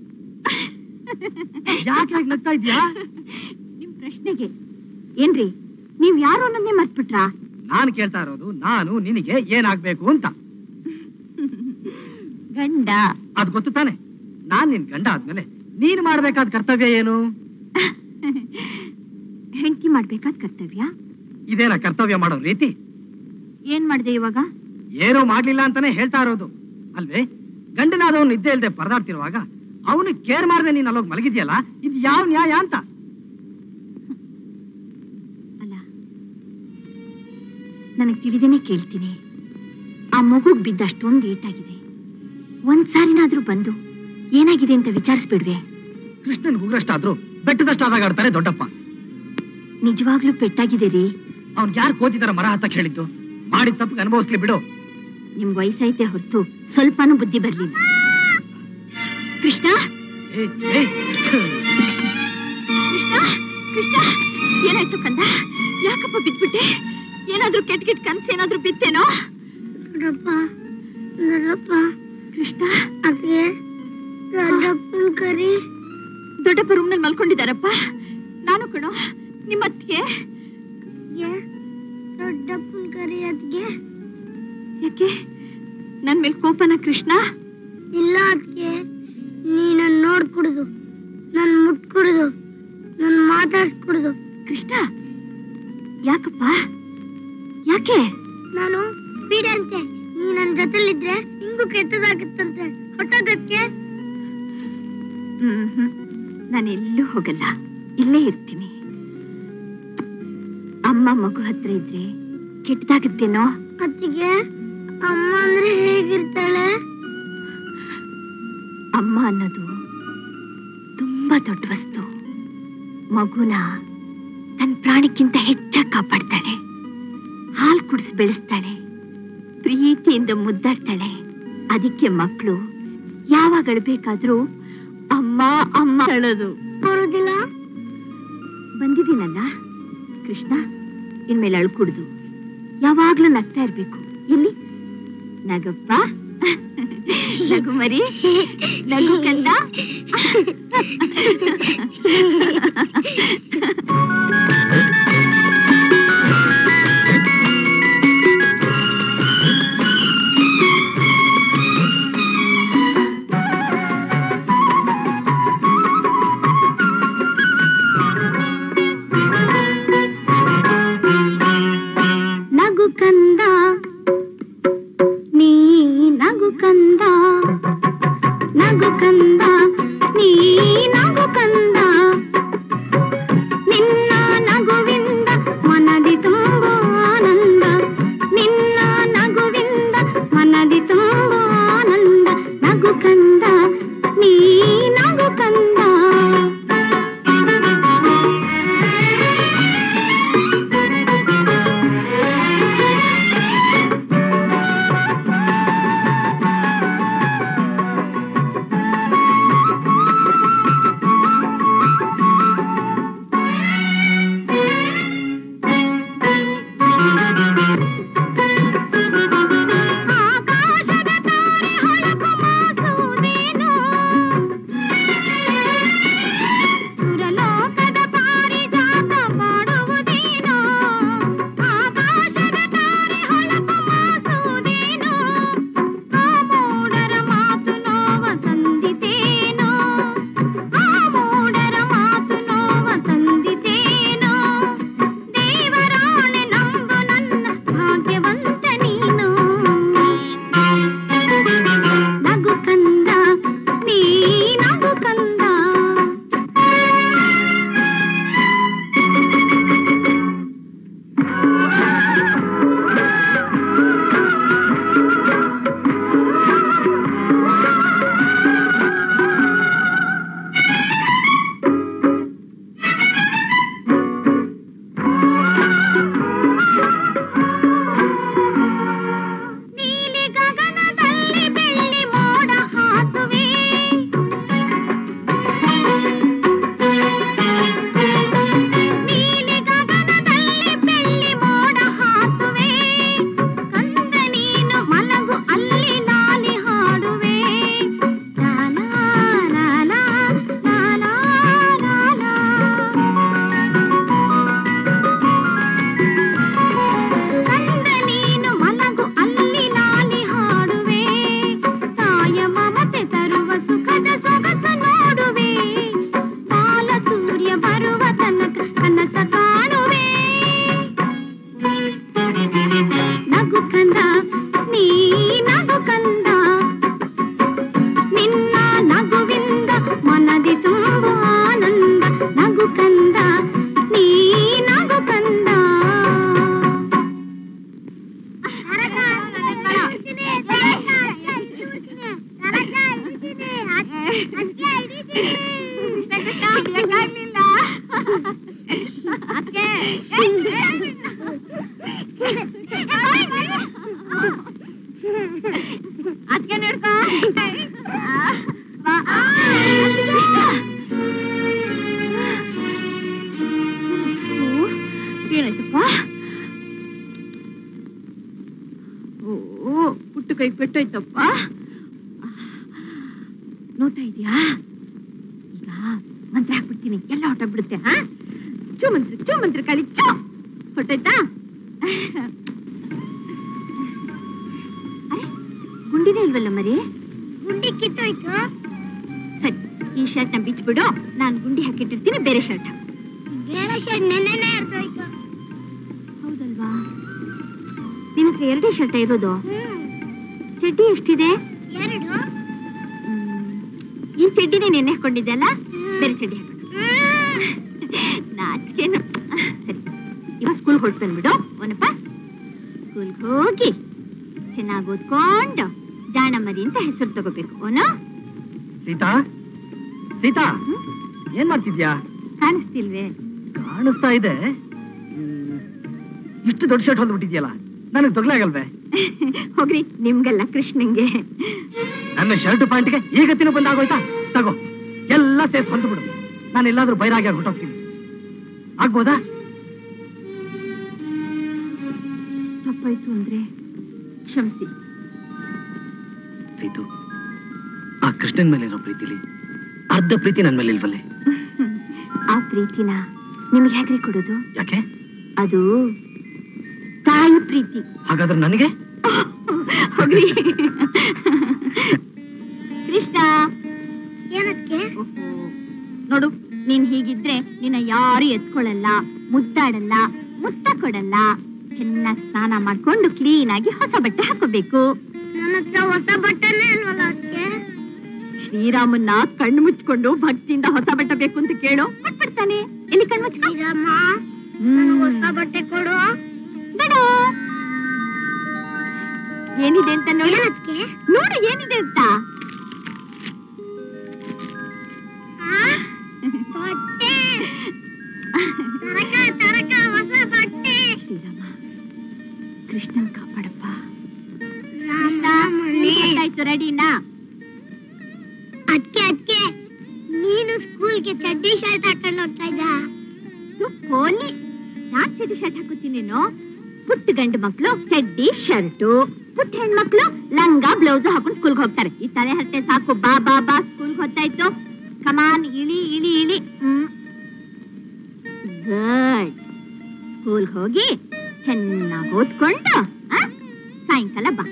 ಯಾಕೆ ಹಾಗೆ ನಗ್ತಾ ಇದ್ಯಾ ನಿಮ್ ಪ್ರಶ್ನೆಗೆ ಏನ್ರಿ ನೀವ್ ಯಾರು ಅನ್ನೋದನ್ನೇ ಮರ್ತ್ಬಿಟ್ರಾ ನಾನ್ ಕೇಳ್ತಾ ಇರೋದು ನಾನು ನಿನಗೆ ಏನಾಗ್ಬೇಕು ಅಂತ ಗಂಡ ಅದ್ ಗೊತ್ತು ತಾನೆ ನಾನ್ ನಿನ್ ಗಂಡ ಆದ್ಮೇಲೆ ನೀನ್ ಮಾಡ್ಬೇಕಾದ ಕರ್ತವ್ಯ ಏನು ಹೆಂಡತಿ ಮಾಡ್ಬೇಕಾದ ಕರ್ತವ್ಯ ಇದೇನ ಕರ್ತವ್ಯ ಮಾಡೋ ರೀತಿ ಏನ್ ಮಾಡ್ದೆ ಇವಾಗ ಏನೂ ಮಾಡ್ಲಿಲ್ಲ ಅಂತಾನೆ ಹೇಳ್ತಾ ಇರೋದು ಅಲ್ವೇ ಗಂಡನಾದವನು ನಿದ್ದೆ ಇಲ್ದೆ ಪರದಾಡ್ತಿರುವಾಗ ಅವನು ಕೇರ್ ಮಾಡದೆ ನೀನ್ ಅಲ್ಲೋಗ್ ಮಲಗಿದ್ಯಲ್ಲ ಇದು ಯಾವ ನ್ಯಾಯ ಅಂತ ಅಲ್ಲ ನನಗ್ ತಿಳಿದೇನೆ ಕೇಳ್ತೀನಿ ಆ ಮಗುಗ್ ಬಿದ್ದ ಅಷ್ಟೊಂದು ಏಟಾಗಿದೆ ಒಂದ್ಸಾರಿನಾದ್ರೂ ಬಂದು ಏನಾಗಿದೆ ಅಂತ ವಿಚಾರಿಸ್ಬಿಡ್ವೆ ಕೃಷ್ಣನ್ ಉಗ್ರಷ್ಟಾದ್ರೂ ಬೆಟ್ಟದಷ್ಟಾದಾಗ ಆಡ್ತಾರೆ ದೊಡ್ಡಪ್ಪ ನಿಜವಾಗ್ಲೂ ಪೆಟ್ಟಾಗಿದೆ ರೀ ಅವ್ನ್ ಯಾರು ಕೋತಿದಾರ ಮರ ಹತ್ತಕ್ ಹೇಳಿದ್ದು ಮಾಡಿದ ತಪ್ಪಿಗೆ ಅನುಭವಿಸ್ಲಿ ಬಿಡು ನಿಮ್ ವಯಸ್ಸೈತೆ ಹೊರತು ಸ್ವಲ್ಪನೂ ಬುದ್ಧಿ ಬರ್ಲಿಲ್ಲ ಕೃಷ್ಣ ಏಯ್, ಏಯ್. ಕೃಷ್ಣ ಕೃಷ್ಣ ಏನಾಯ್ತು ಕಂದ ಯಾಕಪ್ಪ ಬಿದ್ಬಿಟ್ಟೆ ಏನಾದ್ರೂ ಕೆಟ್ಟ ಕೆಟ್ಟ ಕನ್ಸ್ ಏನಾದ್ರೂ ಬಿತ್ತೇನೋ ದೊಡ್ಡಪ್ಪ ದೊಡ್ಡಪ್ಪ ಕೃಷ್ಣ ಅದ್ಗೆ ದೊಡ್ಡಪ್ಪನ್ ಕರಿ ದೊಡ್ಡಪ್ಪ ರೂಮ್ ನಲ್ಲಿ ಮಲ್ಕೊಂಡಿದಾರಪ್ಪ ನಾನು ಕಣೋ ನಿಮ್ಮ ಅತ್ತಿಗೆ ಅದ್ಗೆ ದೊಡ್ಡಪ್ಪನ್ ಕರಿ ಅದ್ಗೆ ಯಾಕೆ ನನ್ ಮೇಲ್ ಕೋಪನ ಕೃಷ್ಣ ಇಲ್ಲ ಅದ್ಗೆ ನೀನನ್ ನೋಡ್ಕುಡ್ದು ನನ್ ಮುಟ್ಕುಡ್ದು ನನ್ ಮಾತಾಡ್ಸ್ಕುಡ್ದು ಕೃಷ್ಣ ಯಾಕಪ್ಪ ಯಾಕೆ ನಾನು ಬೀಡಂತೆ ನೀ ನನ್ ಜೊತೆಲಿದ್ರೆ ಹಿಂಗೂ ಕೆಟ್ಟದಾಗುತ್ತಂತೆ ಹೊಟ್ಟೋಗಕ್ಕೆ ಹ್ಮ್ ಹ್ಮ್ ನಾನೆಲ್ಲೂ ಹೋಗಲ್ಲ ಇಲ್ಲೇ ಇರ್ತೀನಿ ಅಮ್ಮ ಮಗು ಹತ್ರ ಇದ್ರೆ ಕೆಟ್ಟದಾಗುತ್ತೇನೋ ಅತ್ತಿಗೆ ಅಮ್ಮ ಅಂದ್ರೆ ಹೇಗಿರ್ತಾಳೆ ಅಮ್ಮ ಅನ್ನೋದು ತುಂಬಾ ದೊಡ್ಡ ವಸ್ತು ಮಗುನ ಪ್ರಾಣಕ್ಕಿಂತ ಹೆಚ್ಚಾಗಿ ಕಾಪಾಡ್ತಾಳೆ ಹಾಲು ಕುಡಿಸಿ ಬೆಳೆಸ್ತಾಳೆ ಪ್ರೀತಿಯಿಂದ ಮುದ್ದಾಡ್ತಾಳೆ ಅದಕ್ಕೆ ಮಕ್ಕಳು ಯಾವಾಗ ಅಳ್ಬೇಕಾದ್ರೂ ಅಮ್ಮ ಅಮ್ಮ ಹೇಳೋದು ಬರೋದಿಲ್ಲ ಬಂದಿದ್ದೀನಲ್ಲ ಕೃಷ್ಣ ಇನ್ಮೇಲೆ ಅಳ್ಕುಡ್ದು ಯಾವಾಗ್ಲೂ ನಗ್ತಾ ಇರ್ಬೇಕು ಎಲ್ಲಿ ನಗಪ್ಪ ನಗು ಮರಿ ನಗು ಕಂದ ನಗು ಕಂದ ನೀ ನಗು ಕಂದ ನಗು ಕಂದ ನೀ ನಗು ಕಂದ ನಿನ್ನ ನಗುವಿಂದ ಮನದಿ ತುಂಬು ಆನಂದ ನಿನ್ನ ನಗುವಿಂದ ಮನದಿ ತುಂಬು ಆನಂದ ನಗು ಕಂದ ನೀ ನಗು ಕಂದ ಆಕಾಶದ ತಾರೆ ಹೊಳಪು ಮಾಸುವುದೇನೋ ಸುರಲೋಕದ ಪಾರಿಜಾತ ಮಾಡುವುದೇನೋ ಆಕಾಶದ ತಾರೆ ಹೊಳಪು ಮಾಸುವುದೇನೋ ಆ ಮೂಡರ ಮಾತು ನೋವ ತಂದಿತೇನೋ ಆ ಮೂಡರ ಮಾತು ನೋವ ತಂದಿತೇನೋ ದೇವರಾಣೆ ನಂಬು ನನ್ನ ಭಾಗ್ಯವಂತ ನೀನು ನಗು ಕಂದ ನೀ ನಗು ಕಂದ ನೀಲಿ ಗಗನದಲ್ಲಿ ಬೆಳ್ಳಿ ಮೋಡ ಹಾಸುವೆ ನೀಲಿ ಗಗನದಲ್ಲಿ ಬೆಳ್ಳಿ ಮೋಡ ಹಾಸುವೆ ಕಂದ ನೀನು ಮಲಗು ಅಲ್ಲಿ ಲಾಲಿ ಹಾಡುವೆ ಲಾಲಾ ಲಾಲಾ ಲಾಲಾ ಲಾಲಾ ಕಂದ ನೀನು ಮಲಗು ಅಲ್ಲಿ ಲಾಲಿ ಹಾಡುವೆ ತಾಯ ಮಮತೆ ತರುವ ಸುಖದ ಸೊಗಸು ನೋಡುವೆ ಬಾಲ ಸೂರ್ಯ ಬರುವ ತನಕ ಕನಸ ಕಾಣುವೆ ನಗು ಕಂದ ನೀ ನಗು ಕಂದ ನಿನ್ನ ನಗುವಿಂದ ಮನದಿ ತುಂಬು ಆನಂದ ನಗು ಕಂದ ನೀ ನಗು ಕಂದ ಅದಕ್ಕೆ ನೋಡ್ಕೋ ಏನಾಯ್ತಪ್ಪ ಓ ಪುಟ್ಟು ಕೈ ಪೆಟ್ಟೋಯ್ತಪ್ಪ ನೋಡ್ತಾ ಇದೀಯಾ ಈಗ ಮಂತ್ರ ಹಾಕ್ಬಿಡ್ತೀನಿ ಎಲ್ಲ ಹೊಟ್ಟೋಗ್ಬಿಡುತ್ತೆ ಹಾ ಚೂ ಮಂತ್ರ ಚೂ ಮಂತ್ರ ಕಾಳಿ ಚೂ ಹೊಟ್ಟೋಯ್ತಾ ಅರೆ ಗುಂಡಿನೇ ಇಲ್ವಲ್ಲ ಮರಿ ಗುಂಡಿ ಕಿತ್ತೋಯ್ತು ಸರಿ ಈ ಶರ್ಟ್ ನ ಬಿಚ್ಬಿಡು ನಾನು ಗುಂಡಿ ಹಾಕಿಟ್ಟಿರ್ತೀನಿ ಬೇರೆ ಶರ್ಟ್ ಹಾಕು ಬೇರೆ ಶರ್ಟ್ ನೆನ್ನೆನೇ ಇರ್ತೋಯ್ತು ಹೌದಲ್ವಾ ನಿನ್ನ ಹತ್ರ ಎರಡೇ ಶರ್ಟ್ ಇರೋದು ಹ್ಮ್ ಚಡ್ಡಿ ಎಷ್ಟಿದೆ ಎರಡು ಹ್ಮ್. ಈ ಚಡ್ಡಿನೇ ನೆನ್ನೆ ಹಾಕೊಂಡಿದ್ದೆ ಅಲ್ಲ ಬೇರೆ ಚಡ್ಡಿ ಹಾಕೊಂಡು ನಾಚಿಕೆನು ಸರಿ ಇವಾಗ ಸ್ಕೂಲ್ ಹೊರಟು ಬಂದ್ಬಿಡು ಅವನಪ್ಪ ಸ್ಕೂಲ್ಗೆ ಹೋಗಿ ಚೆನ್ನಾಗಿ ಓದ್ಕೊಂಡು ಜಾಣ ಮರಿ ಅಂತ ಹೆಸರು ತಗೋಬೇಕು ಅವನು ಸೀತಾ ಸೀತಾ ಹ್ಮ್? ಏನ್ ಮಾಡ್ತಿದ್ಯಾ ಕಾಣಿಸ್ತಿಲ್ವೇ ಕಾಣಿಸ್ತಾ ಇದೆ ಇಷ್ಟು ದೊಡ್ಡ ಶರ್ಟ್ ಹೊಂದ್ಬಿಟ್ಟಿದ್ಯಲ್ಲ ನನಗೆ ತೊಗ್ಲಾಗಲ್ವೇ ಹೋಗ್ರಿ ನಿಮ್ಗೆಲ್ಲ ಕೃಷ್ಣಂಗೆ ನನ್ನ ಶರ್ಟ್ ಪ್ಯಾಂಟ್ಗೆ ಈಗ ತಿನ್ನು ಬಂದಾಗೋಯ್ತಾ ತಗೋ ಎಲ್ಲ ಸೇರ್ಸಿ ಹೊಂದ್ಬಿಡು ನಾನು ಎಲ್ಲಾದ್ರೂ ಬೈರಾಗಿ ಹೊರಟೋಗ್ತೀನಿ ಆಗ್ಬೋದಾ ತಪ್ಪಾಯ್ತು ಅಂದ್ರೆ ಕ್ಷಮಿಸಿ ಸೀತು ಆ ಕೃಷ್ಣನ್ ಮೇಲಿರೋ ಪ್ರೀತಿಲಿ ಅರ್ಧ ಪ್ರೀತಿ ನನ್ ಮೇಲೆ ಇಲ್ವಲ್ಲೇ ಆ ಪ್ರೀತಿನ ನಿಮ್ಗೆ ಹೇಗ್ರಿ ಕೊಡೋದು ಯಾಕೆ ಅದು ತಾಯಿ ಪ್ರೀತಿ ಹಾಗಾದ್ರೆ ನನಗೆ ಹೋಗ್ರಿ ಕೃಷ್ಣ ಏನಕ್ಕೆ ನೋಡು ನೀನ್ ಹೀಗಿದ್ರೆ ನಿನ್ನ ಯಾರು ಎತ್ಕೊಳ್ಳಲ್ಲ ಮುದ್ದಾಡಲ್ಲ ಮುತ್ತ ಕೊಡಲ್ಲ ಚೆನ್ನಾಗಿ ಸ್ನಾನ ಮಾಡ್ಕೊಂಡು ಕ್ಲೀನ್ ಆಗಿ ಹೊಸ ಬಟ್ಟೆ ಹಾಕೋಬೇಕು ನನ್ನ ಹತ್ರ ಹೊಸ ಬಟ್ಟೆನೇ ಇಲ್ವಲ್ಲ ಅದಕ್ಕೆ ಶ್ರೀರಾಮನ್ನ ಕಣ್ಣು ಮುಚ್ಕೊಂಡು ಭಕ್ತಿಯಿಂದ ಹೊಸ ಬಟ್ಟೆ ಬೇಕು ಅಂತ ಕೇಳು ಕೊಟ್ಬಿಡ್ತಾನೆ ಎಲ್ಲಿ ಕಣ್ಣು ಮುಚ್ಕೊ ಶ್ರೀರಾಮ ನನಗೆ ಹೊಸ ಬಟ್ಟೆ ಕೊಡು ಬೇಡ. ಏನಿದೆ ಅಂತ ನೋಡಿ ಏನಕ್ಕೆ ನೋಡು ಏನಿದೆ ಅಂತ ಬಟ್ಟೆ ತರಕ ತರಕ ಹೊಸ ಬಟ್ಟೆ ಶ್ರೀರಾಮ ಕೃಷ್ಣನ್ ಕಾಪಾಡಪ್ಪ ರಾಮನೇ. ಆಯ್ತು ರೆಡಿನಾ ಅದ್ಕೆ ಅದ್ಕೆ ನೀನು ಸ್ಕೂಲ್ಗೆ ಚಡ್ಡಿ ಶರ್ಟ್ ಹಾಕೊಂಡು ಹೋಗ್ತಾ ಇದ್ದ ಹೋಲಿ ನಾನ್ ಚಡ್ಡಿ ಶರ್ಟ್ ಹಾಕೋತೀನೇನೋ ಪುಟ್ಟ ಗಂಡು ಮಕ್ಳು ಚಡ್ಡಿ ಶರ್ಟು ಪುಟ್ಟ ಹೆಣ್ಮಕ್ಳು ಲಂಗ ಬ್ಲೌಸ್ ಹಾಕೊಂಡು ಸ್ಕೂಲ್ಗೆ ಹೋಗ್ತಾರೆ ಈ ತಲೆ ಹರಟೆ ಸಾಕು ಬಾ ಬಾ ಬಾ ಸ್ಕೂಲ್ಗೆ ಹೊತ್ತಾಯ್ತು ಕಮಾನ್ ಇಳಿ ಇಳಿ ಇಳಿ ಹ್ಮ್ ಗುಡ್ ಸ್ಕೂಲ್ಗೆ ಹೋಗಿ ಚೆನ್ನಾಗಿ ಓದ್ಕೊಂಡು ಆ, ಸಾಯಂಕಾಲ ಬಾ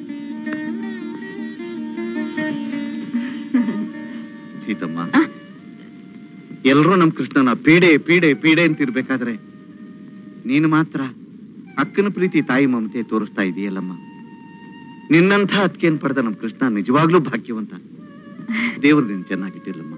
ಸೀತಮ್ಮ ಎಲ್ರೂ ನಮ್ ಕೃಷ್ಣನ ಪೀಡೆ ಪೀಡೆ ಪೀಡೆ ಅಂತ ಇರ್ಬೇಕಾದ್ರೆ ನೀನು ಮಾತ್ರ ಅಕ್ಕನ ಪ್ರೀತಿ ತಾಯಿ ಮಮತೆ ತೋರಿಸ್ತಾ ಇದೆಯಲ್ಲಮ್ಮ ನಿನ್ನಂಥ ಅತ್ಕೇನ್ ಪಡೆದ ನಮ್ ಕೃಷ್ಣ ನಿಜವಾಗ್ಲೂ ಭಾಗ್ಯವಂತ ದೇವರು ನಿನ್ ಚೆನ್ನಾಗಿಟ್ಟಿರ್ಲಮ್ಮ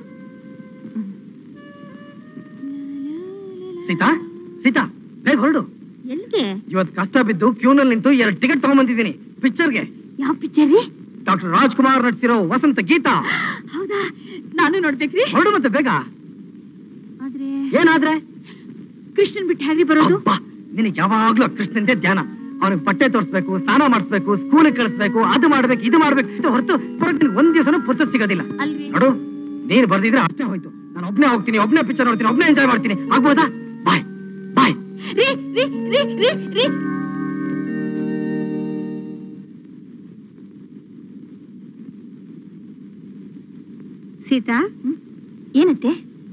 ಸೀತಾ ಸೀತಾ ಬೇಗ ಹೊರಡು ಎಲ್ಗೆ ಇವತ್ತು ಕಷ್ಟ ಬಿದ್ದು ಕ್ಯೂನಲ್ಲಿ ನಿಂತು ಎರಡು ಟಿಕೆಟ್ ತಗೊಂಡ್ಬಂದಿದ್ದೀನಿ ಪಿಕ್ಚರ್ಗೆ ಯಾವ ಪಿಕ್ಚರ್ ರೀ ಡಾಕ್ಟರ್ ರಾಜ್ಕುಮಾರ್ ನಟಿಸಿರೋ ವಸಂತ ಗೀತಾ ಹೌದಾ ನಾನು ನೋಡ್ಬೇಕ್ರಿ ಹೊರಡು ಮತ್ತೆ ಬೇಗ ಆದ್ರೆ ಏನಾದ್ರೆ ಕೃಷ್ಣನ್ ಬಿಟ್ಟು ಹೇಗ್ರಿ ಬರೋದು ಅಬ್ಬಾ, ನಿನಗೆ ಯಾವಾಗ್ಲೂ ಆ ಕೃಷ್ಣಂದೇ ಧ್ಯಾನ ಅವನಿಗೆ ಬಟ್ಟೆ ತೋರಿಸ್ಬೇಕು ಸ್ನಾನ ಮಾಡಿಸ್ಬೇಕು ಸ್ಕೂಲಿಗೆ ಕಳಿಸ್ಬೇಕು ಅದು ಮಾಡ್ಬೇಕು ಇದು ಮಾಡ್ಬೇಕು ಇದು ಹೊರತು ಹೊರತು ನಿನ್ಗೆ ಒಂದ್ ದಿವಸನೂ ಪುರ್ತತ್ ಸಿಗೋದಿಲ್ಲ ಅಲ್ರಿ ನೋಡು ನೀನ್ ಬರ್ದಿದ್ರೆ ಅಷ್ಟೇ ಹೋಯ್ತು ನಾನು ಒಬ್ನೇ ಹೋಗ್ತೀನಿ ಒಬ್ನೇ ಪಿಕ್ಚರ್ ನೋಡ್ತೀನಿ ಒಬ್ನೇ ಎಂಜಾಯ್ ಮಾಡ್ತೀನಿ ಆಗ್ಬೋದಾ ಬಾಯ್ ಬಾಯ್ ರೀ ರೀ ರೀ ರೀ ರೀ ಸೀತಾ ಏನತ್ತೆ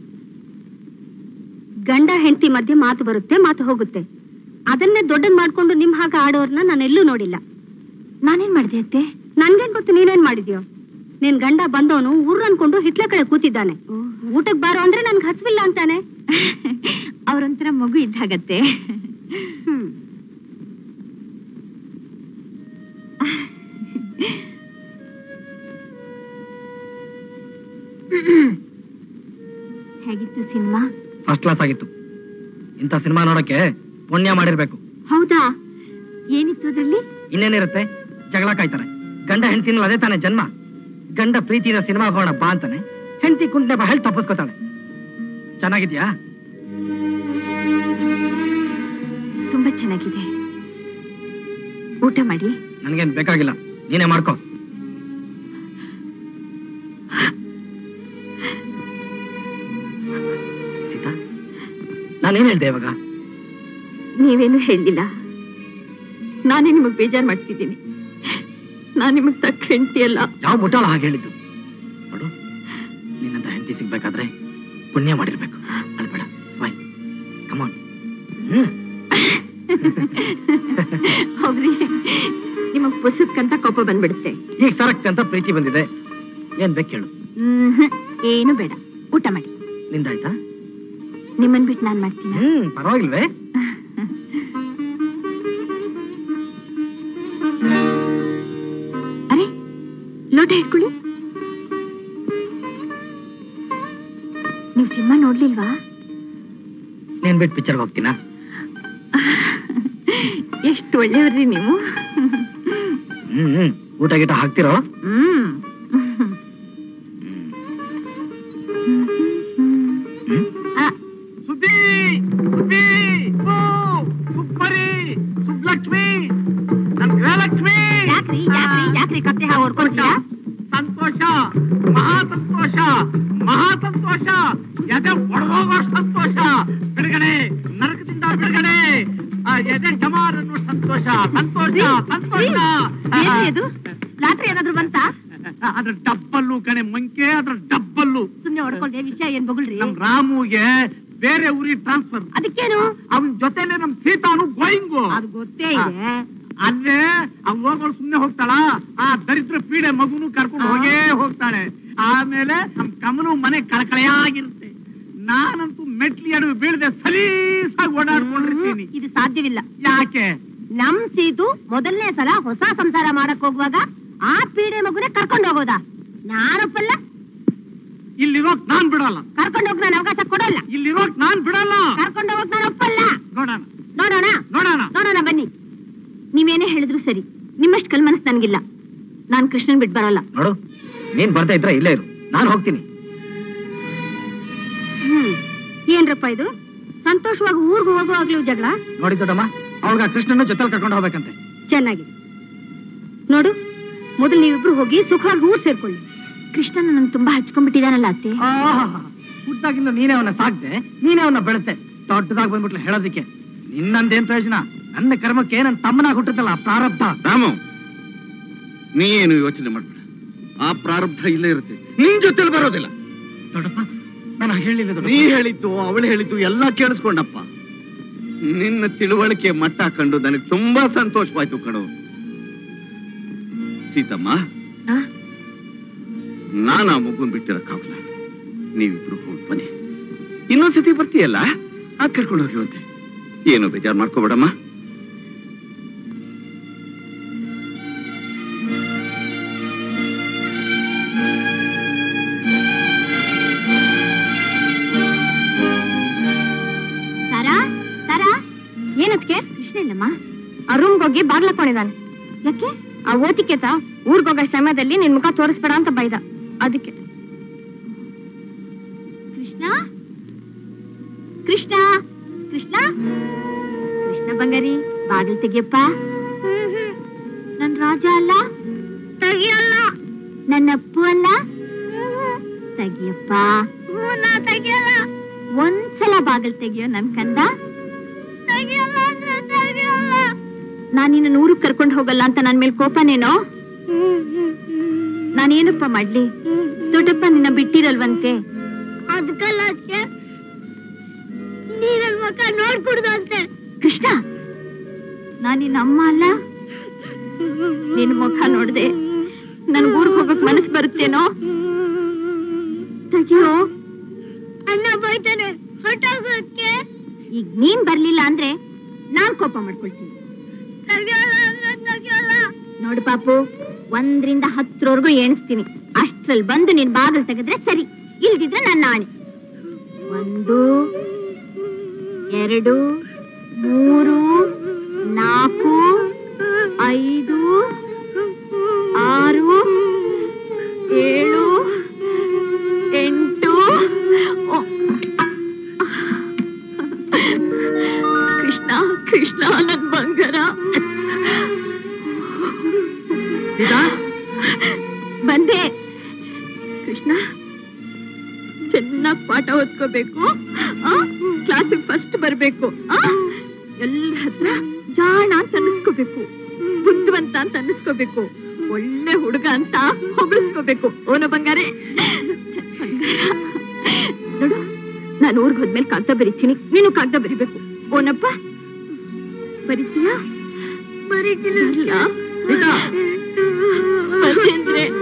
ಗಂಡ ಹೆಂಡತಿ ಮಧ್ಯೆ ಮಾತು ಬರುತ್ತೆ ಮಾತು ಹೋಗುತ್ತೆ ಅದನ್ನೇ ದೊಡ್ಡದ್ ಮಾಡ್ಕೊಂಡು ನಿಮ್ ಹಾಗೆ ಆಡೋರ್ನ ನಾನು ಎಲ್ಲೂ ನೋಡಿಲ್ಲ ನಾನೇನ್ ಮಾಡ್ದೆ ಅತ್ತೆ ನನ್ಗೇನ್ ಗೊತ್ತು ನೀನೇನ್ ಮಾಡಿದ್ಯೋ ನಿನ್ ಗಂಡ ಬಂದವನು ಊರ್ ಅನ್ಕೊಂಡು ಹಿತ್ಲ ಕಡೆ ಕೂತಿದ್ದಾನೆ ಊಟಕ್ ಬಾರೋ ಅಂದ್ರೆ ನನ್ಗೆ ಹಸ್ವಿಲ್ಲ ಅಂತಾನೆ ಅವ್ರೊಂಥರ ಮಗು ಇದ್ದಾಗತ್ತೆ ಹ್ಮ್ ಹೇಗಿತ್ತು ಸಿನಿಮಾ ಫಸ್ಟ್ ಕ್ಲಾಸ್ ಆಗಿತ್ತು ಇಂಥ ಸಿನಿಮಾ ನೋಡಕ್ಕೆ ಪುಣ್ಯ ಮಾಡಿರ್ಬೇಕು ಹೌದಾ ಏನಿತ್ತು ಅದ್ರಲ್ಲಿ ಇನ್ನೇನಿರುತ್ತೆ ಜಗಳ ಕಾಯ್ತಾರೆ ಗಂಡ ಹೆಂಡತಿನಲ್ಲ ಅದೇ ತಾನೇ ಜನ್ಮ ಗಂಡ ಪ್ರೀತಿಯ ಸಿನಿಮಾ ಹೋಗೋಣ ಬಾ ಅಂತಾನೆ ಹೆಂಡತಿ ಕುಂಟ್ನೆ ಬಾ ಹೇಳಿ ತಪ್ಪಿಸ್ಕೊತಾಳೆ ಚೆನ್ನಾಗಿದ್ಯಾ ತುಂಬಾ ಚೆನ್ನಾಗಿದೆ ಊಟ ಮಾಡಿ ನನ್ಗೇನ್ ಬೇಕಾಗಿಲ್ಲ ನೀನೇ ಮಾಡ್ಕೋ ಸೀತಾ ನಾನೇನ್ ಹೇಳ್ದೆ ಇವಾಗ ನೀವೇನು ಹೇಳಲಿಲ್ಲ ನಾನೇ ನಿಮಗ್ ಬೇಜಾರ್ ಮಾಡ್ತಿದ್ದೀನಿ ನಾನ್ ನಿಮಗ್ ತಕ್ಕ ಹೆಂಡತಿ ಅಲ್ಲ ಯಾವ ಮುಟ್ಟಾಳ ಹಾಗೆ ಹೇಳಿದ್ದು ನೋಡು ನಿನ್ನಂತ ಹೆಂಡತಿ ಸಿಗ್ಬೇಕಾದ್ರೆ ಪುಣ್ಯ ಮಾಡಿರ್ಬೇಕು ಅಳ್ಬೇಡ ಸ್ಮೈಲ್ ಕಮಾನ್ ಹ್ಮ್ ಹೋಗ್ರಿ ನಿಮಗ್ ಪುಸ್ತಕಂತ ಕೋಪ ಬಂದ್ಬಿಡುತ್ತೆ ಈಗ ಸರಕ್ ಅಂತ ಪ್ರೀತಿ ಬಂದಿದೆ ಏನ್ ಬೇಕು ಹೇಳು ಹ್ಮ್ ಏನು ಬೇಡ ಊಟ ಮಾಡಿ ನಿಂದಾಯ್ತಾ ನಿಮ್ಮನ್ ಬಿಟ್ಟು ನಾನ್ ಮಾಡ್ತೀನಿ ಹ್ಮ್ ಪರವಾಗಿಲ್ವೇ ಅರೆ ಲೋಟ ಇಟ್ಕೊಳ್ಳಿ ನೀವು ಸಿನಿಮಾ ನೋಡ್ಲಿಲ್ವಾ ನೀನ್ ಬಿಟ್ಟು ಪಿಕ್ಚರ್ಗೆ ಹೋಗ್ತೀನಾ ಎಷ್ಟು ಒಳ್ಳೆಯವ್ರಿ ನೀವು ಹ್ಮ್ ಹ್ಮ್ ಊಟ ಗೀಟ ಹಾಕ್ತಿರೋ ಹ್ಮ್ ಹ್ಮ್ ಆ, ಸುದ್ದಿ ಸುದ್ದಿ ಓ ಸ್ನೇಹ ಹೊಡ್ಕೊಳ್ತೀಯಾ ಸಂತೋಷ ಮಹಾ ಸಂತೋಷ ಮಹಾ ಸಂತೋಷ ಎದೆ ಒಡೆದೋಗೋ ಸಂತೋಷ ಬಿಡುಗಡೆ ನರಕದಿಂದ ಬಿಡುಗಡೆ ಆ, ಎದೆ ಜಮಾರನ್ನು ಸಂತೋಷ ಸಂತೋಷ ಸಂತೋಷ ಏನ್ರಿ ಅದು ಲಾಟ್ರಿ ಏನಾದ್ರು ಬಂತಾ ಅದ್ರ ಡಬ್ಬಲ್ಲು ಕಣೆ ಮಂಕೆ ಅದ್ರ ಡಬ್ಬಲ್ಲು ಸುಮ್ನೆ ಹೊಡ್ಕೊಂಡೆ ವಿಷಯ ಏನ್ ಬೊಗಳ್ರಿ ನಮ್ ರಾಮುಗೆ ಬೇರೆ ಊರಿಗೆ ಟ್ರಾನ್ಸ್ಫರ್ ಅದಕ್ಕೇನು ಅವನ್ ಜೊತೆಲೆ ನಮ್ ಸೀತಾನು ಗೋಯಿಂಗು ಅದು ಗೊತ್ತೇ ಇದೆ ಅಲ್ಲೇ ಅವ್ನ್ ಹೋಗೋಳು ಸುಮ್ನೆ ಹೋಗ್ತಾಳ ಆ ದರಿದ್ರ ಪೀಡೆ ಮಗುನು ಕರ್ಕೊಂಡು ಹೋಗೇ ಹೋಗ್ತಾಳೆ ಆಮೇಲೆ ನಮ್ ಕಮಲು ಮನೆ ಕಳಕಳೆಯಾಗಿರುತ್ತೆ ನಾನಂತೂ ಮೆಟ್ಲಿ ಅಡುಗೆ ಬೀಳದೆ ಸಲೀಸಾಗಿ ಓಡಾಡ್ಕೊಂಡಿರ್ತೀನಿ ಇದು ಸಾಧ್ಯವಿಲ್ಲ ಯಾಕೆ ನಮ್ ಸೀತು ಮೊದಲನೇ ಸಲ ಹೊಸ ಸಂಸಾರ ಮಾಡಕ್ ಹೋಗುವಾಗ ಆ ಪೀಡೆ ಮಗುನೇ ಕರ್ಕೊಂಡು ಹೋಗೋದಾ ನಾನೊಪ್ಪಲ್ಲ ಇಲ್ಲಿರೋಕ್ ನಾನ್ ಬಿಡಲ್ಲ ಕರ್ಕೊಂಡು ಹೋಗ್ ನಾನು ಅವಕಾಶ ಕೊಡಲ್ಲ ಇಲ್ಲಿರೋಕ್ ನಾನ್ ಬಿಡಲ್ಲ ಕರ್ಕೊಂಡು ಹೋಗ್ ನಾನು ಒಪ್ಪಲ್ಲ ನೋಡೋಣ ನೋಡೋಣ ನೋಡೋಣ ನೋಡೋಣ ಬನ್ನಿ ನೀವೇನೇ ಹೇಳಿದ್ರು ಸರಿ ನಿಮ್ಮಷ್ಟು ಕಲ್ ಮನಸ್ಸು ನನ್ಗಿಲ್ಲ ನಾನ್ ಕೃಷ್ಣನ್ ಬಿಟ್ ಬರಲ್ಲ ನೋಡು ನೀನ್ ಬರ್ತಾ ಇದ್ರೆ ಇಲ್ಲೇ ಇರು ನಾನು ಹೋಗ್ತೀನಿ ಹ್ಮ್ ಏನ್ರಪ್ಪ ಇದು ಸಂತೋಷವಾಗಿ ಊರ್ಗ್ ಹೋಗುವಾಗ್ಲೂ ಜಗಳ ನೋಡಿ ದೊಡ್ಡಮ್ಮ ಅವ್ಗ ಕೃಷ್ಣನ ಜೊತೆಲಿ ಕರ್ಕೊಂಡು ಹೋಗ್ಬೇಕಂತೆ ಚೆನ್ನಾಗಿದೆ ನೋಡು ಮೊದಲು ನೀವಿಬ್ರು ಹೋಗಿ ಸುಖವಾಗಿ ಊರ್ ಸೇರ್ಕೊಳ್ಳಿ ಕೃಷ್ಣ ನನ್ ತುಂಬಾ ಹಚ್ಕೊಂಡ್ಬಿಟ್ಟಿದಾನಲ್ಲ ಅತ್ತೆ ಹುಟ್ಟಾಗಿಂದ ನೀನೇ ಅವನ್ನ ಸಾಕ್ದೆ ನೀನೇ ಅವನ್ನ ಬೆಳೆತೆ ದೊಡ್ಡದಾಗಿ ಬಂದ್ಬಿಟ್ಲು ಹೇಳೋದಿಕ್ಕೆ ನಿನ್ನಂದೇನ್ ಪ್ರಯೋಜನ ನನ್ನ ಕರ್ಮಕ್ಕೆ ನನ್ ತಮ್ಮನಾಗ ಹುಟ್ಟುತ್ತಲ್ಲ ಆ ಪ್ರಾರಬ್ಧ ರಾಮು ನೀ ಏನು ಯೋಚನೆ ಮಾಡ್ಬೇಡ ಆ ಪ್ರಾರಬ್ಧ ಇಲ್ಲೇ ಇರುತ್ತೆ ನಿನ್ ಜೊತೆಲಿ ಬರೋದಿಲ್ಲ ದೊಡ್ಡಪ್ಪ ನಾನು ಹೇಳಿಲ್ಲ ನೀ ಹೇಳಿದ್ದು ಅವಳು ಹೇಳಿದ್ದು ಎಲ್ಲ ಕೇಳಿಸ್ಕೊಂಡಪ್ಪ ನಿನ್ನ ತಿಳುವಳಿಕೆ ಮಟ್ಟ ಕಂಡು ನನಗೆ ತುಂಬಾ ಸಂತೋಷವಾಯ್ತು ಕಣು ಸೀತಮ್ಮ ಆ? ನಾನು ಆ ಮಗುನ್ ಬಿಟ್ಟಿರಕ್ಕಾಗಲ್ಲ ನೀವಿಬ್ರು ಹೋಗಿ ಬನ್ನಿ ಇನ್ನೊಂದ್ಸತಿ ಬರ್ತೀಯಲ್ಲ ಆ ಕರ್ಕೊಂಡು ಹೋಗಿವಂತೆ ಏನು ಬೇಜಾರ್ ಮಾಡ್ಕೋಬೇಡಮ್ಮ ತಾರಾ ತಾರಾ ಏನದ್ಕೆ ಕೃಷ್ಣ ಇಲ್ಲಮ್ಮ ಆ ರೂಮ್ಗೆ ಹೋಗಿ ಬಾಗ್ಲಕೊಂಡಿದ್ದಾನೆ ಯಾಕೆ ಆ ಓತಿಕೆತ ಊರ್ಗ್ ಹೋಗೋ ಸಮಯದಲ್ಲಿ ನಿನ್ ಮುಖ ತೋರಿಸ್ಬೇಡ ಅಂತ ಬೈದ ಅದಕ್ಕೆ ಕೃಷ್ಣ ಕೃಷ್ಣ ಕೃಷ್ಣ ಕೃಷ್ಣ ಬಂಗಾರಿ ಬಾಗಿಲು ತೆಗಿಯಪ್ಪ ನನ್ ರಾಜ ಅಲ್ಲ ತೆಗಿಯಲ್ಲ ನನ್ನ ಅಪ್ಪು ಅಲ್ಲ ತೆಗಿಯಪ್ಪ ನಾ ತೆಗಿಯಲ್ಲ ಒಂದ್ಸಲ ಬಾಗಿಲು ತೆಗಿಯೋ ನನ್ ಕಂದ ತೆಗಿಯಲ್ಲ ಅಂದ್ರೆ ತೆಗಿಯಲ್ಲ ನಾನ್ ನಿನ್ನ ಊರಿಗೆ ಕರ್ಕೊಂಡು ಹೋಗಲ್ಲ ಅಂತ ನನ್ ಮೇಲೆ ಕೋಪನೇನೋ ನಾನೇನಪ್ಪ ಮಾಡ್ಲಿ ದೊಡ್ಡಪ್ಪ ನಿನ್ನ ಬಿಟ್ಟಿರಲ್ವಂತೆ ಅದಕ್ಕಲ್ಲ ಅದಕ್ಕೆ ನೀ ನನ್ ಮುಖ ನೋಡ್ಕೊಡ್ದಂತೆ ಕೃಷ್ಣ ನಾನ್ ನಿನ್ನ ಅಮ್ಮ ಅಲ್ಲ ನಿನ್ ಮುಖ ನೋಡ್ದೆ ನನ್ ಊರ್ಗ್ ಹೋಗಕ್ ಮನಸ್ ಬರುತ್ತೇನೋ ತೆಗಿಯೋ ಅಣ್ಣ ಬೈತಾನೆ ಹೊಟ್ಟೋಗೋದಕ್ಕೆ ಈಗ ನೀನ್ ಬರ್ಲಿಲ್ಲ ಅಂದ್ರೆ ನಾನ್ ಕೋಪ ಮಾಡ್ಕೊಳ್ತೀನಿ ತೆಗಿಯಲ್ಲ ಅಂದ್ರೆ ತೆಗಿಯಲ್ಲ ನೋಡು ಪಾಪು ಒಂದ್ರಿಂದ ಹತ್ತರವರೆಗೂ ಎಣಿಸ್ತೀನಿ ಅಷ್ಟ್ರಲ್ಲಿ ಬಂದು ನೀನ್ ಬಾಗಿಲು ತೆಗೆದ್ರೆ ಸರಿ ಇಲ್ದಿದ್ರೆ ನನ್ನ ಆಣೆ ಒಂದು ಎರಡು ಮೂರು ನಾಲ್ಕು ಐದು ಆರು ಏಳು ಎಂಟು ಓ. ಕೃಷ್ಣ ಕೃಷ್ಣ ನನ್ ಬಂಗಾರ ಸೀತಾ ಬಂದೆ ಕೃಷ್ಣ ಚೆನ್ನಾಗ್ ಪಾಠ ಓದ್ಕೋಬೇಕು ಕ್ಲಾಸಿಗೆ ಫಸ್ಟ್ ಬರ್ಬೇಕು ಎಲ್ಲರ ಹತ್ರ ಜಾಣ ಅಂತ ಅನ್ನಿಸ್ಕೋಬೇಕು ಬುದ್ಧಿವಂತ ಅಂತ ಅನ್ನಿಸ್ಕೋಬೇಕು ಒಳ್ಳೆ ಹುಡುಗ ಅಂತ ಹೊಗಳಿಸ್ಕೋಬೇಕು ಓನ ಬಂಗಾರೆ ಬಂಗಾರ. ನೋಡು ನಾನು ಊರ್ಗ್ ಹೋದ್ಮೇಲೆ ಕಾಗ್ದ ಬರೀತೀನಿ ನೀನು ಕಾಗ್ದ ಬರಿಬೇಕು ಓನಪ್ಪ ಬರೀತೀಯಾ ಬರೀತೀನಿ ಸೀತಾ ಬಂದ್ರೆ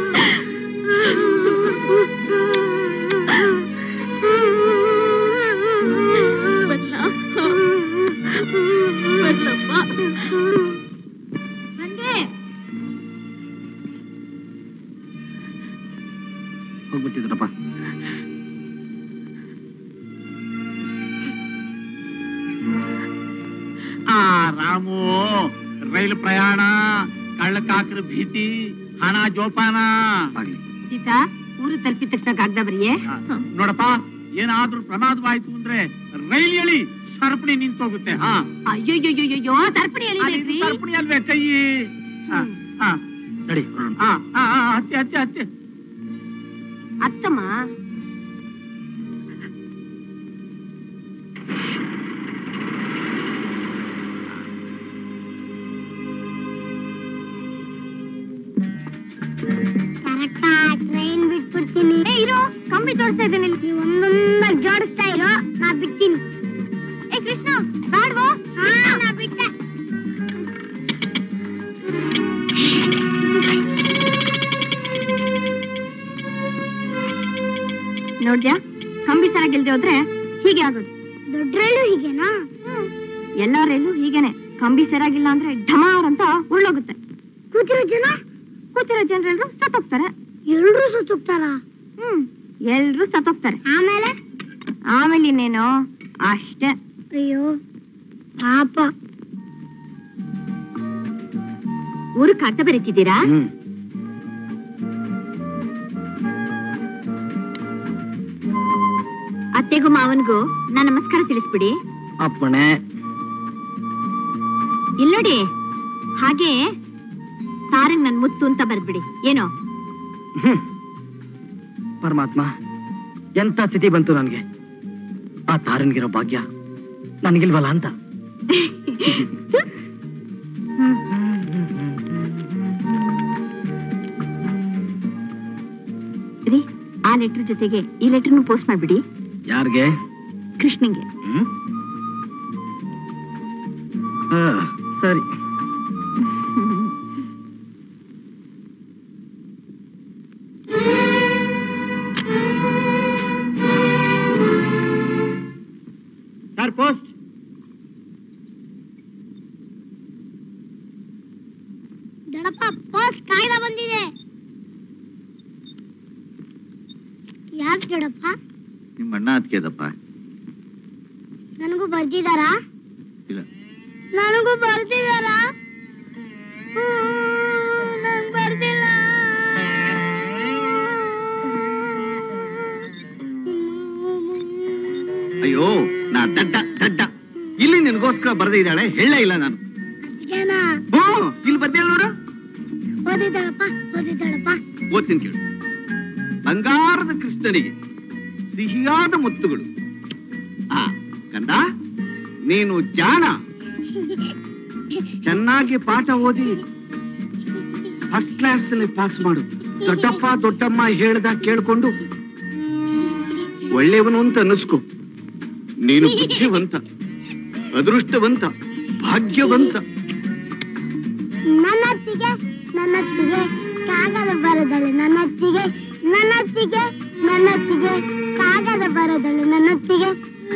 ಬಲ್ಲ ಬಲ್ಲಪ್ಪ ಬಂದೆ ಹೋಗ್ಬಿಟ್ಟಿದ್ರಪ್ಪ ಆ ರಾಮು ರೈಲು ಪ್ರಯಾಣ ಕಳ್ಳಕಾಕ್ರ ಭೀತಿ ಹಣ ಜೋಪಾನ ಆಗ್ಲಿ ಸೀತಾ ಊರು ತಲುಪಿದ ತಕ್ಷಣ ಕಾಗ್ದ ಬರಿಯೇ ಆ, ನೋಡಪ್ಪ ಏನಾದ್ರೂ ಪ್ರಮಾದವಾಯ್ತು ಅಂದ್ರೆ ರೈಲ್ ಎಳಿ ಸರಪಣಿ ನಿಂತೋಗುತ್ತೆ ಹಾ ಅಯ್ಯೋಯ್ಯೋಯ್ಯೋ ಸರಪಣಿ ಅಲ್ಲಿ ಎಳಿಬೇಕ್ರಿ ಸರಪಣಿ ಅಲ್ವೇ ಕೈ ಆ, ಆ. ನಡಿ ಹೊರಡೋಣ. ಆ, ಆ, ಆ, ಹತ್ತಿ ಹತ್ತಿ ಹತ್ತಿ ಅತ್ತಮ್ಮ ಟ್ರೈನ್ ಬಿಟ್ಬಿಡ್ತೀನಿ ಏ, ಇರು ಕಂಬಿ ತೋರಿಸ್ತಾ ಇದ್ದೇನೆ ಇಲ್ಲಿ ನೀವು ಒಂದೊಂದಾಗಿ ಜೋಡಿಸ್ತಾ ಇರೋ ನಾ ಬಿಡ್ತೀನಿ ಏ ಕೃಷ್ಣ ಬಾಡ್ವೋ ನಾ ಬಿಟ್ಟೆ ನೋಡ್ದ್ಯಾ ಕಂಬಿ ಸರಾಗಿಲ್ದೆ ಹೋದ್ರೆ ಹೀಗೆ ಆಗೋದು ದೊಡ್ಡ ರೈಲು ಹೀಗೆನಾ ಎಲ್ಲ ರೈಲು ಹೀಗೇನೆ ಕಂಬಿ ಸರಾಗಿಲ್ಲ ಅಂದ್ರೆ ಢಮಾರ್ ಅಂತ ಉರುಳೋಗುತ್ತೆ ಕೂತಿರೋ ಜನ ಕೂತಿರೋ ಜನರೆಲ್ಲರೂ ಸತ್ತೋಗ್ತಾರೆ ಎಲ್ರೂ ಸುತ್ತುತ್ತಾರ ಹ್ಮ್ ಎಲ್ರೂ ಸತ್ತೋಗ್ತಾರೆ ಆಮೇಲೆ ಆಮೇಲೆ ಇನ್ನೇನು ಅಷ್ಟೇ ಅಯ್ಯೋ ಪಾಪ ಊರು ಕಾಟ ಬರೀತಿದ್ದೀರಾ ಹ್ಮ್ ಅತ್ತೆಗೂ ಮಾವನ್ಗೂ ನಾ ನಮಸ್ಕಾರ ತಿಳಿಸ್ಬಿಡಿ ಅಪ್ಪಣೆ ಇಲ್ ನೋಡಿ ಹಾಗೆ ತಾರಂಗ್ ನನ್ ಮುತ್ತು ಅಂತ ಬರ್ಬಿಡಿ ಏನೋ ಹ್ಮ್. ಪರಮಾತ್ಮ ಎಂತ ಸ್ಥಿತಿ ಬಂತು ನನಗೆ ಆ ತಾರನ್ಗಿರೋ ಭಾಗ್ಯ ನನಗಿಲ್ವಲ್ಲ ಅಂತ ರೀ ಆ ಲೆಟರ್ ಜೊತೆಗೆ ಈ ಲೆಟರ್ನು ಪೋಸ್ಟ್ ಮಾಡ್ಬಿಡಿ ಯಾರಿಗೆ ಕೃಷ್ಣಂಗೆ ಹ್ಮ್ ಆ, ಸರಿ ಸರ್ ಪೋಸ್ಟ್ ದೊಡ್ಡಪ್ಪ ಪೋಸ್ಟ್ ಕಾಯ್ದೆ ಬಂದಿದೆ ಯಾಕೆ ದೊಡ್ಡಪ್ಪ ನಿಮ್ಮ ಅಣ್ಣ ಅದಕ್ಕೆದಪ್ಪ ನನಗೂ ಬರ್ದಿದಾರಾ ಇಲ್ಲ ನನಗೂ ಬರ್ದಿದಾರಾ ನಂಗೆ ಬರ್ದಿಲ್ಲ ಅಯ್ಯೋ ನಾ ದಡ್ಡ ದಡ್ಡ ಇಲ್ಲಿ ನಿನಗೋಸ್ಕರ ಬರೆದಿದ್ದಾಳೆ ಹೇಳೇ ಇಲ್ಲ ನಾನು ಏನ ಹ್ಞೂ ಇಲ್ಲಿ ಬರ್ದಿಲ್ಲ ನೋಡು ಓದಿದ್ದಾಳಪ್ಪ ಓದಿದ್ದಾಳಪ್ಪ ಓದ್ತೀನಿ ಕೇಳು ಬಂಗಾರದ ಕೃಷ್ಣನಿಗೆ ಸಿಹಿಯಾದ ಮುತ್ತುಗಳು ಆ ಕಂದ ನೀನು ಜಾಣ ಚೆನ್ನಾಗಿ ಪಾಠ ಓದಿ ಫಸ್ಟ್ ಕ್ಲಾಸ್ ನಲ್ಲಿ ಪಾಸ್ ಮಾಡು ದೊಡ್ಡಪ್ಪ ದೊಡ್ಡಮ್ಮ ಹೇಳ್ದ ಕೇಳ್ಕೊಂಡು ಒಳ್ಳೆಯವನು ಅಂತ ಅನ್ನಿಸ್ಕೊ ನೀನು ಬುದ್ಧಿವಂತ ಅದೃಷ್ಟವಂತ ಭಾಗ್ಯವಂತ ನನ್ನತ್ತಿಗೆ ನನ್ನತ್ತಿಗೆ ಕಾಗದ ಬರದಳು ನನ್ನತ್ತಿಗೆ ನನ್ನತ್ತಿಗೆ ನನ್ನತ್ತಿಗೆ ಕಾಗದ ಬರದಳು ನನ್ನತ್ತಿಗೆ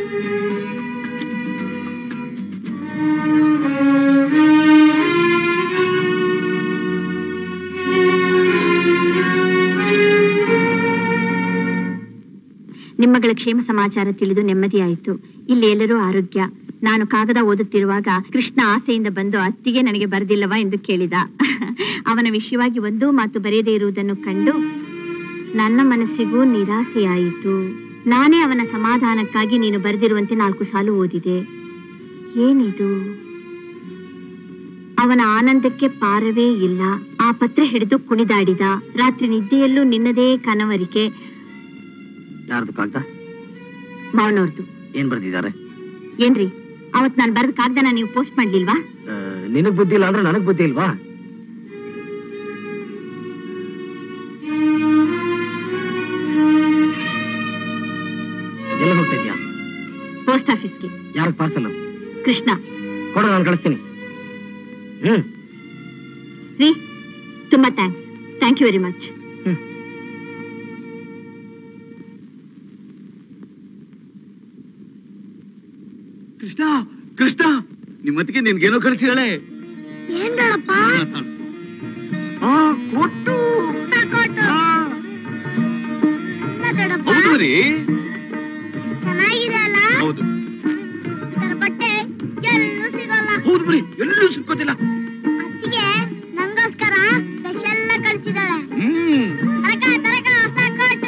ನಿಮ್ಮಗಳ ಕ್ಷೇಮ ಸಮಾಚಾರ ತಿಳಿದು ನೆಮ್ಮದಿಯಾಯಿತು ಇಲ್ಲಿ ಎಲ್ಲರೂ ಆರೋಗ್ಯ ನಾನು ಕಾಗದ ಓದುತ್ತಿರುವಾಗ ಕೃಷ್ಣ ಆಸೆಯಿಂದ ಬಂದು ಅತ್ತಿಗೆ ನನಗೆ ಬರೆದಿಲ್ಲವಾ ಎಂದು ಕೇಳಿದ ಅವನ ವಿಷಯವಾಗಿ ಒಂದೂ ಮಾತು ಬರೆಯದೇ ಇರುವುದನ್ನು ಕಂಡು ನನ್ನ ಮನಸ್ಸಿಗೂ ನಿರಾಸೆಯಾಯಿತು ನಾನೇ ಅವನ ಸಮಾಧಾನಕ್ಕಾಗಿ ನೀನು ಬರೆದಿರುವಂತೆ ನಾಲ್ಕು ಸಾಲು ಓದಿದೆ ಏನಿದು ಅವನ ಆನಂದಕ್ಕೆ ಪಾರವೇ ಇಲ್ಲ ಆ ಪತ್ರ ಹಿಡಿದು ಕುಣಿದಾಡಿದ ರಾತ್ರಿ ನಿದ್ದೆಯಲ್ಲೂ ನಿನ್ನದೇ ಕನವರಿಕೆ ಯಾರ್ದು ಕಾಗ್ದ ಮಾವನವ್ರದ್ದು ಏನ್ ಬರ್ದಿದ್ದಾರೆ ಏನ್ರಿ ಅವತ್ ನಾನು ಬರೆದ ಕಾಗ್ದನ ನೀವು ಪೋಸ್ಟ್ ಮಾಡ್ಲಿಲ್ವಾ ಆ, ನಿನಗ್ ಬುದ್ಧಿ ಇಲ್ಲ ಅಂದ್ರೆ ನನಗ್ ಬುದ್ಧಿ ಇಲ್ವಾ ಎಲ್ಲ ಹೋಗ್ತಿದ್ಯಾ ಪೋಸ್ಟ್ ಆಫೀಸ್ಗೆ ಯಾರ ಪಾರ್ಸಲ್ ಕೃಷ್ಣ ಕೊಡು ನಾನು ಕಳಿಸ್ತೀನಿ ಹ್ಮ್ ರೀ ತುಂಬಾ thanks thank you very much ಹ್ಮ್ ಕೃಷ್ಣ ಕೃಷ್ಣ ನಿಮ್ಮತ್ತಿಗೆ ನಿನ್ಗೇನೋ ಕಳಿಸಿದಾಳೆ ಏನ್ ದೊಡ್ಡಪ್ಪ ಆ ಕೊಟ್ಟು ಸಾಕೋಟು ಆ, ಇಲ್ಲ ದೊಡ್ಡಪ್ಪ ಹೌದು ರೀ ಚೆನ್ನಾಗಿದೆ ಅಲ್ಲ ಹೌದು ಇದರ ಬಟ್ಟೆ ಎಲ್ಲೂ ಸಿಗಲ್ಲ ಹೌದು ಬರೀ ಎಲ್ಲೂ ಸಿಕ್ಕೋದಿಲ್ಲ ಅತ್ತಿಗೆ ನಂಗೋಸ್ಕರ ಸ್ಪೆಷಲ್ ಕಳ್ಸಿದಾಳೆ ಹ್ಮ್ ತರಕ ತರಕ ಹೊಸ ಕೋಟು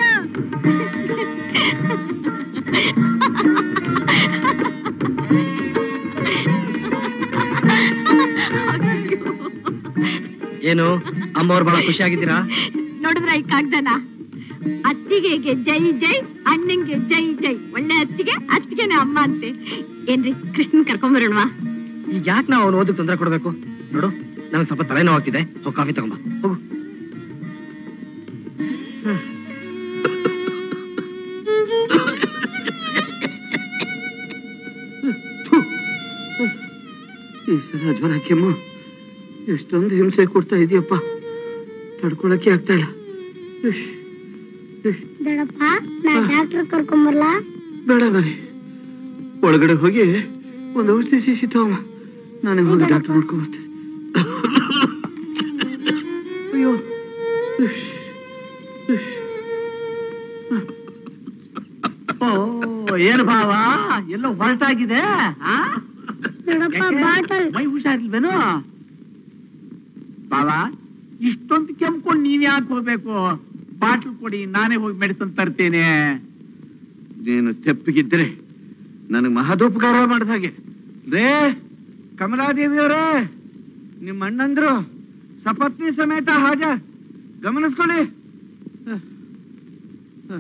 ಏನು ಅಮ್ಮವ್ರು ಬಹಳ ಖುಷಿಯಾಗಿದ್ದೀರಾ ನೋಡಿದ್ರ ಈ ಕಾಗ್ದನ ಅತ್ತಿಗೆಗೆ ಜೈ ಜೈ ಅಣ್ಣಂಗೆ ಜೈ ಜೈ ಒಳ್ಳೆ ಅತ್ತಿಗೆ ಅತ್ತಿಗೆನೆ ಅಮ್ಮ ಅಂತೆ ಏನ್ರಿ ಕೃಷ್ಣನ್ ಕರ್ಕೊಂಬರೋಣವಾ ಈಗ ಯಾಕೆ ನಾವು ಅವ್ನು ಓದಕ್ಕೆ ತೊಂದರೆ ಕೊಡ್ಬೇಕು ನೋಡು ನನಗೆ ಸ್ವಲ್ಪ ತಲೆನೋವು ಆಗ್ತಿದೆ ಹೋಗಿ ಕಾಫಿ ತಗೊಂಬ ಹೋಗು ಈ ಸಲ ಜ್ವರ ಕೆಮ್ಮು ಎಷ್ಟೊಂದು ಹಿಂಸೆ ಕೊಡ್ತಾ ಇದೆಯಪ್ಪ ತಡ್ಕೊಳಕ್ಕೆ ಆಗ್ತಾ ಇಲ್ಲ ಇಶ್, ಇಶ್. ದೊಡ್ಡಪ್ಪ ನಾ ಡಾಕ್ಟರ್ ಕರ್ಕೊಂಬರ್ಲಾ ಬೇಡ ಬರೀ ಒಳಗಡೆ ಹೋಗಿ ಒಂದು ಔಷಧಿ ಶೀಶಿ ತಗೊಂಬ ನಾನೇ ಹೋಗಿ ಡಾಕ್ಟರ್ ನೋಡ್ಕೊಂಡ್ ಬರ್ತೇನೆ ಅಯ್ಯೋ ಇಶ್, ಇಶ್. ಓ ಏನು ಭಾವ ಎಲ್ಲೋ ಹೊರಟಾಗಿದೆ ಆ? ದೊಡ್ಡಪ್ಪ ಯಾಕೆ? ಬಾಟಲ್ ಮೈ ಹುಷಾರಿಲ್ವೇನು ಬಾವ ಇಷ್ಟೊಂದು ಕೆಮ್ಕೊಂಡು ನೀವ್ ಯಾಕೆ ಹೋಗ್ಬೇಕು ಬಾಟ್ಲ್ ಕೊಡಿ ನಾನೇ ಹೋಗಿ ಮೆಡಿಸನ್ ತರ್ತೇನೆ ನೀನು ತೆಪ್ಪಿಗಿದ್ರೆ ನನಗೆ ಮಹದೋಪಕಾರ ಮಾಡಿದ ಹಾಗೆ ರೇ ಕಮಲಾದೇವಿಯವರೇ ನಿಮ್ಮ ಅಣ್ಣಂದ್ರು ಸಪತ್ನಿ ಸಮೇತ ಹಾಜರ್ ಗಮನಿಸ್ಕೊಳ್ಳಿ ಹ, ಹ.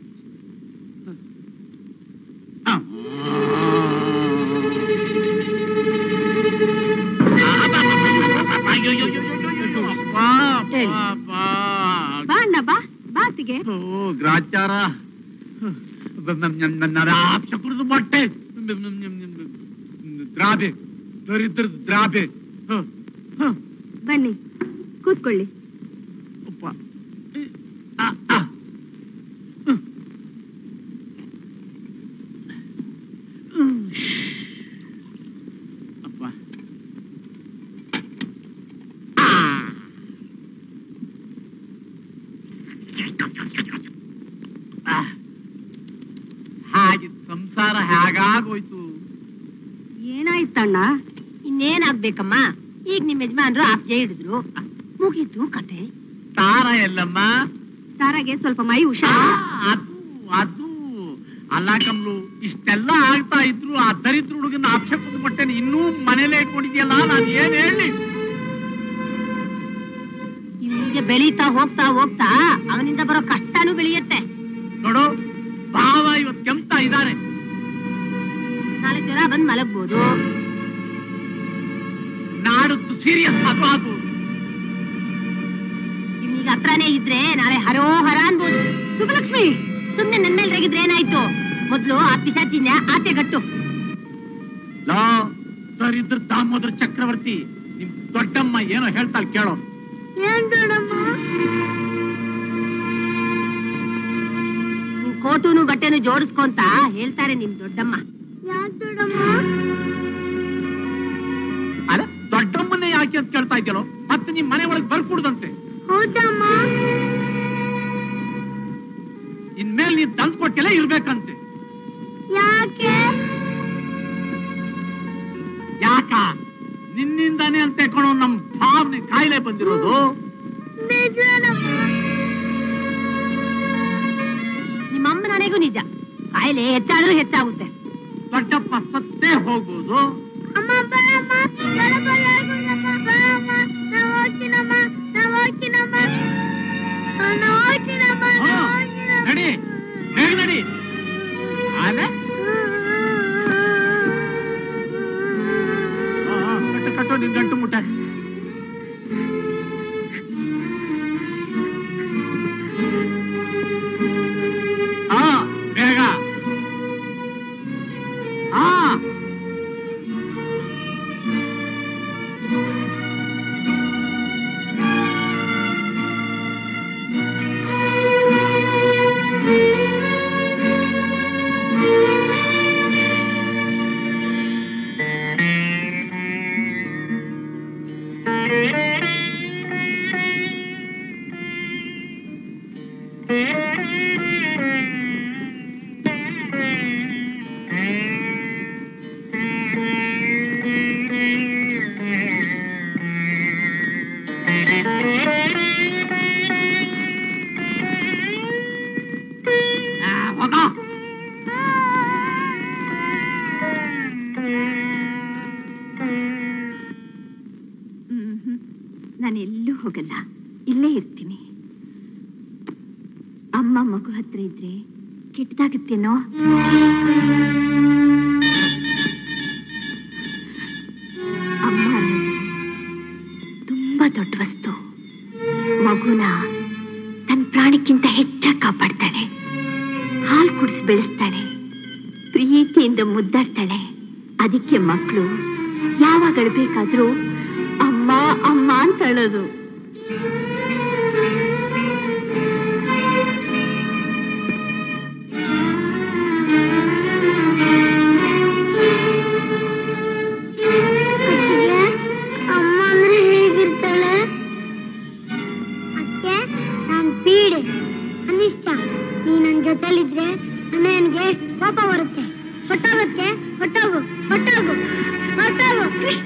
ಬಾ ಅಣ್ಣ ಬಾ ಬಾ ಅತ್ತಿಗೆ ಗ್ರಾಚಾರ ಚಕ್ರದ ಮೊಟ್ಟೆ ದ್ರಾಬೆ ದರಿದ್ರದ ದ್ರಾಬೆ ಹ, ಹ, ಬನ್ನಿ ಕೂತ್ಕೊಳ್ಳಿ ಅಪ್ಪ. ಆ, ಆ. ಹ್ಮ್. ಹ್ಮ್. ಅಪ್ಪ ಆ. ಆ. ಹಾಗೆ ಸಂಸಾರ ಹೇಗಾಗೋಯ್ತು ಏನಾಯ್ತಣ್ಣ ಇನ್ನೇನಾಗ್ಬೇಕಮ್ಮ ಈಗ ನಿಮ್ ಯಜಮಾನ್ರು ಆಪ್ಜೆ ಹಿಡಿದ್ರು ಮುಗೀತು ಕತೆ ತಾರ ಎಲ್ಲಮ್ಮ ತಾರಾಗೆ ಸ್ವಲ್ಪ ಮೈ ಆ, ಹುಷಾರು ಅದು ಅದು ಅಲ್ಲ ಕಮ್ಲು ಇಷ್ಟೆಲ್ಲ ಆಗ್ತಾ ಇದ್ರು ಆ ದರಿದ್ರ ಹುಡುಗನ ಆಕ್ಷೇಪದ ಮಟ್ಟೆ ಇನ್ನೂ ಮನೇಲೆ ಇಟ್ಕೊಂಡಿದ್ಯಲ್ಲ ನಾನು ಏನ್ ಹೇಳಿ ಇವನಿಗೆ ಬೆಳೀತಾ ಹೋಗ್ತಾ ಹೋಗ್ತಾ ಅವನಿಂದ ಬರೋ ಕಷ್ಟನೂ ಬೆಳೆಯುತ್ತೆ ನೋಡು ಭಾವ ಇವತ್ತು ಕೆಮ್ತಾ ಇದ್ದಾರೆ ನಾಳೆ ಜ್ವರ ಬಂದ್ ಮಲಗ್ಬೋದು ನಾಡದ್ದು ಸೀರಿಯಸ್ ಅದು ಅದು ಇವನೀಗ ಹತ್ರನೇ ಇದ್ರೆ ನಾಳೆ ಹರೋ ಹರ ಅನ್ಬೋದು ಸುಖಲಕ್ಷ್ಮಿ ಸುಮ್ನೆ ನನ್ನ ಮೇಲೆ ರೇಗಿದ್ರೆ ಏನಾಯ್ತು ಮೊದ್ಲು ಆ ಪಿಶಾಚಿನ ಆಚೆ ಗಟ್ಟು ಲೋ ದರಿದ್ರ ದಾಮೋದರ ಚಕ್ರವರ್ತಿ ನಿಮ್ ದೊಡ್ಡಮ್ಮ ಏನೋ ಹೇಳ್ತಾಳೆ ಕೇಳೋ ಏನ್ ದೊಡ್ಡಮ್ಮ ನಿನ್ ಕೋಟುನು ಬಟ್ಟೆನು ಜೋಡಿಸ್ಕೊಂತ ಹೇಳ್ತಾರೆ ನಿನ್ ದೊಡ್ಡಮ್ಮ ಯಾಕ್ ದೊಡ್ಡಮ್ಮ ಅಲ್ಲ ದೊಡ್ಡಮ್ಮನ್ನೇ ಯಾಕೆ ಅಂತ ಕೇಳ್ತಾ ಇದ್ಯಲ್ಲೋ ಮತ್ತೆ ನಿಮ್ ಮನೆ ಒಳಗೆ ಬರ್ಕೂಡ್ದಂತೆ ಹೌದಮ್ಮ ಇನ್ಮೇಲೆ ನೀನ್ ತಂದ್ ಕೊಟ್ಟೆಲ್ಲ ಇರ್ಬೇಕಂತೆ ಯಾಕೆ ಯಾಕ ನಿನ್ನಿಂದಾನೇ ಅಂತ ಕಣೋ ನಮ್ ಭಾವನೆ ಕಾಯಿಲೆ ಬಂದಿರೋದು ಬೇಜಾರಮ್ಮ ನಿಮ್ಮಮ್ಮ ನನಗೂ ನಿಜ ಕಾಯಿಲೆ ಹೆಚ್ಚಾದ್ರೂ ಹೆಚ್ಚಾಗುತ್ತೆ ದೊಡ್ಡಪ್ಪ ಸತ್ತೇ ಹೋಗೋದು ಅಮ್ಮ ಬರಮ್ಮ ದೊಡ್ಡಪ್ಪ ಯಾರ್ಗುಂಡಮ್ಮ ಬರಮ್ಮ ನಾ ಹೋಗ್ತೀನಮ್ಮ ನಾ ಹೋಗ್ತೀನಮ್ಮ ನಾ ಹೋಗ್ತೀನಮ್ಮ ನಾ ಹಾ, ಹೋಗ್ತೀನಮ್ಮ. ನಡಿ ಬೇಗ ನಡಿ ಆಲೆ ಆ, ಆ, ಕಟ್ಟು ಕಟ್ಟು ನಿನ್ ಗಂಟು ಮುಟ್ಟ ಆ ಬೇಗ ಆ ಆ, ಹೋಗೋ ನಾನು ಎಲ್ಲೂ ಹೋಗಲ್ಲ ಇಲ್ಲೇ ಇರ್ತೀನಿ ಅಮ್ಮ ಮಗು ಹತ್ರ ಇದ್ರೆ ಕೆಟ್ಟದಾಗುತ್ತೇನೋ ಅಮ್ಮ ಅನ್ನೋದು ತುಂಬಾ ದೊಡ್ಡ ವಸ್ತು ಮಗುನ ತನ್ನ ಪ್ರಾಣಕ್ಕಿಂತ ಹೆಚ್ಚಾಗಿ ಕಾಪಾಡ್ತಾಳೆ ಹಾಲು ಕುಡಿಸಿ ಬೆಳೆಸ್ತಾಳೆ ಪ್ರೀತಿಯಿಂದ ಮುದ್ದಾಡ್ತಾಳೆ ಅದಕ್ಕೆ ಮಕ್ಕಳು ಯಾವಾಗ ಅಳ್ಬೇಕಾದ್ರೂ ಅಮ್ಮ ಅಮ್ಮ ಅಂತ ಅಳೋದು ಅತ್ತಿಗೆ ಅಮ್ಮ ಅಂದ್ರೆ ಹೇಗಿರ್ತಾಳೆ ಅಕ್ಕೆ ನಾನ್ ಪೀಡೆ ಅನಿಷ್ಟ ನೀ ನನ್ ಜೊತೆಲಿದ್ರೆ ನನಗೆ ಕೋಪ ಬರುತ್ತೆ ಹೊಟ್ಟೋಗುತ್ತೆ ಹೊಟ್ಟೋಗು ಹೊಟ್ಟೋಗು ಹೊಟ್ಟೋಗು ಕೃಷ್ಣ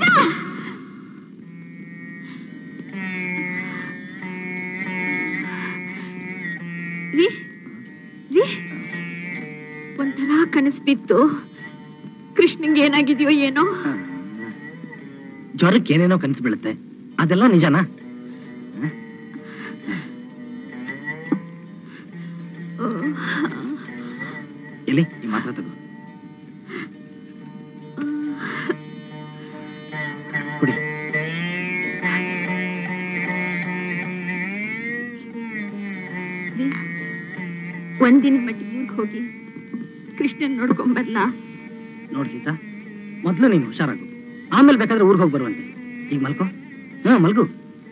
ರೀ ರೀ ಒಂಥರ ಕನಸು ಬಿತ್ತು ಕೃಷ್ಣಂಗೆ ಏನಾಗಿದೆಯೋ ಏನೋ ಜ್ವರಕ್ಕೆ ಏನೇನೋ ಕನಸು ಬೀಳುತ್ತೆ ಅದೆಲ್ಲ ನಿಜನಾ ಎಲ್ಲಿ ಈ ಮಾತ್ರ ತಗೋ ಕುಡಿ ರೀ, ಒಂದಿನ ಮಟ್ಟಿಗೆ ಊರ್ಗ್ ಹೋಗಿ ಕೃಷ್ಣನ್ ನೋಡ್ಕೊಂಬರ್ಲಾ ನೋಡ್ ಸೀತಾ ಮೊದ್ಲು ನೀನು ಹುಷಾರಾಗು ಆಮೇಲೆ ಬೇಕಾದ್ರೆ ಊರಿಗೆ ಹೋಗಿ ಬರುವಂತೆ ಈಗ ಮಲ್ಕೋ ಹ್ಮ್ ಮಲ್ಗು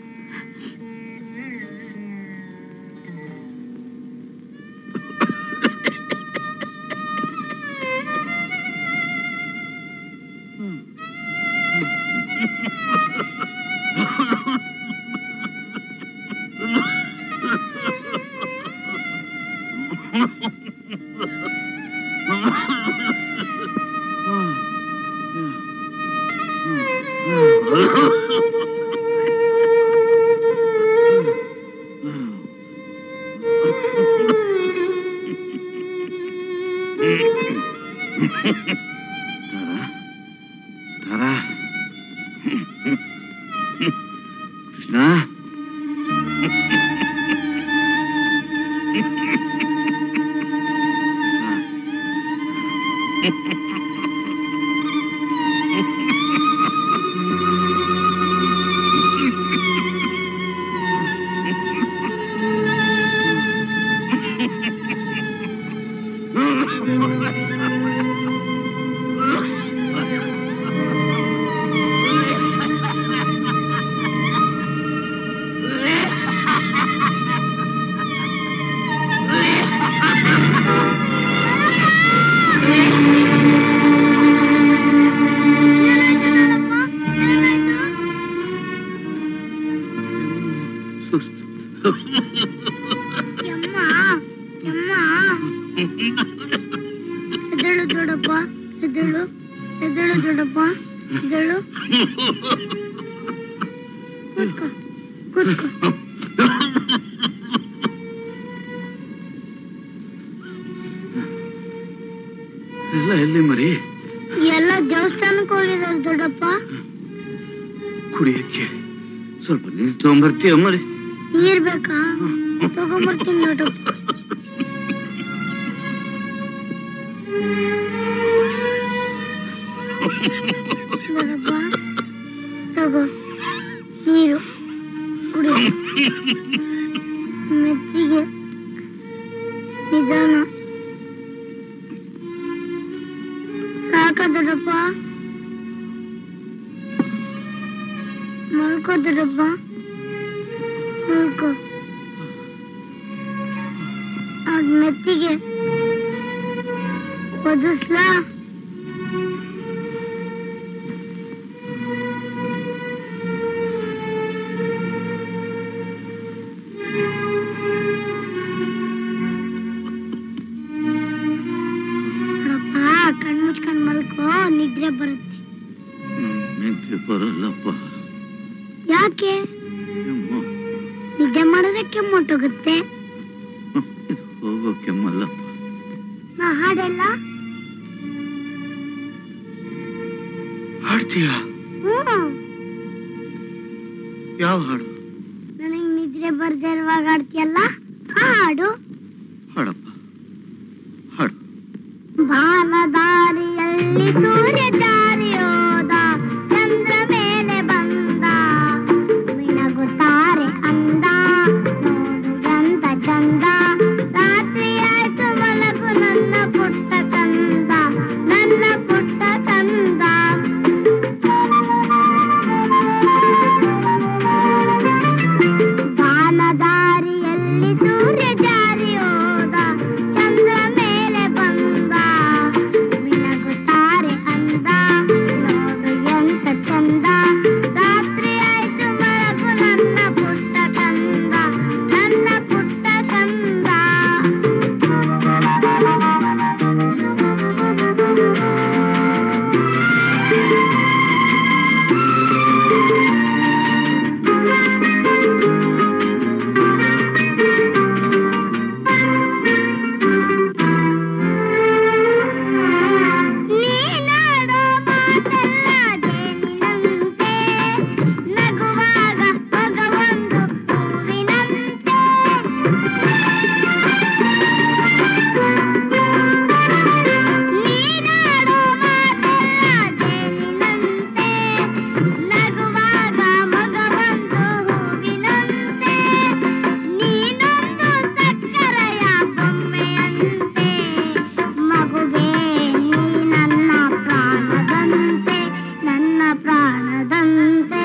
ತಾರಾ ಕೃಷ್ಣ ಯಮ್ಮ ಯಮ್ಮ ಎದ್ದೇಳು ದೊಡ್ಡಪ್ಪ ಎದ್ದೇಳು ಎದ್ದೇಳು ದೊಡ್ಡಪ್ಪ ಎದ್ದೇಳು ಕೂತ್ಕೋ ಕೂತ್ಕೋ ಎಲ್ಲ ಎಲ್ಲಿ ಮರಿ ಎಲ್ಲ ದೇವಸ್ಥಾನಕ್ಕೆ ಹೋಗಿದ್ದಾರೆ ದೊಡ್ಡಪ್ಪ ಕುಡಿಯಕ್ಕೆ ಸ್ವಲ್ಪ ನೀರು ತಗೊಂಬರ್ತೀಯ ಮರಿ ನೀರ್ ಬೇಕಾ ತಗೊಂಬರ್ತೀನಿ ದೊಡ್ಡಪ್ಪ ದೊಡ್ಡಪ್ಪ ತಗೋ ನೀರು ಕುಡಿ ಮೆತ್ತಿಗೆ ನಿಧಾನ ಸಾಕ ದೊಡ್ಡಪ್ಪ ಮಲ್ಕೋ ದೊಡ್ಡಪ್ಪ ಮಲ್ಕೋ ಅದ್ ಮೆತ್ತಿಗೆ ಒದಿಸ್ಲಾ ನೋಡಪ್ಪ ಕಣ್ ಮುಚ್ಕೊಂಡ್ ಮಲ್ಕೋ ನಿದ್ರೆ ಬರುತ್ತೆ ನಿದ್ರೆ ಬರಲ್ಲಪ್ಪ ಯಾಕೆ ಕೆಮ್ಮು. ನಿದ್ದೆ ಮಾಡಿದ್ರೆ ಕೆಮ್ಮೊಟ್ಟೋಗುತ್ತೆ ಇದು ಹೋಗೋ ಕೆಮ್ಮಲ್ಲಪ್ಪ ನಾ ಹಾಡೆಲ್ಲ ಹಾಡ್ತೀಯ ಹ್ಮ್ ಯಾವ ಹಾಡು ನನಗ್ ನಿದ್ರೆ ಅಕ್ಷರ ಬರ್ದೇ ಇರುವಾಗ ಆಡ್ತೀಯಲ್ಲ ಆ ಹಾಡು ಹಾಡಪ್ಪ ಹಾಡು ಬಾಲದಾರಿಯಲ್ಲಿ ಸೂರ್ಯ ಜಾರಿ ಹೋದ ಚಂದ್ರ ಮೇಲೆ ಬಂದ ಮಿಣಗುತ್ತಾರೆ ಅಂದ ನೋಡು ಎಂತ ಚಂದ ರಾತ್ರಿ ಆಯ್ತು ಮಲಗು ನನ್ನ ಪುಟ್ಟ ಕಂದ ನನ್ನ ಪುಟ್ಟ ಕಂದ ಬಾಲದಾರಿಯಲ್ಲಿ ಸೂರ್ಯ ಜಾರಿ ಹೋದ ಚಂದ್ರ ಮೇಲೆ ಬಂದ ಮಿಣಗುತ್ತಾರೆ ಅಂದ ನೋಡು ಎಂತ ಚಂದ ರಾತ್ರಿ ಆಯ್ತು ಮಲಗು ನನ್ನ ಪುಟ್ಟ ಕಂದ ನನ್ನ ಪುಟ್ಟ ಕಂದ ನೀನಾಡೋ ಮಾತೆಲ್ಲ ಜೇನಿನಂತೆ ನಗುವಾಗ ಮಗವೊಂದು ಹೂವಿನಂತೆ ನೀನಾಡೋ ಮಾತೆಲ್ಲ ಜೇನಿನಂತೆ ನಗುವಾಗ ಮಗವೊಂದು ಹೂವಿನಂತೆ ನೀನೊಂದು ಸಕ್ಕರೆಯ ಬೊಮ್ಮೆಯಂತೆ ಮಗುವೇ ನೀ ನನ್ನ ಪ್ರಾಣದಂತೆ ನನ್ನ ಪ್ರಾಣದಂತೆ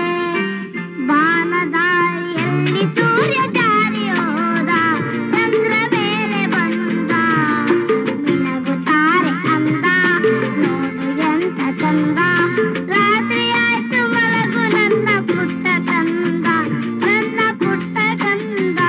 ಬಾನದಾರಿಯಲ್ಲಿ ಸೂರ್ಯ ಜಾರಿ ಹೋದ ಚಂದ್ರ ಮೇಲೆ ಬಂದ ಮಿಣಗುತ್ತಾರೆ ಅಂದ ನೋಡು ಎಂತ ಚಂದ ರಾತ್ರಿ ಆಯ್ತು ಮಲಗು ನನ್ನ ಪುಟ್ಟ ಕಂದ ನನ್ನ ಪುಟ್ಟ ಕಂದ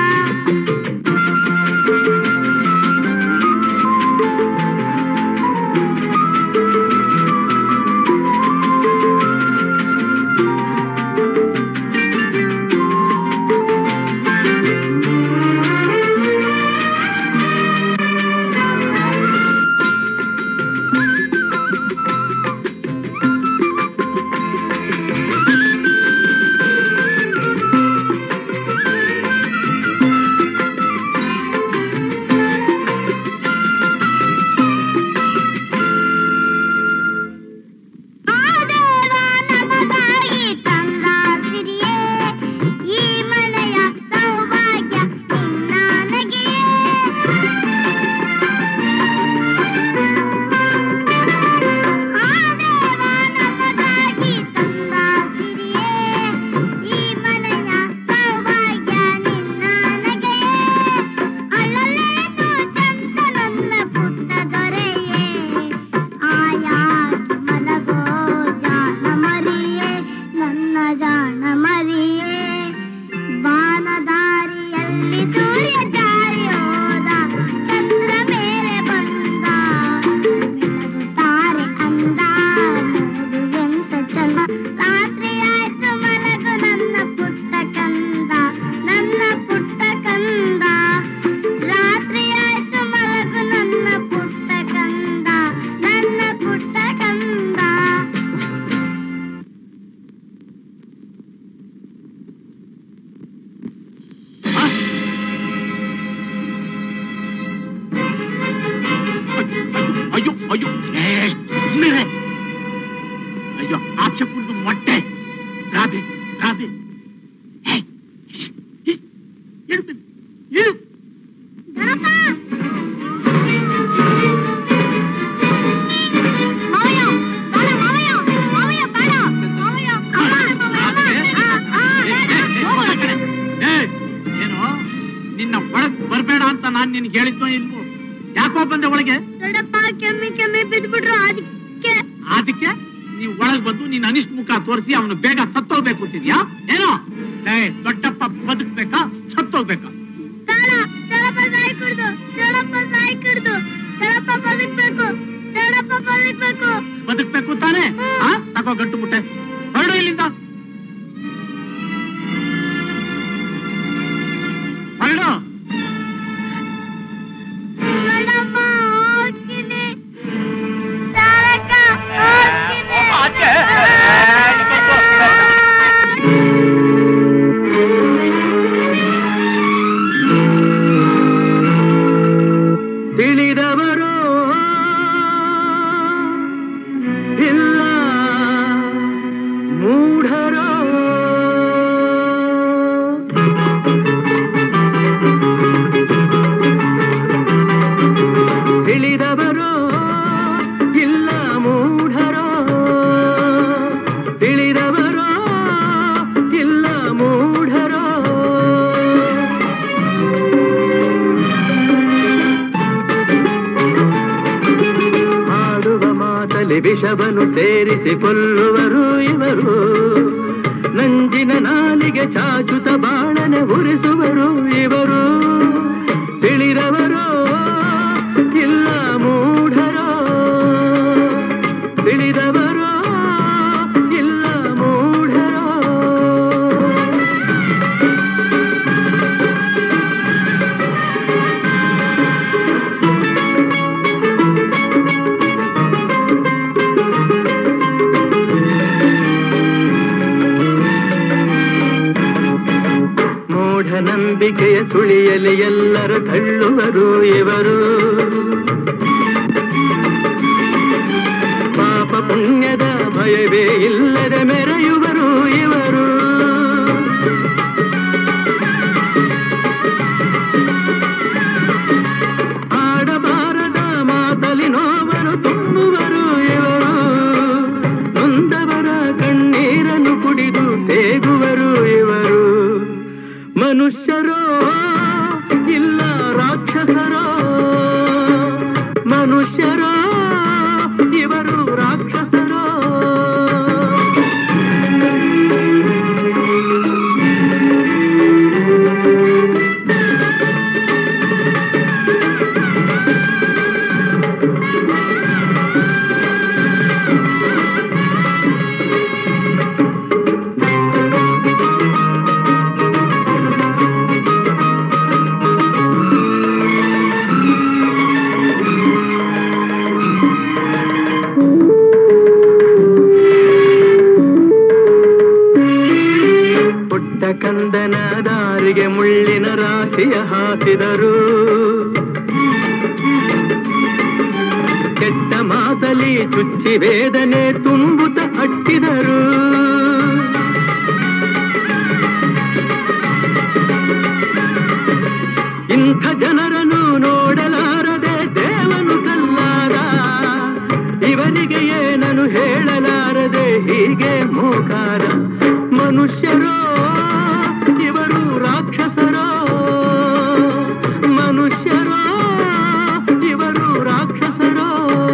ಆ ದೇವ ನಮಗಾಗಿ ತಂದ ಸಿರಿಯೇ ಈ ಮನೆಯ ಸೌಭಾಗ್ಯ ನಿನ್ನನಗೆಯೇ ಆ ದೇವ ನಮಗಾಗಿ ತಂದ ಸಿರಿಯೇ ಈ ಮನೆಯ ಸೌಭಾಗ್ಯ ನಿನ್ನನಗೆಯೇ ಅಳಲೇನು ಚಂದ ನನ್ನ ಪುಟ್ಟ ದೊರೆಯೇ ಆಯಾಗಿ ಮಲಗೋ ಜಾಣ ಮರಿಯೇ ನನ್ನ ಜಾಣ ಮರಿಯೇ ಬಾನದಾರಿಯಲ್ಲಿ ಸೂರ್ಯ ಜಾರಿ ಹೋದ ಚಂದ್ರ ಮೇಲೆ ಬಂದ ಮಿಣಗುತ್ತಾರೆ ಅಂದ ನೋಡು ಎಂತ ಚಂದ ರಾತ್ರಿ ಆಯ್ತು ಮಲಗು ನನ್ನ ಪುಟ್ಟ ಕಂದ ನನ್ನ ಪುಟ್ಟ ಕಂದ ರಾತ್ರಿ ಆಯ್ತು ಮಲಗು ನನ್ನ ಪುಟ್ಟ ಕಂದ ನನ್ನ ಪುಟ್ಟ ಕಂದ ಅಯ್ಯೋ ಅಯ್ಯೋ ಏ, ಸುಮ್ನಿರೆ. ಅಯ್ಯೋ ಆಕ್ಷೇಪದ ಮೊಟ್ಟೆ ರಾಬೆ ರಾಬೆ ಏ, ಏ, ಇಳು ಬನ್ನಿ, ಇಳು. ಗಣಪ ಮಾವಯ್ಯ ಬೇಡ ಮಾವಯ್ಯ ಮಾವಯ್ಯ ಬೇಡ ಮಾವಯ್ಯ ಅಮ್ಮ ಮಾವಯ್ಯ ಆ, ಆ, ಏ, ಏ, ಏ, ಹೋಗು ಆ ಕಡೆ. ಏ, ಏನು ನಿನ್ನ ಒಳಗ್ ಬರ್ಬೇಡ ಅಂತ ನಾನ್ ನಿನ್ಗೆ ಹೇಳಿದ್ನೋ ಇಲ್ವೋ ಯಾಕೋ ಬಂದೆ ಒಳಗೆ ದೊಡ್ಡಪ್ಪ ಕೆಮ್ಮಿ ಕೆಮ್ಮಿ ಬಿದ್ಬಿಟ್ರು ಅದಕ್ಕೆ ಅದಕ್ಕೆ ನೀವು ಒಳಗ್ ಬಂದು ನಿನ್ನ ಅನಿಷ್ಟ ಮುಖ ತೋರಿಸಿ ಅವನು ಬೇಗ ಸತ್ತೋಗ್ಬೇಕು ಅಂತಿದ್ಯಾ ಏನೋ ಏ ದೊಡ್ಡಪ್ಪ ಬದುಕ್ಬೇಕಾ ಸತ್ತೋಗ್ಬೇಕಾ ಬೇಡ ದೊಡ್ಡಪ್ಪ ಸಾಯಿ ಕುಡ್ದು ದೊಡ್ಡಪ್ಪ ಸಾಯಿ ಕುಡ್ದು ದೊಡ್ಡಪ್ಪ ಬದುಕ್ಬೇಕು ದೊಡ್ಡಪ್ಪ ಬದುಕ್ಬೇಕು ಬದುಕ್ಬೇಕು ತಾನೇ ಆ ತಗೋ ಗಂಟು ಮುಟ್ಟೆ ಹೊರಡು ಇಲ್ಲಿಂದ ಹೊರಡು ದೊಡ್ಡಪ್ಪ ಹೋಗ್ತೀನಿ ತಾರಕ ಹೋಗ್ತೀನಿ ವಿಷವನ್ನು ಸೇರಿಸಿ ಕೊಲ್ಲುವರು ಇವರು ನಂಜಿನ ನಾಲಿಗೆ ಚಾಚುತ ಬಾಣನೆ ಉರಿಸುವರು ಇವರು ತಿಳಿದವರು ಇಲ್ಲ ಮೂಢರೋ ತಿಳಿದವರು ಇಲ್ಲ ಮೂಢರೋ ಮೂಢನಂಬಿಕೆಯ ಸುಳಿಯಲಿ ಎಲ್ಲರೂ ತಳ್ಳುವರು ಇವರು ಪಾಪ ಪುಣ್ಯದ ಭಯವೇ ಇಲ್ಲದೆ ಮೆರೆಯುವರು ಇವರು ಆಡಬಾರದ ಮಾತಲಿ ನೋವರು ತುಂಬುವರು ಇವರು ನೊಂದವರ ಕಣ್ಣೀರನ್ನು ಕುಡಿದು ತೇಗುವರು ಇವರು ಮನುಷ್ಯರೋ ಇಲ್ಲ ರಾಕ್ಷಸರೋ ಮನುಷ್ಯರೋ ಇವರು ರಾಕ್ಷಸರೋ ಪುಟ್ಟ ಕಂದನ ದಾರಿಗೆ ಮುಳ್ಳಿನ ರಾಶಿಯ ಹಾಸಿದರು ಕೆಟ್ಟ ಮಾತಲಿ ಚುಚ್ಚಿ ವೇದನೆ ತುಂಬುತ್ತ ಅಟ್ಟಿದರು ಇಂಥ ಜನರನ್ನು ನೋಡಲಾರದೆ ದೇವನು ಕಲ್ಲಾರ ಇವರಿಗೆ ಏನನು ಹೇಳಲಾರದೆ ಹೀಗೆ ಮೋಕಾರ ಮನುಷ್ಯರೋ ಇವರು ರಾಕ್ಷಸರೋ ಮನುಷ್ಯರೋ ಇವರು ರಾಕ್ಷಸರೋ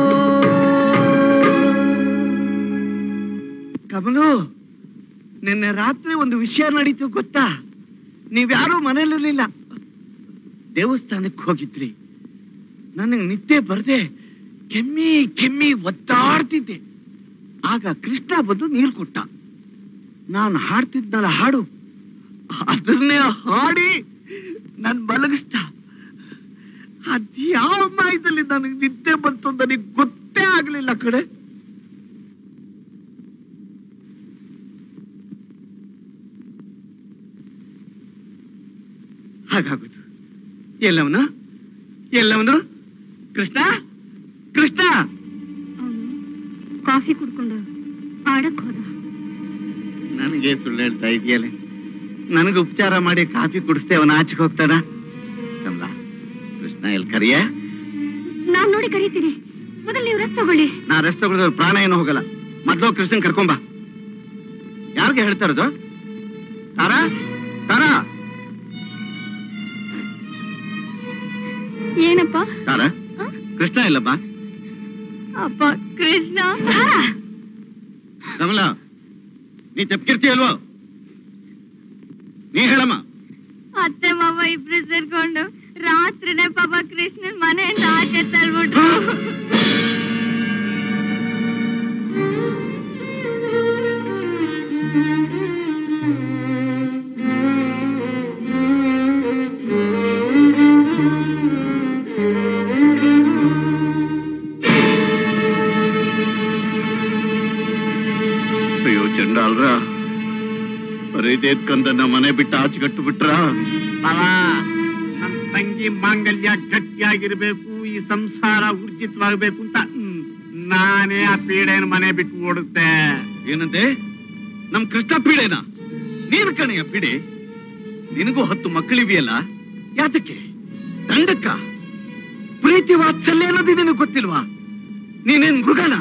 ಕಮಲು ನಿನ್ನೆ ರಾತ್ರಿ ಒಂದು ವಿಷಯ ನಡೀತು ಗೊತ್ತಾ ನೀವ್ಯಾರೂ ಮನೇಲಿರ್ಲಿಲ್ಲ ದೇವಸ್ಥಾನಕ್ಕೆ ಹೋಗಿದ್ರಿ ನನಗೆ ನಿದ್ದೆ ಬರ್ದೆ ಕೆಮ್ಮಿ ಕೆಮ್ಮಿ ಒತ್ತಾಡ್ತಿದ್ದೆ ಆಗ ಕೃಷ್ಣ ಬಂದು ನೀರು ಕೊಟ್ಟ ನಾನು ಹಾಡ್ತಿದ್ನಲ್ಲ ಹಾಡು ಅದನ್ನೇ ಹಾಡಿ ನನ್ ಮಲಗಿಸ್ತ ಅದ್ಯಾವ ಮಾಯದಲ್ಲಿ ನನಗೆ ನಿದ್ದೆ ಬಂತು ಅಂತ ನನಗೆ ಗೊತ್ತೇ ಆಗ್ಲಿಲ್ಲ ಕಡೆ ಹಾಗಾಗುದು ಎಲ್ಲವನು ಎಲ್ಲವನು ಕೃಷ್ಣ ಕೃಷ್ಣ ಕಾಫಿ ಕುಡ್ಕೊಂಡು ಆಡಕ್ ಹೋದ ನನಗೆ ಸುಳ್ಳು ಹೇಳ್ತಾ ಇದೆಯಲ್ಲ ನನಗೆ ಉಪಚಾರ ಮಾಡಿ ಕಾಫಿ ಕುಡಿಸ್ತೇ ಅವನ ಆಚೆಗೆ ಹೋಗ್ತಾನ ಕಮಲ ಕೃಷ್ಣ ಎಲ್ಲಿ ಕರಿಯ ನಾನ್ ನೋಡಿ ಕರೀತೀನಿ ಮೊದಲು ನೀವು ರೆಸ್ಟ್ ತಗೊಳ್ಳಿ ನಾ ರೆಸ್ಟ್ ತಗೊಳಿದ್ರೆ ಪ್ರಾಣ ಏನು ಹೋಗಲ್ಲ ಮೊದ್ಲು ಕೃಷ್ಣನ್ ಕರ್ಕೊಂಬ ಯಾರಿಗೆ ಹೇಳ್ತಾ ಇರೋದು ತಾರಾ ತಾರಾ ಏನಪ್ಪ ತಾರಾ ಕೃಷ್ಣ ಇಲ್ಲಮ್ಮ ಅಪ್ಪ ಕೃಷ್ಣ ಕಮಲ ನೀ ತಪ್ಪಿರ್ತೀಯಲ್ವೋ ನೀ ಹೇಳಮ್ಮ ಅತ್ತೆ ಮಾವ ಇಬ್ರು ಸೇರ್ಕೊಂಡು ರಾತ್ರಿನೇ ಪಾಪ ಕೃಷ್ಣನ್ ಮನೆಯಿಂದ ಆಚೆ ತಳ್ಬಿಟ್ರು ಅಯ್ಯೋ ಚಂಡಾಲ್ರ ಬರೀದೇದ್ ಕಂದನ್ನ ಮನೆ ಬಿಟ್ಟು ಆಚೆಗಟ್ಟು ಬಿಟ್ರ ಬಾವ ನನ್ ತಂಗಿ ಮಾಂಗಲ್ಯ ಗಟ್ಟಿಯಾಗಿರ್ಬೇಕು ಈ ಸಂಸಾರ ಊರ್ಜಿತವಾಗಬೇಕು ಅಂತ ಹ್ಮ್, ನಾನೇ ಆ ಪೀಡೆನ ಮನೆ ಬಿಟ್ಟು ಓಡುತ್ತೆ ಏನಂತೆ ನಮ್ ಕೃಷ್ಣ ಪೀಡೆನಾ ನೀನ್ ಕಣೆಯ ಪೀಡೆ ನಿನಗೂ ಹತ್ತು ಮಕ್ಕಳಿವೆಯಲ್ಲ ಯಾತಕ್ಕೆ ದಂಡಕ್ಕ ಪ್ರೀತಿ ವಾತ್ಸಲ್ಯ ಅನ್ನೋದು ನಿನಗೆ ಗೊತ್ತಿಲ್ವಾ ನೀನೇನ್ ಮೃಗನ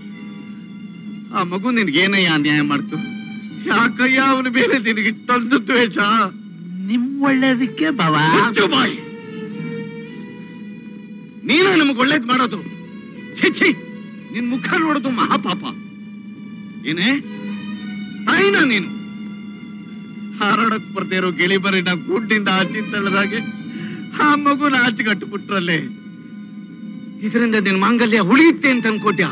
ಆ ಮಗು ನಿನ್ಗೇನಯ್ಯ ಅನ್ಯಾಯ ಮಾಡ್ತು ಯಾಕಯ್ಯ ಅವನ ಮೇಲೆ ನಿನಗೆ ಇಷ್ಟೊಂದು ದ್ವೇಷ ನಿಮ್ ಒಳ್ಳೇದಕ್ಕೆ ಬಾವ ಮುಚ್ಚು ಬಾಯಿ ನೀನ ನಮಗ್ ಒಳ್ಳೇದ್ ಮಾಡೋದು ಛೀ ಛೀ ನಿನ್ ಮುಖ ನೋಡೋದು ಮಹಾಪಾಪ ಏನೇ ತಾಯಿನ ನೀನು ಹಾರಾಡಕ್ ಬರ್ದೇ ಇರೋ ಗೆಳಿಬರಿನ ಗುಡ್ಡಿಂದ ಆಚೆ ತಳ್ಳದಾಗೆ ಆ ಮಗುನ ಆಚೆ ಕಟ್ಟಿಬಿಟ್ರಲ್ಲೇ ಇದರಿಂದ ನಿನ್ ಮಾಂಗಲ್ಯ ಉಳಿಯುತ್ತೆ ಅಂತ ಅನ್ಕೋಟ್ಯಾ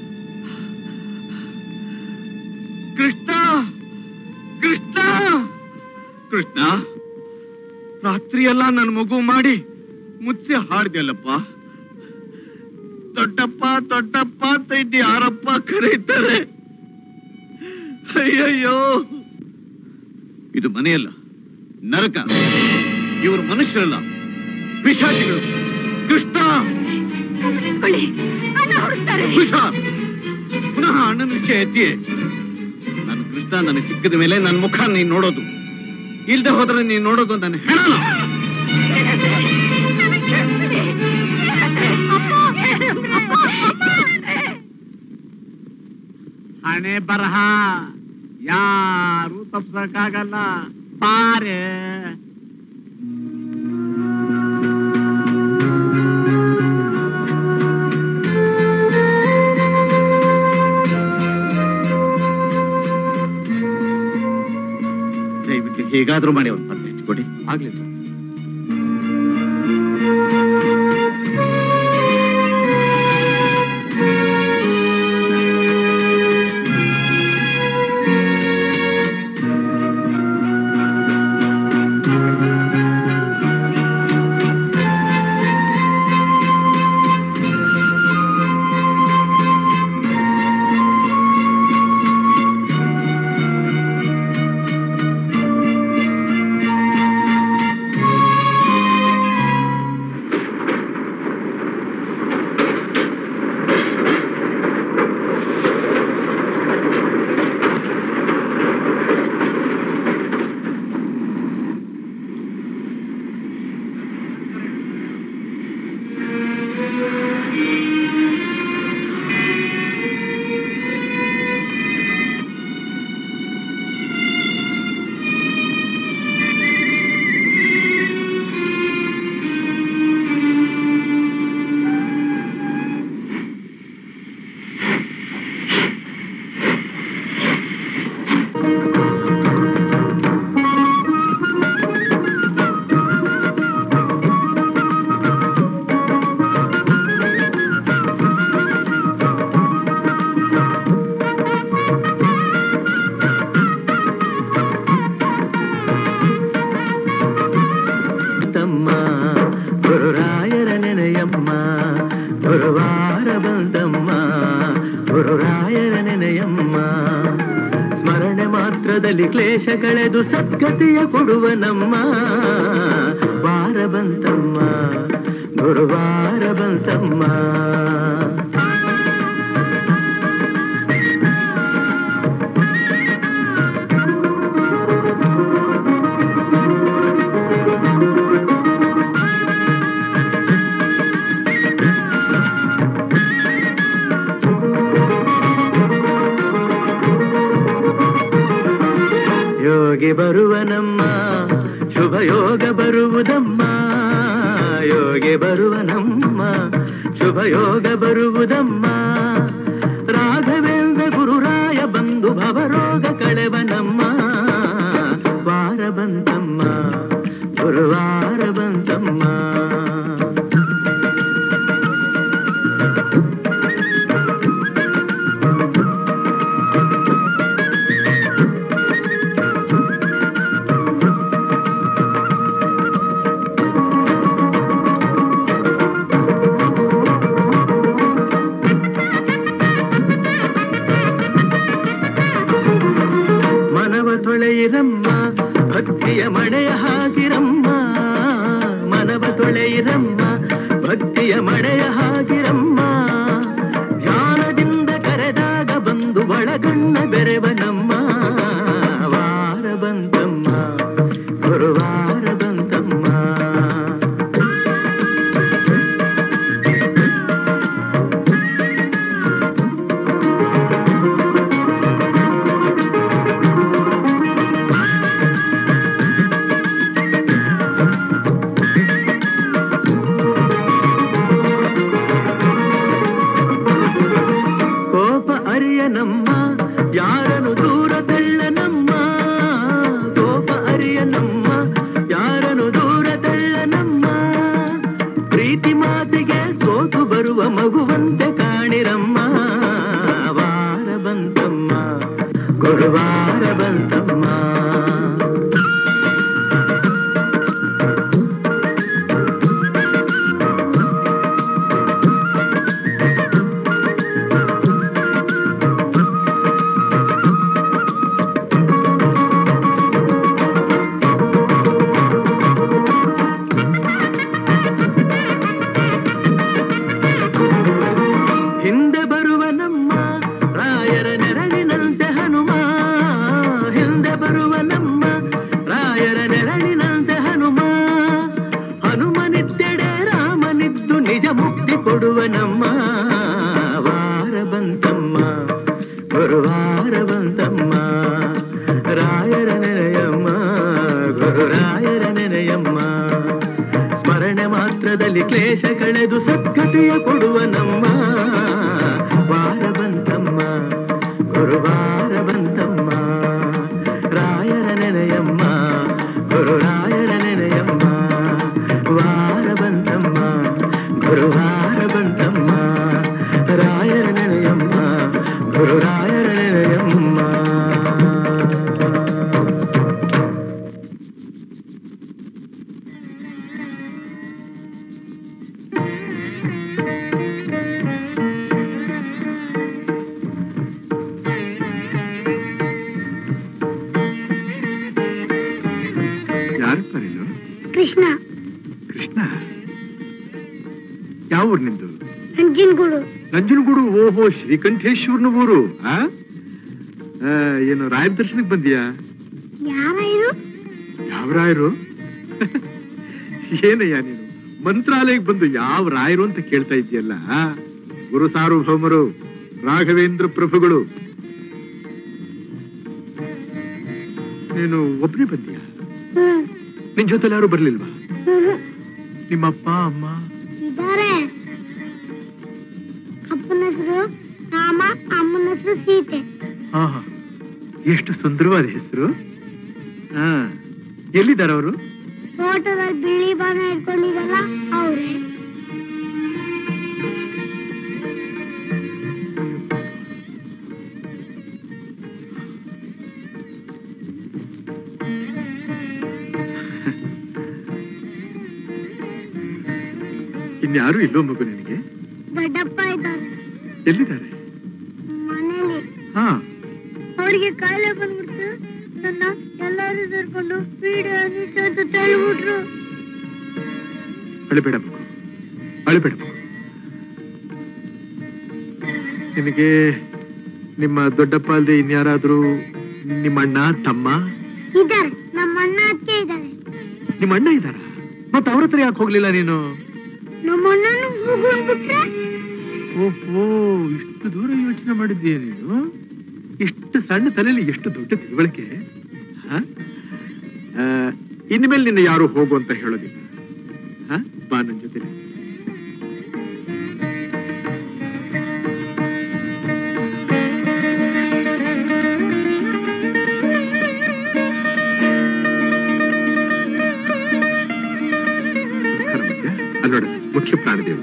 ಕೃಷ್ಣ ಕೃಷ್ಣ ಕೃಷ್ಣ ರಾತ್ರಿ ಎಲ್ಲ ನನ್ ಮಗು ಮಾಡಿ ಮುಚ್ಚಿ ಹಾಡ್ದಲ್ಲಪ್ಪ ದೊಡ್ಡಪ್ಪ ದೊಡ್ಡಪ್ಪ ಅಂತ ಇಟ್ಟು ಯಾರಪ್ಪ ಕರೀತಾರೆ ಅಯ್ಯಯ್ಯೋ ಇದು ಮನೆಯಲ್ಲ ನರಕ ಇವರು ಮನುಷ್ಯರಲ್ಲ ಪಿಶಾಚಿಗಳು ಕೃಷ್ಣ ಹುಷಾರ್ ಪುನಃ ಅಣ್ಣನ ವಿಷಯ ಎತ್ತಿಯೇ ನನ್ನ ಕೃಷ್ಣ ನನಗೆ ಸಿಕ್ಕಿದ ಮೇಲೆ ನನ್ನ ಮುಖ ನೀನ್ ನೋಡೋದು ಇಲ್ದೆ ಹೋದ್ರೆ ನೀನ್ ನೋಡೋದು ನನ್ನ ಹೆಣ ಹಣೆ ಬರಹ ಯಾರು ತಪ್ಸಕ್ಕಾಗಲ್ಲ ಬಾರೆ ದಯವಿಟ್ಟು ಹೇಗಾದ್ರೂ ಮಾಡಿ ಅವ್ರ ಪತ್ತೆ ಹಚ್ಕೊಡಿ ಆಗ್ಲಿ ಸರ್ ತಮ್ಮ ಗುರುರಾಯರ ನೆನೆಯಮ್ಮ ಗುರುವಾರ ಬಂದಮ್ಮ ಗುರುರಾಯರ ನೆನೆಯಮ್ಮ ಸ್ಮರಣೆ ಮಾತ್ರದಲ್ಲಿ ಕ್ಲೇಶ ಕಳೆದು ಸದ್ಗತಿಯ ಕೊಡುವ ನಮ್ಮ ವಾರ ಬಂತಮ್ಮ ಗುರುವಾರ ಬಂತಮ್ಮ ಯೋಗಿ ಬರುವನಮ್ಮ ಶುಭ ಯೋಗ ಬರುವುದಮ್ಮ ಯೋಗಿ ಬರುವನಮ್ಮ ಶುಭ ಯೋಗ ಬರುವುದಮ್ಮ ರಾಘವೇಂದ್ರ ಗುರುರಾಯ ಬಂದು ಭವರೋಗ ಕಳೆವನಮ್ಮ ವಾರ ಬಂತಮ್ಮ ಗುರುವಾರ ಬಂತಮ್ಮ ಮನವ ತೊಳೆಯಿರಮ್ಮ ಭಕ್ತಿಯ ಮಳೆಯ ಹಾಕಿರಮ್ಮ ಮನವ ತೊಳೆಯಿರಮ್ಮ ಭಕ್ತಿಯ ಮಳೆಯ ಹಾಕಿರಮ್ಮ ಧ್ಯಾನದಿಂದ ಕರೆದಾಗ ಬಂದು ಒಳಗಣ್ಣ ಬೆರೆವನಮ್ಮ ವಾರ ಬಂತಮ್ಮ ಗುರುವಾರ ಬಂತಮ್ಮ ಯಾರನು ದೂರ ತಳ್ಳನಮ್ಮ ಕೋಪ ಅರಿಯನಮ್ಮ ಯಾರನು ದೂರ ತಳ್ಳನಮ್ಮ ಪ್ರೀತಿ ಮಾತಿಗೆ ಸೋತು ಬರುವ ಮಗುವಂತೆ ಕಾಣಿರಮ್ಮ ವಾರ ಬಂತಮ್ಮ ಗುರುವಾರ ಬಂತಮ್ಮ ಹಿಂದೆ ಬರುವ ನಮ್ಮ ರಾಯರ ನೆರಳಿನಂತೆ ಹನುಮ ಹಿಂದೆ ಬರುವ ನಮ್ಮ ರಾಯರ ನೆರಳಿನಂತೆ ಹನುಮ ಹನುಮನಿದ್ದೆಡೆ ರಾಮನಿದ್ದು ನಿಜ ಮುಕ್ತಿ ಕೊಡುವ ನಮ್ಮ ವಾರ ಬಂತಮ್ಮ ಗುರುವಾರ ಬಂತಮ್ಮ ರಾಯರ ನೆನೆಯಮ್ಮ ಗುರು ರಾಯರ ನೆನೆಯಮ್ಮ ಸ್ಮರಣೆ ಮಾತ್ರದಲ್ಲಿ ಕ್ಲೇಶ ಕಳೆದು ಸದ್ಗತಿಯ ಕೊಡುವ ನಮ್ಮ ವಾರ ಬಂತಮ್ಮ ಗುರುವಾರ ಬಂತಮ್ಮ ರಾಯರ ನೆನೆಯಮ್ಮ ಗುರು ರಾಯರ ನೆನೆಯಮ್ಮ ವಾರ ಬಂತಮ್ಮ ಗುರುವಾರ ಬಂತಮ್ಮ ರಾಯರ ನೆನೆಯಮ್ಮ ಗುರು ರಾಯರ ನೆನೆಯಮ್ಮ ಯಾರಪ್ಪ ನೀನು ಕೃಷ್ಣ ಕೃಷ್ಣ ಯಾವ ಊರು ನಿಂದು ನಂಜನಗೂಡು ನಂಜನಗೂಡು ಓಹೋ ಶ್ರೀಕಂಠೇಶ್ವರನ ಊರು ಆ ಆ, ಏನು ರಾಯರ ದರ್ಶನಕ್ಕೆ ಬಂದಿಯಾ ಯಾರ ಇರು ಯಾವ ರಾಯರು ಏನಯ್ಯ ನೀನು ಮಂತ್ರಾಲಯಕ್ಕೆ ಬಂದು ಯಾವ ರಾಯರು ಅಂತ ಕೇಳ್ತಾ ಇದೆಯಲ್ಲ ಗುರು ಸಾರ್ವಭೌಮರು ರಾಘವೇಂದ್ರ ಪ್ರಭುಗಳು ನೀನು ಒಬ್ಬನೇ ಬಂದಿಯಾ ಹ್ಮ್ ನಿನ್ ಜೊತೆ ಯಾರು ಬರ್ಲಿಲ್ವಾ ಹ್ಮ್. ನಿಮ್ಮಪ್ಪ ಅಮ್ಮ ಇದಾರೆ ಅಪ್ಪನ ಹೆಸರು ರಾಮ ಅಮ್ಮನ ಹೆಸರು ಸೀತೆ ಹಾ ಹಾ. ಎಷ್ಟು ಸುಂದರವಾದ ಹೆಸರು ಹಾ ಎಲ್ಲಿದ್ದಾರೆ ಅವರು ಫೋಟೋದಲ್ಲಿ ಬಿಳಿ ಬಣ್ಣ ಇಟ್ಕೊಂಡಿದಲ್ಲ ಅವ್ರೆ ಇನ್ಯಾರು ಇಲ್ಲೋ ಮಗು ನಿನಗೆ ದೊಡ್ಡಪ್ಪ ಇದ್ದಾರೆ ಎಲ್ಲಿದ್ದಾರೆ ಮನೇಲಿ ಹಾ ಅವ್ರಿಗೆ ಕಾಯಿಲೆ ಬಂದ್ಬಿಡ್ತು ನನ್ನ ಎಲ್ಲರೂ ಸೇರ್ಕೊಂಡು ವಿಡಿಯೋ ಅಂತ ತಳ್ಳಿಬಿಟ್ರು ಅಳಬೇಡ ಮಗು ಅಳಬೇಡ ಮಗು ನಿನಗೆ ನಿಮ್ಮ ದೊಡ್ಡಪ್ಪ ಅಲ್ದೆ ಇನ್ಯಾರಾದ್ರೂ ನಿಮ್ಮ ಅಣ್ಣ ತಮ್ಮ ಇದ್ದಾರೆ ನಮ್ಮ ಅಣ್ಣ ಅತ್ತೆ ಇದ್ದಾರೆ ನಿಮ್ಮ ಅಣ್ಣ ಇದ್ದಾರ ಮತ್ತೆ ಅವ್ರ ಹತ್ರ ಯಾಕೆ ಹೋಗ್ಲಿಲ್ಲ ನೀನು ನಮ್ಮ ಅಣ್ಣನು ಹೋಗ್ಬಿಟ್ರೆ ಓಹೋ ಇಷ್ಟು ದೂರ ಯೋಚನೆ ಮಾಡಿದ್ದೀಯ ನೀನು ಇಷ್ಟು ಸಣ್ಣ ತಲೆಯಲ್ಲಿ ಎಷ್ಟು ದೊಡ್ಡ ತಿಳುವಳಿಕೆ ಹ? ಆ, ಇನ್ಮೇಲೆ ನಿನ್ನ ಯಾರು ಹೋಗು ಅಂತ ಹೇಳೋದಿಲ್ಲ ಹ? ಬಾ ನನ್ನ ಜೊತೆ ಅಲ್ಲೋಡ ಮುಖ್ಯ ಪ್ರಾಣದೇವ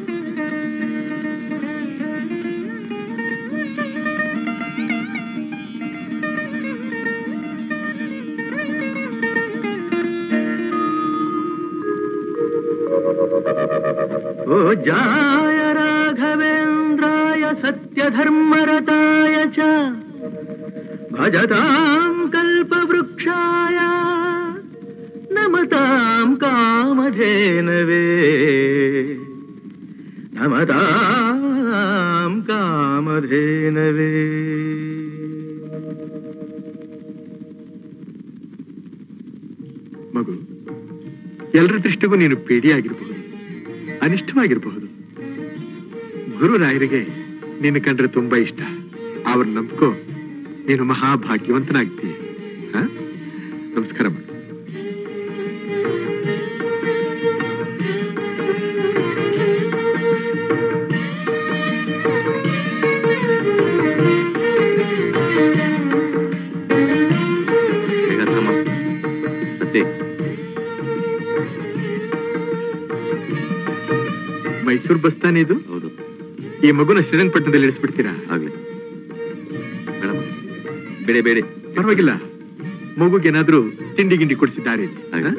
ओ जाय राघवेन्द्राय सत्यधर्मरताय च भजतां कल्पवृक्षाय नमतां कामधेनवे नमतां कामधेनवे ಮಗು ಎಲ್ಲರ ದೃಷ್ಟಿಗೂ ನೀನು ಪೇಡಿಯಾಗಿರಬಹುದು ಅನಿಷ್ಟವಾಗಿರಬಹುದು ಗುರು ರಾಯರಿಗೆ ನಿನ್ನ ಕಂಡ್ರೆ ತುಂಬಾ ಇಷ್ಟ ಅವ್ರ ನಂಬ್ಕೋ ನೀನು ಮಹಾಭಾಗ್ಯವಂತನಾಗ್ತೀಯ ಹ? ನಮಸ್ಕಾರ ಮಾಡು ಬಸ್ ತಾನೇ ಇದು ಹೌದು ಈ ಮಗುನ ಶ್ರೀರಂಗಪಟ್ಟಣದಲ್ಲಿ ಇಳಿಸ್ಬಿಡ್ತೀರಾ ಆಗ್ಲಿ ಬೇಡಮ್ಮ ಬೇಡ ಬೇಡಿ ಪರವಾಗಿಲ್ಲ ಮಗುಗೇನಾದ್ರೂ ತಿಂಡಿ ಗಿಂಡಿ ಕೊಡಿಸಿದ್ದಾರೆ ಆಗ್ಲಿ.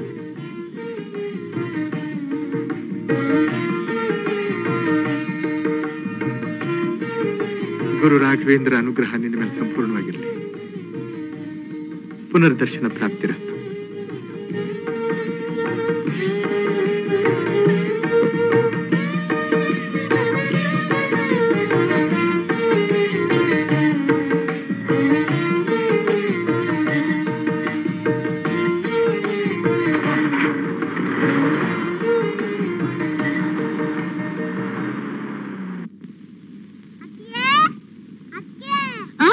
ಗುರು ರಾಘವೇಂದ್ರ ಅನುಗ್ರಹ ನಿನ್ನ ಮೇಲೆ ಸಂಪೂರ್ಣವಾಗಿರಲಿ ಪುನರ್ದರ್ಶನ ಪ್ರಾಪ್ತಿರಸ್ತು ಆ?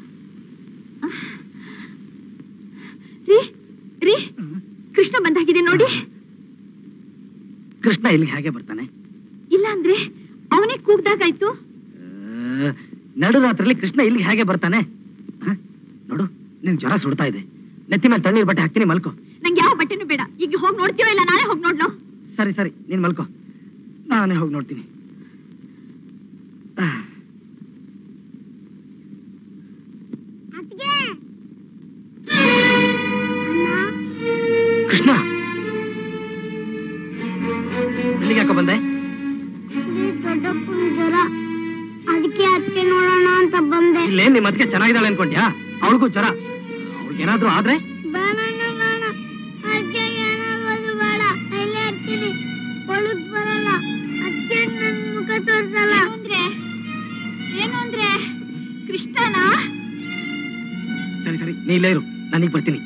ರೀ ರೀ ಕೃಷ್ಣ ಬಂದಾಗಿದೆ ನೋಡಿ ಕೃಷ್ಣ ಇಲ್ಲಿಗೆ ಹಾಗೆ ಬರ್ತಾನೆ ಇಲ್ಲ ಅಂದ್ರೆ ಅವನೇ ಕೂಗ್ದಾಗಾಯ್ತು ಆ, ನಡು ರಾತ್ರಿಲಿ ಕೃಷ್ಣ ಇಲ್ಲಿಗೆ ಹೇಗೆ ಬರ್ತಾನೆ ಹ? ನೋಡು ನಿನ್ ಜ್ವರ ಸುಡ್ತಾ ಇದೆ ನೆತ್ತಿ ಮೇಲೆ ತಣ್ಣೀರ್ ಬಟ್ಟೆ ಹಾಕ್ತೀನಿ ಮಲ್ಕೋ ನಂಗೆ ಯಾವ ಬಟ್ಟೆನೂ ಬೇಡ ಈಗ ಹೋಗಿ ನೋಡ್ತೀಯೋ ಇಲ್ಲ ನಾನೇ ಹೋಗಿ ನೋಡ್ಲೋ ಸರಿ ಸರಿ ನೀನ್ ಮಲ್ಕೋ ನಾನೇ ಹೋಗಿ ನೋಡ್ತೀನಿ ಆ, ಅದ್ಗೆ ಕೃಷ್ಣ ಇಲ್ಲಿಗೆ ಯಾಕೋ ಬಂದೆ ದೊಡ್ಡಪ್ಪನ ಜ್ವರ ಅದಕ್ಕೆ ಅದಕ್ಕೆ ನೋಡೋಣ ಅಂತ ಬಂದೆ ಇಲ್ಲೇ ನಿಮ್ಮ ಅದಕ್ಕೆ ಚೆನ್ನಾಗಿದ್ದಾಳೆ ಅನ್ಕೊಂಡ್ಯಾ ಅವಳಿಗೂ ಜ್ವರ ಅವ್ಳಿಗೇನಾದ್ರೂ ಆದ್ರೆ ಬೇಡ ಬೇಡ ಅದಕ್ಕೆ ಏನಾಗೋದು ಬೇಡ ಇಲ್ಲೇ ಇರ್ತೀನಿ ಒಳಗ್ ಬರಲ್ಲ ಅದಕ್ಕೆ ನನ್ ಮುಖ ತೋರ್ಸಲ್ಲ ಅಂದ್ರೆ ಏನು ಅಂದ್ರೆ ಕೃಷ್ಣನ ಸರಿ ಸರಿ ನೀ ಇಲ್ಲೇ ಇರು ನಾನೀಗ ಬರ್ತೀನಿ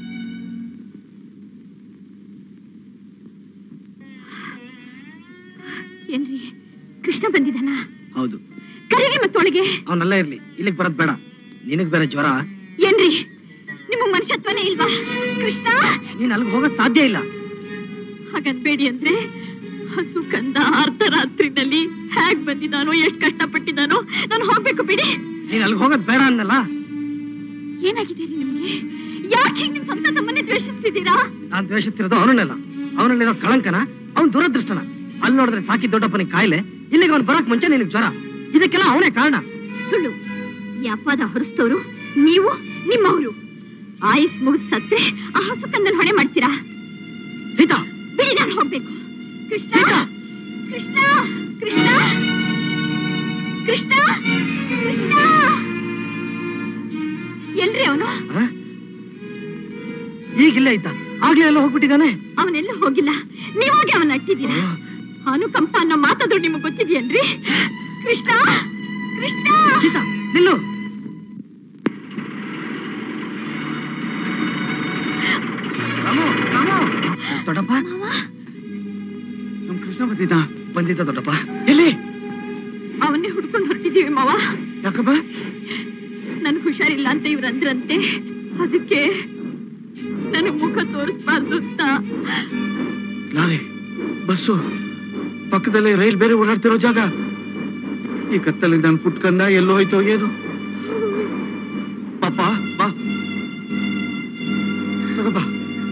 ಏನ್ರಿ ಕೃಷ್ಣ ಬಂದಿದ್ದಾನ ಹೌದು ಕರೀರಿ ಮತ್ತೊಳಗೆ ಅವನಲ್ಲೇ ಇರ್ಲಿ ಇಲ್ಲಿಗೆ ಬರೋದ್ ಬೇಡ ನಿನಗ್ ಬೇರೆ ಜ್ವರ ಏನ್ರಿ ನಿಮಗ್ ಮನುಷ್ಯತ್ವನೇ ಇಲ್ವಾ ಕೃಷ್ಣ ನೀನ್ ಅಲ್ಲಿಗೆ ಹೋಗಕ್ ಸಾಧ್ಯ ಇಲ್ಲ ಹಾಗನ್ಬೇಡಿ ಅಂದ್ರೆ ಹಸು ಕಂದ ಅರ್ಧರಾತ್ರಿನಲ್ಲಿ ಹೇಗ್ ಬಂದಿದ್ದಾನೋ ಎಷ್ಟ್ ಕಷ್ಟಪಟ್ಟಿದ್ದಾನೋ ನಾನು ಹೋಗ್ಬೇಕು ಬಿಡಿ ನೀನ್ ಅಲ್ಲಿಗೆ ಹೋಗೋದ್ ಬೇಡ ಅನ್ನಲ್ಲ ಏನಾಗಿದೆ ರೀ ನಿಮ್ಗೆ ಯಾಕೆ ಹೀಗ್ ನಿಮ್ ಸ್ವಂತ ತಮ್ಮನ್ನೇ ದ್ವೇಷಿಸ್ತಿದ್ದೀರಾ ನಾನ್ ದ್ವೇಷಿಸ್ತಿರೋದು ಅವನನ್ನೆಲ್ಲ ಅವನಲ್ಲಿರೋ ಕಳಂಕನ ಅವನ್ ದುರದೃಷ್ಟನ ಅಲ್ಲಿ ನೋಡಿದ್ರೆ ಸಾಕಿ ದೊಡ್ಡಪ್ಪನಿಗೆ ಕಾಯಿಲೆ ಇಲ್ಲಿಗೆ ಅವ್ನು ಬರೋಕ್ ಮುಂಚೆ ನಿನಗ್ ಜ್ವರ ಇದಕ್ಕೆಲ್ಲ ಅವನೇ ಕಾರಣ ಸುಳ್ಳು ಈ ಅಪವಾದ ಹೊರಿಸ್ತವ್ರು ನೀವು ನಿಮ್ಮವರು ಆಯುಸ್ ಮುಗಿದ್ ಸತ್ರೆ ಆ ಹಸು ಕಂದನ್ ಹೊಣೆ ಮಾಡ್ತೀರಾ ಸೀತಾ ಬಿಡಿ ನಾನು ಹೋಗ್ಬೇಕು ಕೃಷ್ಣ ಕೃಷ್ಣ ಕೃಷ್ಣ ಕೃಷ್ಣ ಕೃಷ್ಣ ಎಲ್ರಿ ಅವನು ಆ? ಈಗಿಲ್ಲೇ ಇದ್ದ ಆಗ್ಲೇ ಎಲ್ಲ ಹೋಗ್ಬಿಟ್ಟಿದ್ದಾನೆ ಅವನೆಲ್ಲ ಹೋಗಿಲ್ಲ ನೀವಾಗೆ ಅವನ ಅಟ್ಟಿದ್ದೀರಾ ಅನುಕಂಪ ಅನ್ನೋ ಮಾತಾದ್ರು ನಿಮಗ್ ಗೊತ್ತಿದೆಯೇನ್ರಿ ಕೃಷ್ಣ ಕೃಷ್ಣ ಸೀತಾ ನಿಲ್ಲು ರಾಮು, ರಾಮು. ದೊಡ್ಡಪ್ಪ ನಮ್ ಕೃಷ್ಣ ಬಂದಿದ್ದ ಬಂದಿದ್ದ ದೊಡ್ಡಪ್ಪ ಎಲ್ಲಿ ಅವನ್ನೇ ಹುಡ್ಕೊಂಡು ಹೊರಟಿದ್ದೀವಿ ಮಾವ ಯಾಕಪ್ಪ ನನ್ಗ್ ಹುಷಾರಿಲ್ಲ ಅಂತ ಇವ್ರಂದ್ರಂತೆ ಅದಕ್ಕೆ ನನಗ್ ಮುಖ ತೋರಿಸ್ಬಾರ್ದು ಅಂತ ಲಾರಿ ಬಸ್ಸು ಪಕ್ಕದಲ್ಲೇ ರೈಲ್ ಬೇರೆ ಓಡಾಡ್ತಿರೋ ಜಾಗ ಈ ಕತ್ತಲ್ಲಿ ನಾನು ಪುಟ್ಕಂದ ಎಲ್ಲೋ ಹೋಯ್ತೋ ಏನು ಪಾಪ ಬಾ ತಗೋ ಬಾ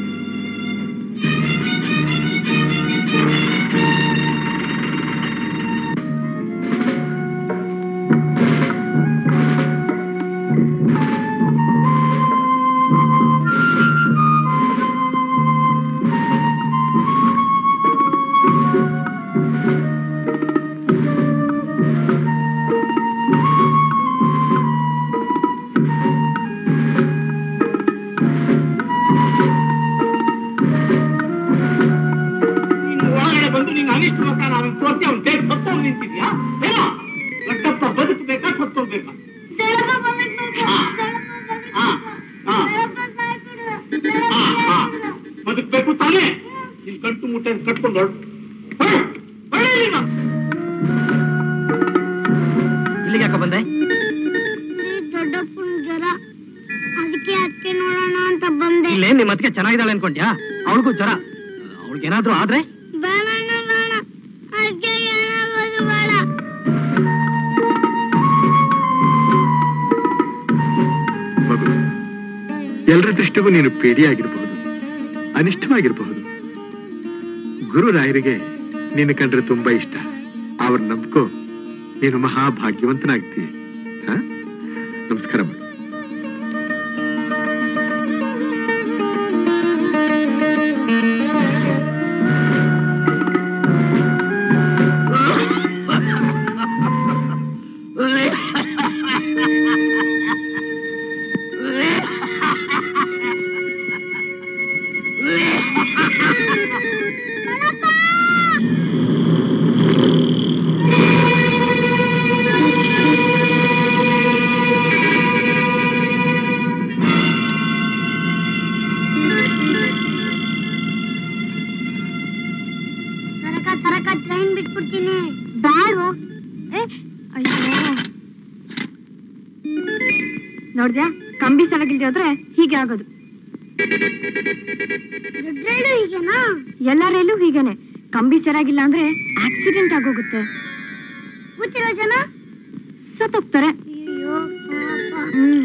ನೀನು ಒಳಗಡೆ ಬಂದು ನೀನು ಅನಿಷ್ಟ ಅವನ್ ತೋರಿಸಿ ಅವ್ನ ಕೈ ಸತ್ತೋಗ್ ನಿಂತಿದ್ಯಾ ಏನೋ ದೊಡ್ಡಪ್ಪ ಬದುಕಬೇಕಾ ಸತ್ತೋಗ್ಬೇಕಾ ಹಾ, ಹಾ, ಹಾ, ಹಾ, ಹಾ. ಬದುಕ್ಬೇಕು ತಾನೇ ನಿನ್ ಕಟ್ಟು ಮುಟ್ಟೆ ಕಟ್ಕೊಂಡು ಹೊರಡು. ಹೊರಡು, ಹೊರಡು ಇಲ್ಲಿಂದ. ಇಲ್ಲಿಗೆ ಯಾಕ ಬಂದೆ ದೊಡ್ಡಪ್ಪನ ಜ್ವರ ಅದಕ್ಕೆ ಅದಕ್ಕೆ ನೋಡೋಣ ಅಂತ ಬಂದೆ ಇಲ್ಲೇ ನಿಮ್ಮ ಅದಕ್ಕೆ ಚೆನ್ನಾಗಿದ್ದಾಳೆ ಅನ್ಕೊಂಡ್ಯಾ ಅವಳಿಗೂ ಜ್ವರ ಅವಳಿಗೇನಾದ್ರೂ ಆದ್ರೆ ಬೇಡ ಬೇಡ ಅದಕ್ಕೆ ಏನಾಗೋದು ಬೇಡ ಮಗು ಎಲ್ಲರ ದೃಷ್ಟಿಗೂ ನೀನು ಪೇಡಿಯಾಗಿರಬಹುದು ಅನಿಷ್ಟವಾಗಿರಬಹುದು ಗುರು ರಾಯರಿಗೆ ನಿನ್ನ ಕಂಡ್ರೆ ತುಂಬಾ ಇಷ್ಟ ಅವ್ರ ನಂಬ್ಕೋ ನೀನು ಮಹಾಭಾಗ್ಯವಂತನಾಗ್ತೀಯ ಹ? ನಮಸ್ಕಾರ ಮಾಡು ತರಕ ತರಕ ಟ್ರೈನ್ ಬಿಟ್ಬಿಡ್ತೀನಿ ಬ್ಯಾಡ್ವೋ ಏ ಅಯ್ಯೋ ನೋಡ್ದ್ಯಾ ಕಂಬಿ ಸಲಗಿಲ್ದೆ ಹೋದ್ರೆ ಹೀಗೆ ಆಗೋದು ದೊಡ್ಡ ರೈಲು ಹೀಗೆನಾ ಎಲ್ಲ ರೈಲು ಹೀಗೇನೆ ಕಂಬಿ ಸರಿಯಾಗಿಲ್ಲ ಅಂದ್ರೆ ಆಕ್ಸಿಡೆಂಟ್ ಆಗೋಗುತ್ತೆ ಕೂತಿರೋ ಜನ ಸತ್ತೋಗ್ತಾರೆ ಅಯ್ಯೋ ಪಾಪ ಹ್ಮ್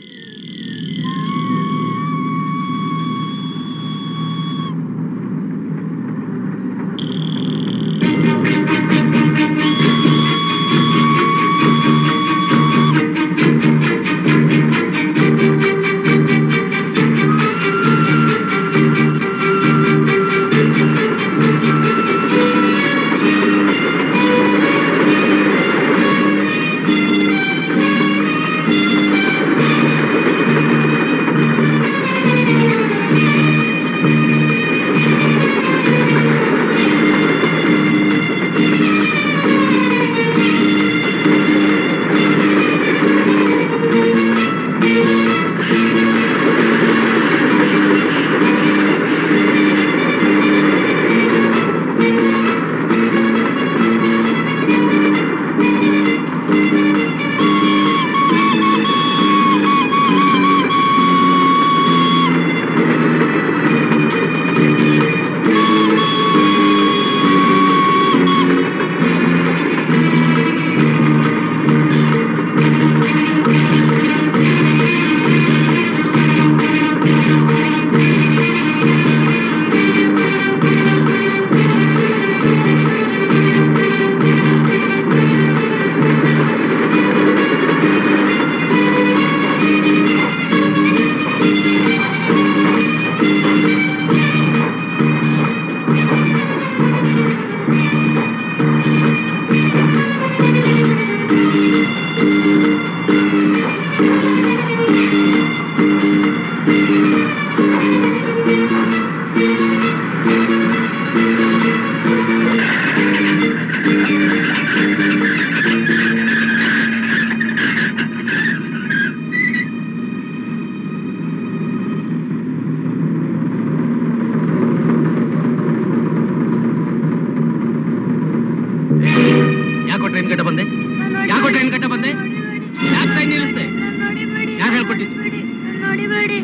ಯಾಕೋ ಟ್ರೈನ್ ಗಡ್ಡ ಬಂದೆ ಯಾಕೋ ಟ್ರೈನ್ ಗಡ್ಡ ಬಂದೆ ಯಾಕೆ ಟ್ರೈನ್ ನಿಲ್ಲಿಸ್ದೆ ಯಾರು ಹೇಳ್ಕೊಟ್ಟಿದ್ದು ನೋಡಿಬೇಡಿ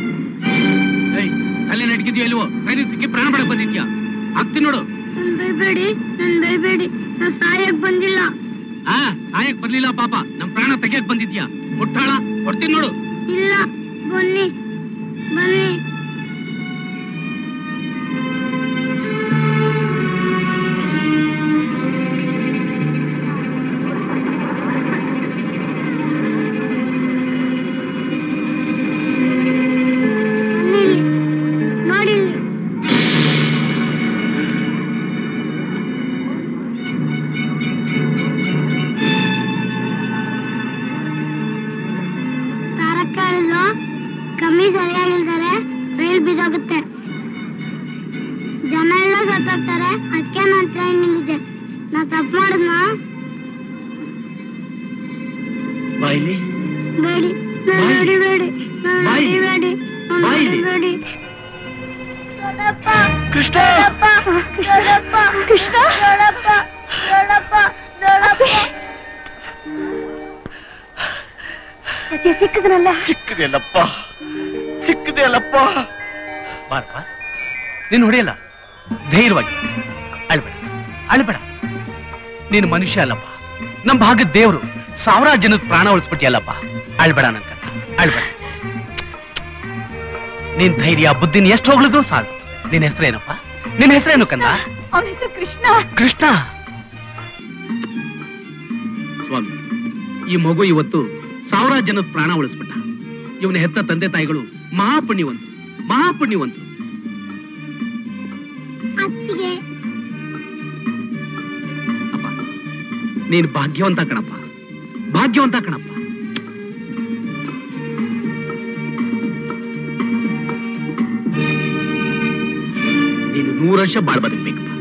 ಏಯ್ ತಲೆ ನಡ್ಗಿದ್ಯೋ ಇಲ್ವೋ ಟ್ರೈನಿಗೆ ಸಿಕ್ಕಿ ಪ್ರಾಣ ಪಡಕ್ ಬಂದಿದ್ಯಾ ಆಗ್ತೀನಿ ನೋಡು ನನ್ ಬೈಬೇಡಿ ನನ್ ಬೈಬೇಡಿ ನಾ ಸಾಯಕ್ ಬಂದಿಲ್ಲ ಆ ಸಾಯಕ್ ಬರ್ಲಿಲ್ಲ ಪಾಪ ನಮ್ ಪ್ರಾಣ ತೆಗಿಯಕ್ ಬಂದಿದ್ಯಾ ಮುಟ್ಟಾಳ ಕೊಡ್ತೀನಿ ನೋಡು ಇಲ್ಲ ಬನ್ನಿ ಬನ್ನಿ ಬನ್ನಿ ಇಲ್ಲಿ. ನೋಡಿ ಇಲ್ಲಿ. ತಾರಕ ಹೇಳಿದ್ಲು, ಕಮ್ಮಿ ಸರಿಯಾಗಿಲ್ದರೆ ರೈಲ್ ಬಿದ್ದೋಗುತ್ತೆ ಜನ ಎಲ್ಲ ಸತ್ತೋಗ್ತಾರೆ ಅದಕ್ಕೆ ನಾನು ಟ್ರೈನ್ ನಿಲ್ಲಿದ್ದೆ ನಾ ತಪ್ಪು ಮಾಡಿದ್ನ ಬಾಯ್ಲಿ ಬೇಡಿ ನಾನ್ ಬಾಯಿ. ಹೊಡಿಬೇಡಿ ನಾನ್ ಬಾಯಿ. ಹೊಡಿಬೇಡಿ ನಾನ್ ಬಾಯಿಲಿ. ಹೊಡಿಬೇಡಿ ಕೃಷ್ಣ ದೊಡ್ಡಪ್ಪ ದೊಡ್ಡಪ್ಪ ಕೃಷ್ಣ ದೊಡ್ಡಪ್ಪ ದೊಡ್ಡಪ್ಪ ದೊಡ್ಡಪ್ಪ ಸತ್ಯ ಸಿಕ್ಕದ್ರಲ್ಲ ಸಿಕ್ಕದೆಯಲ್ಲಪ್ಪ ಸಿಕ್ಕದೆಯಲ್ಲಪ್ಪ ಬಾರಪ್ಪ ನೀನು ಹೊಡೆಯಲ್ಲ ಧೈರ್ಯವಾಗಿ ಅಳ್ಬೇಡ ಅಳ್ಬೇಡ ನೀನು ಮನುಷ್ಯ ಅಲ್ಲಪ್ಪ ನಮ್ ಭಾಗದ ದೇವ್ರು ಸಾವಿರಾರು ಜನದ ಪ್ರಾಣ ಉಳಿಸ್ಬಿಟ್ಟಿಯಲ್ಲಪ್ಪ ಅಳ್ಬೇಡ ನಂಕ ಅಳ್ಬೇಡ ನೀನ್ ಧೈರ್ಯ ಬುದ್ಧಿನ ಎಷ್ಟು ಹೋಗ್ಲಿದ್ರು ಸಾಕು ನಿನ್ ಹೆಸರೇನಪ್ಪ ನಿನ್ ಹೆಸರೇನು ಕಂದ ಅವನ ಹೆಸರು ಕೃಷ್ಣ ಕೃಷ್ಣ ಈ ಮಗು ಇವತ್ತು ಸಾವಿರಾರು ಜನದ ಪ್ರಾಣ ಉಳಿಸ್ಬಿಟ್ಟ ಇವನ ಹೆತ್ತ ತಂದೆ ತಾಯಿಗಳು ಮಹಾಪುಣ್ಯವಂತರು ಮಹಾಪುಣ್ಯವಂತರು ಅತ್ತಿಗೆ ನೀನ್ ಭಾಗ್ಯವಂತ ಕಣಪ್ಪ ಭಾಗ್ಯವಂತ ಕಣಪ್ಪ ನೀನು ನೂರು ವರ್ಷ ಬಾಳ್ ಬದುಕ್ಬೇಕಪ್ಪ